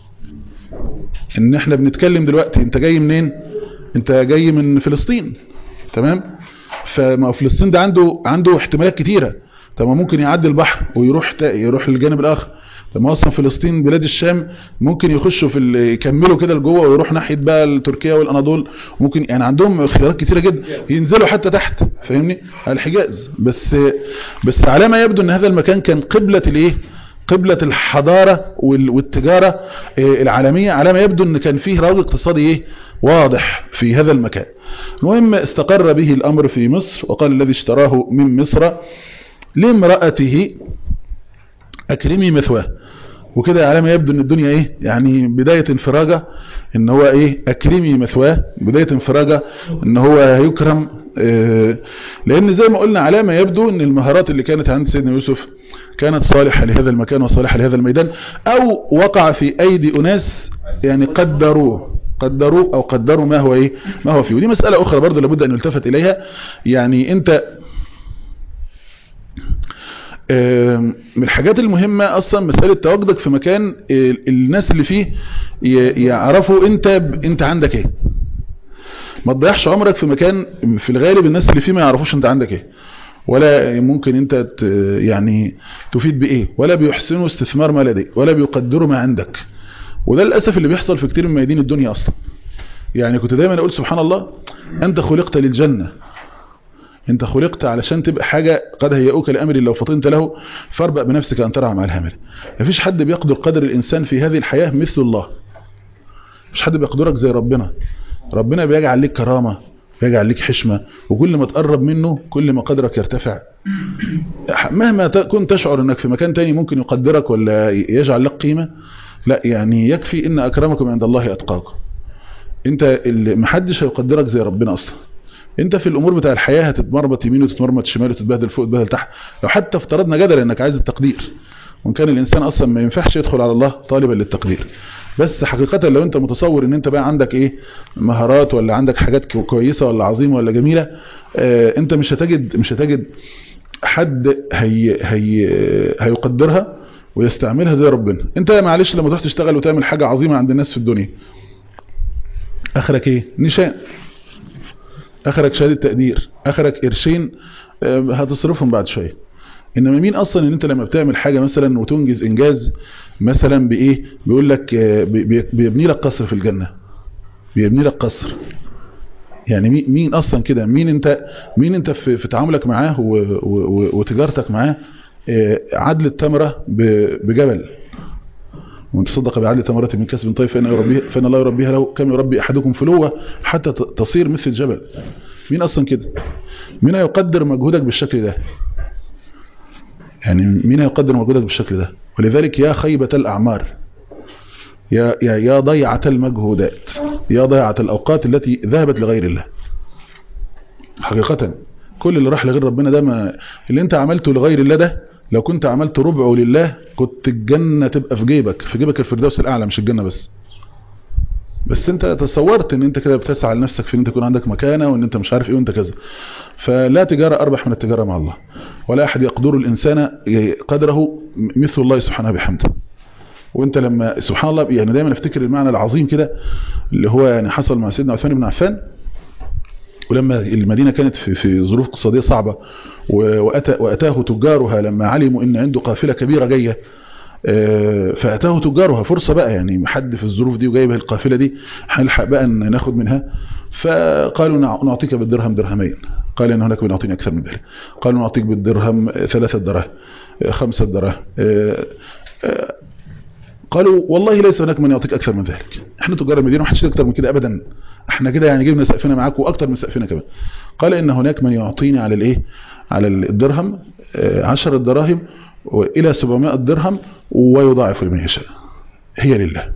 ان احنا بنتكلم دلوقتي انت جاي منين انت جاي من فلسطين تمام فما فلسطين ده عنده عنده احتمالات كتيرة طب ممكن يعدي البحر ويروح يروح للجانب الاخر طب اصلا فلسطين بلاد الشام ممكن يخشوا في يكملوا كده لجوه ويروح ناحيه بقى تركيا والاناضول ممكن يعني عندهم خيارات كتيره جدا ينزلوا حتى تحت فاهمني على الحجاز بس بس على ما يبدو ان هذا المكان كان قبلة الايه قبلة الحضارة والتجارة العالمية على ما يبدو ان كان فيه رواج اقتصادي ايه واضح في هذا المكان المهم استقر به الامر في مصر وقال الذي اشتراه من مصر لامرأته اكرمي مثواه وكده على ما يبدو ان الدنيا ايه يعني بداية انفراجة ان هو ايه اكرمي مثواه بداية انفراجة ان هو يكرم اه لان زي ما قلنا على ما يبدو ان المهارات اللي كانت عند سيدنا يوسف كانت صالحة لهذا المكان وصالحة لهذا الميدان او وقع في ايدي اناس يعني قدروه قدروا او قدروا ما هو ايه ما هو فيه ودي مسألة اخرى برضو لابد ان نلتفت اليها يعني انت من الحاجات المهمة اصلا مسألة تواجدك في مكان الناس اللي فيه يعرفوا انت انت عندك ايه ما تضيعش عمرك في مكان في الغالب الناس اللي فيه ما يعرفوش انت عندك ايه ولا ممكن انت يعني تفيد بايه ولا بيحسنوا استثمار ما لديك ولا بيقدروا ما عندك وده للأسف اللي بيحصل في كتير من ميادين الدنيا اصلا يعني كنت دايما اقول سبحان الله انت خلقت للجنة انت خلقت علشان تبقى حاجة قد هيئوك لأمر لو فطنت له فاربأ بنفسك أن ترعى مع الهمر مفيش حد بيقدر قدر الإنسان في هذه الحياة مثل الله مش حد بيقدرك زي ربنا ربنا بيجعل لك كرامة بيجعل لك حشمة وكل ما تقرب منه كل ما قدرك يرتفع مهما كنت تشعر انك في مكان تاني ممكن يقدرك ولا يجعل لك قيمة لا يعني يكفي ان اكرمكم عند الله اتقاكم انت اللي محدش هيقدرك زي ربنا اصلا انت في الامور بتاع الحياة هتتمرمط يمين وتتمرمط شمال وتتبهدل فوق وتتبهدل تحت لو حتى افترضنا جدلا انك عايز التقدير وان كان الانسان اصلا ما ينفعش يدخل على الله طالبا للتقدير بس حقيقة لو انت متصور ان انت بقى عندك ايه مهارات ولا عندك حاجات كويسة ولا عظيمة ولا جميلة اه انت مش هتجد مش هتجد حد هي هي هيقدرها ويستعملها زي ربنا انت معلش لما تروح تشتغل وتعمل حاجة عظيمة عند الناس في الدنيا اخرك ايه نشاء اخرك شهادة تقدير اخرك قرشين اه هتصرفهم بعد شوية انما مين اصلا ان انت لما بتعمل حاجة مثلا وتنجز انجاز مثلا بايه بيقول لك بيبني لك قصر في الجنة بيبني لك قصر يعني مين اصلا كده مين انت مين انت في, في تعاملك معاه وتجارتك معاه عدل التمرة بجبل ومن تصدق بعدل تمرة من كسب طيب فإن, يربيه فإن الله يربيها له كم يربي أحدكم فلوة حتى تصير مثل الجبل مين أصلا كده مين يقدر مجهودك بالشكل ده يعني مين يقدر مجهودك بالشكل ده ولذلك يا خيبة الأعمار يا, يا, يا ضيعة المجهودات يا ضيعة الأوقات التي ذهبت لغير الله حقيقة كل اللي راح لغير ربنا ده ما اللي انت عملته لغير الله ده لو كنت عملت ربعه لله كنت الجنة تبقى في جيبك في جيبك الفردوس الأعلى مش الجنة بس بس انت تصورت ان انت كده بتسعى لنفسك في ان انت يكون عندك مكانة وان انت مش عارف ايه وانت كذا فلا تجارة اربح من التجارة مع الله ولا احد يقدر الانسان قدره مثل الله سبحانه بحمده وانت لما سبحان الله يعني دايما افتكر المعنى العظيم كده اللي هو يعني حصل مع سيدنا عثمان بن عفان ولما المدينة كانت في, في ظروف اقتصادية صعبة وأتى وأتاه تجارها لما علموا ان عنده قافلة كبيرة جاية آه، فأتاه تجارها فرصة بقى يعني حد في الظروف دي وجايبه القافلة دي هنلحق بقى ان ناخد منها فقالوا نع- نعطيك بالدرهم درهمين قال ان هناك بنعطيني اكثر من ذلك قالوا نعطيك بالدرهم آه، ثلاثة دراهم آه، خمسة دراهم آه، آه، قالوا والله ليس هناك من يعطيك اكثر من ذلك احنا تجار المدينه ومحدش اكتر من كده ابدا احنا كده يعني جبنا سقفنا معاك واكتر من سقفنا كمان قال ان هناك من يعطيني على الايه على الدرهم آه، عشر دراهم والى 700 درهم ويضاعف لمن يشاء هي لله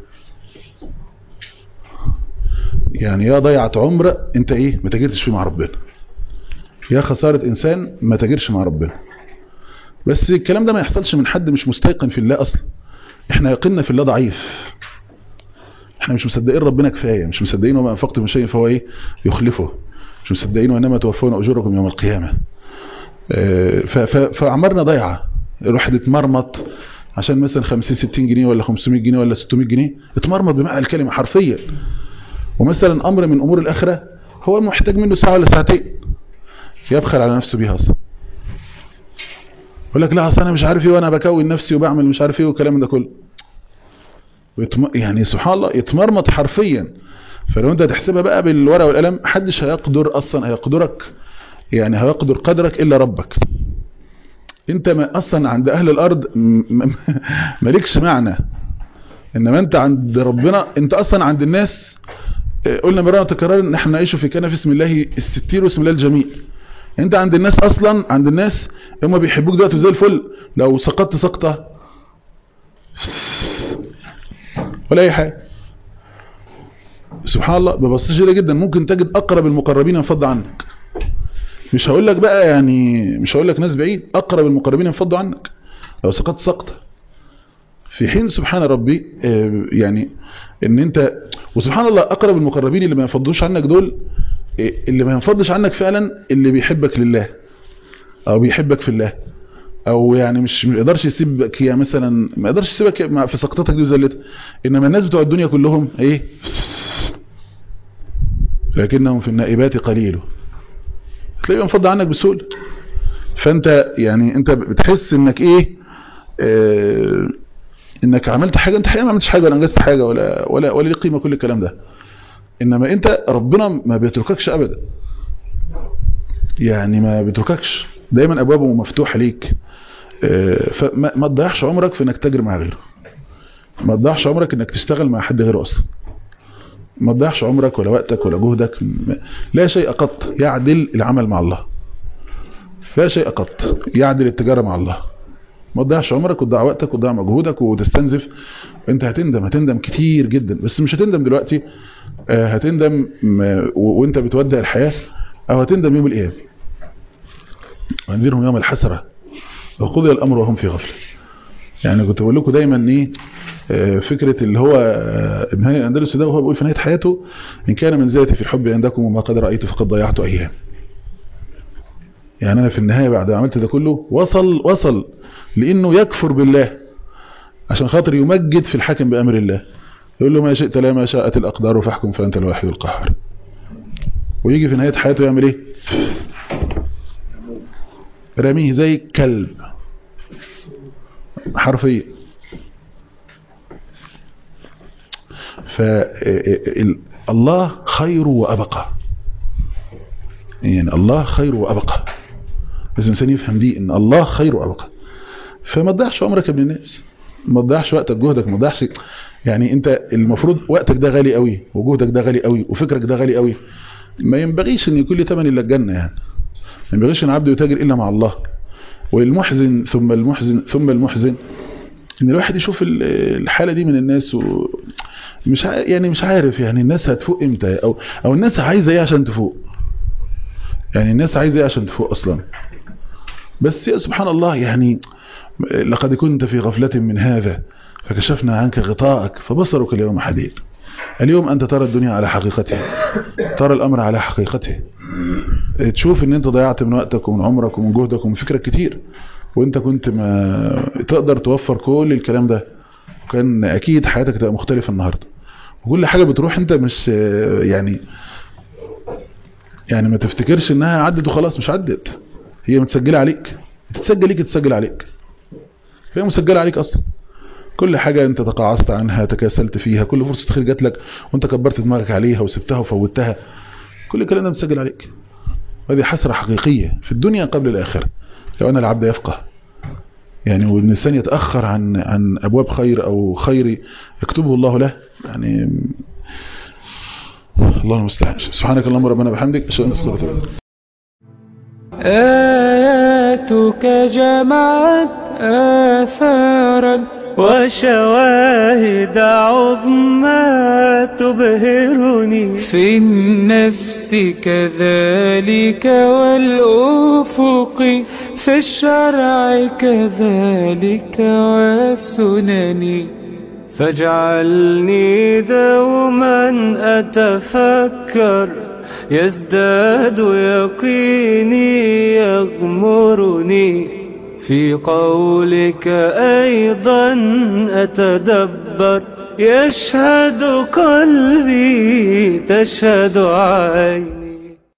يعني يا ضيعة عمر انت ايه ما تجرتش فيه مع ربنا يا خسارة انسان ما تجرش مع ربنا بس الكلام ده ما يحصلش من حد مش مستيقن في الله اصلا احنا يقيننا في الله ضعيف احنا مش مصدقين ربنا كفاية مش مصدقين وما انفقتم من شيء فهو ايه يخلفه مش مصدقين وانما توفون اجوركم يوم القيامة اه، ف- ف- فاعمارنا ضايعه الواحد اتمرمط عشان مثلا 50 60 جنيه ولا 500 جنيه ولا 600 جنيه اتمرمط بمعنى الكلمة حرفيا ومثلا امر من امور الاخرة هو محتاج منه ساعة ولا ساعتين يبخل على نفسه بيها اصلا يقول لك لا اصل انا مش عارف ايه وانا بكون نفسي وبعمل مش عارف ايه والكلام ده كله ويتم... يعني سبحان الله يتمرمط حرفيا فلو انت تحسبها بقى بالورقه والقلم محدش هيقدر اصلا هيقدرك يعني هيقدر قدرك الا ربك انت ما اصلا عند اهل الارض م- م- مالكش معنى انما انت عند ربنا انت اصلا عند الناس اه، قلنا مرارا تكرارا ان احنا نعيش في كنف اسم الله الستير واسم الله الجميل انت عند الناس اصلا عند الناس هم بيحبوك دلوقتي زي الفل لو سقطت سقطه ولا اي حاجه سبحان الله ببساطه شديده جدا ممكن تجد اقرب المقربين ينفض عنك مش هقول لك بقى يعني مش هقول لك ناس بعيد اقرب المقربين ينفضوا عنك لو سقطت سقطه في حين سبحان ربي آه، يعني ان انت وسبحان الله اقرب المقربين اللي ما ينفضوش عنك دول آه، اللي ما ينفضش عنك فعلا اللي بيحبك لله او بيحبك في الله او يعني مش ما يقدرش يسيبك يا مثلا ما يقدرش يسيبك مع- في سقطتك دي وزلتك انما الناس بتوع الدنيا كلهم ايه لكنهم في النائبات قليل تلاقيه ينفض عنك بسهوله فانت يعني انت بتحس انك ايه اه انك عملت حاجه انت حقيقه ما عملتش حاجه ولا انجزت حاجه ولا ولا ولا ليه قيمه كل الكلام ده انما انت ربنا ما بيترككش ابدا يعني ما بيترككش دايما ابوابه مفتوحه ليك اه فما ما تضيعش عمرك في انك تجري مع غيره ما تضيعش عمرك انك تشتغل مع حد غيره اصلا ما تضيعش عمرك ولا وقتك ولا جهدك م- لا شيء قط يعدل العمل مع الله لا شيء قط يعدل التجارة مع الله ما تضيعش عمرك وتضيع وقتك وتضيع مجهودك وتستنزف انت هتندم هتندم كتير جدا بس مش هتندم دلوقتي آه، هتندم م- و- وانت بتودع الحياة او هتندم يوم القيامة وانذرهم يوم الحسرة وقضي الامر وهم في غفلة يعني كنت بقول لكم دايما ايه آه، فكرة اللي هو آه، ابن هاني الاندلسي ده وهو بيقول في نهاية حياته ان كان من ذاتي في الحب عندكم وما قد رأيت فقد ضيعت ايام يعني انا في النهاية بعد ما عملت ده كله وصل وصل لانه يكفر بالله عشان خاطر يمجد في الحكم بامر الله يقول له ما شئت لا ما شاءت الاقدار فاحكم فانت الواحد القهار ويجي في نهاية حياته يعمل ايه رميه زي كلب حرفيا فالله خير وأبقى يعني الله خير وأبقى بس الإنسان يفهم دي إن الله خير وأبقى فما تضيعش عمرك يا ابن الناس ما تضيعش وقتك جهدك ما تضيعش يعني انت المفروض وقتك ده غالي قوي وجهدك ده غالي قوي وفكرك ده غالي قوي ما ينبغيش ان يكون لي ثمن الا الجنه يعني ما ينبغيش ان عبد يتاجر الا مع الله والمحزن ثم المحزن ثم المحزن ان الواحد يشوف ال- الحاله دي من الناس و مش ع- يعني مش عارف يعني الناس هتفوق امتى او او الناس عايزه ايه عشان تفوق يعني الناس عايزه ايه عشان تفوق اصلا بس يا سبحان الله يعني لقد كنت في غفلة من هذا فكشفنا عنك غطاءك فبصرك اليوم حديد اليوم أنت ترى الدنيا على حقيقتها ترى الأمر على حقيقته تشوف ان انت ضيعت من وقتك ومن عمرك ومن جهدك ومن فكرك كتير وانت كنت ما تقدر توفر كل الكلام ده وكان اكيد حياتك تبقى مختلفة النهاردة وكل حاجة بتروح انت مش يعني يعني ما تفتكرش انها عدت وخلاص مش عدت هي متسجلة عليك تتسجل ليك تتسجل عليك هي مسجلة عليك اصلا كل حاجة انت تقاعست عنها تكاسلت فيها كل فرصة خير جات لك وانت كبرت دماغك عليها وسبتها وفوتها كل الكلام ده مسجل عليك وهذه حسرة حقيقية في الدنيا قبل الآخرة لو أن العبد يفقه يعني والإنسان يتأخر عن عن أبواب خير أو خير يكتبه الله له يعني الله المستعان سبحانك اللهم ربنا بحمدك أشهد أن لا إله إلا أنت آياتك جمعت آثارا وشواهد عظمى تبهرني في النفس كذلك والأفق في الشرع كذلك والسنن فاجعلني دوما أتفكر يزداد يقيني يغمرني في قولك أيضا أتدبر يشهد قلبي تشهد عيني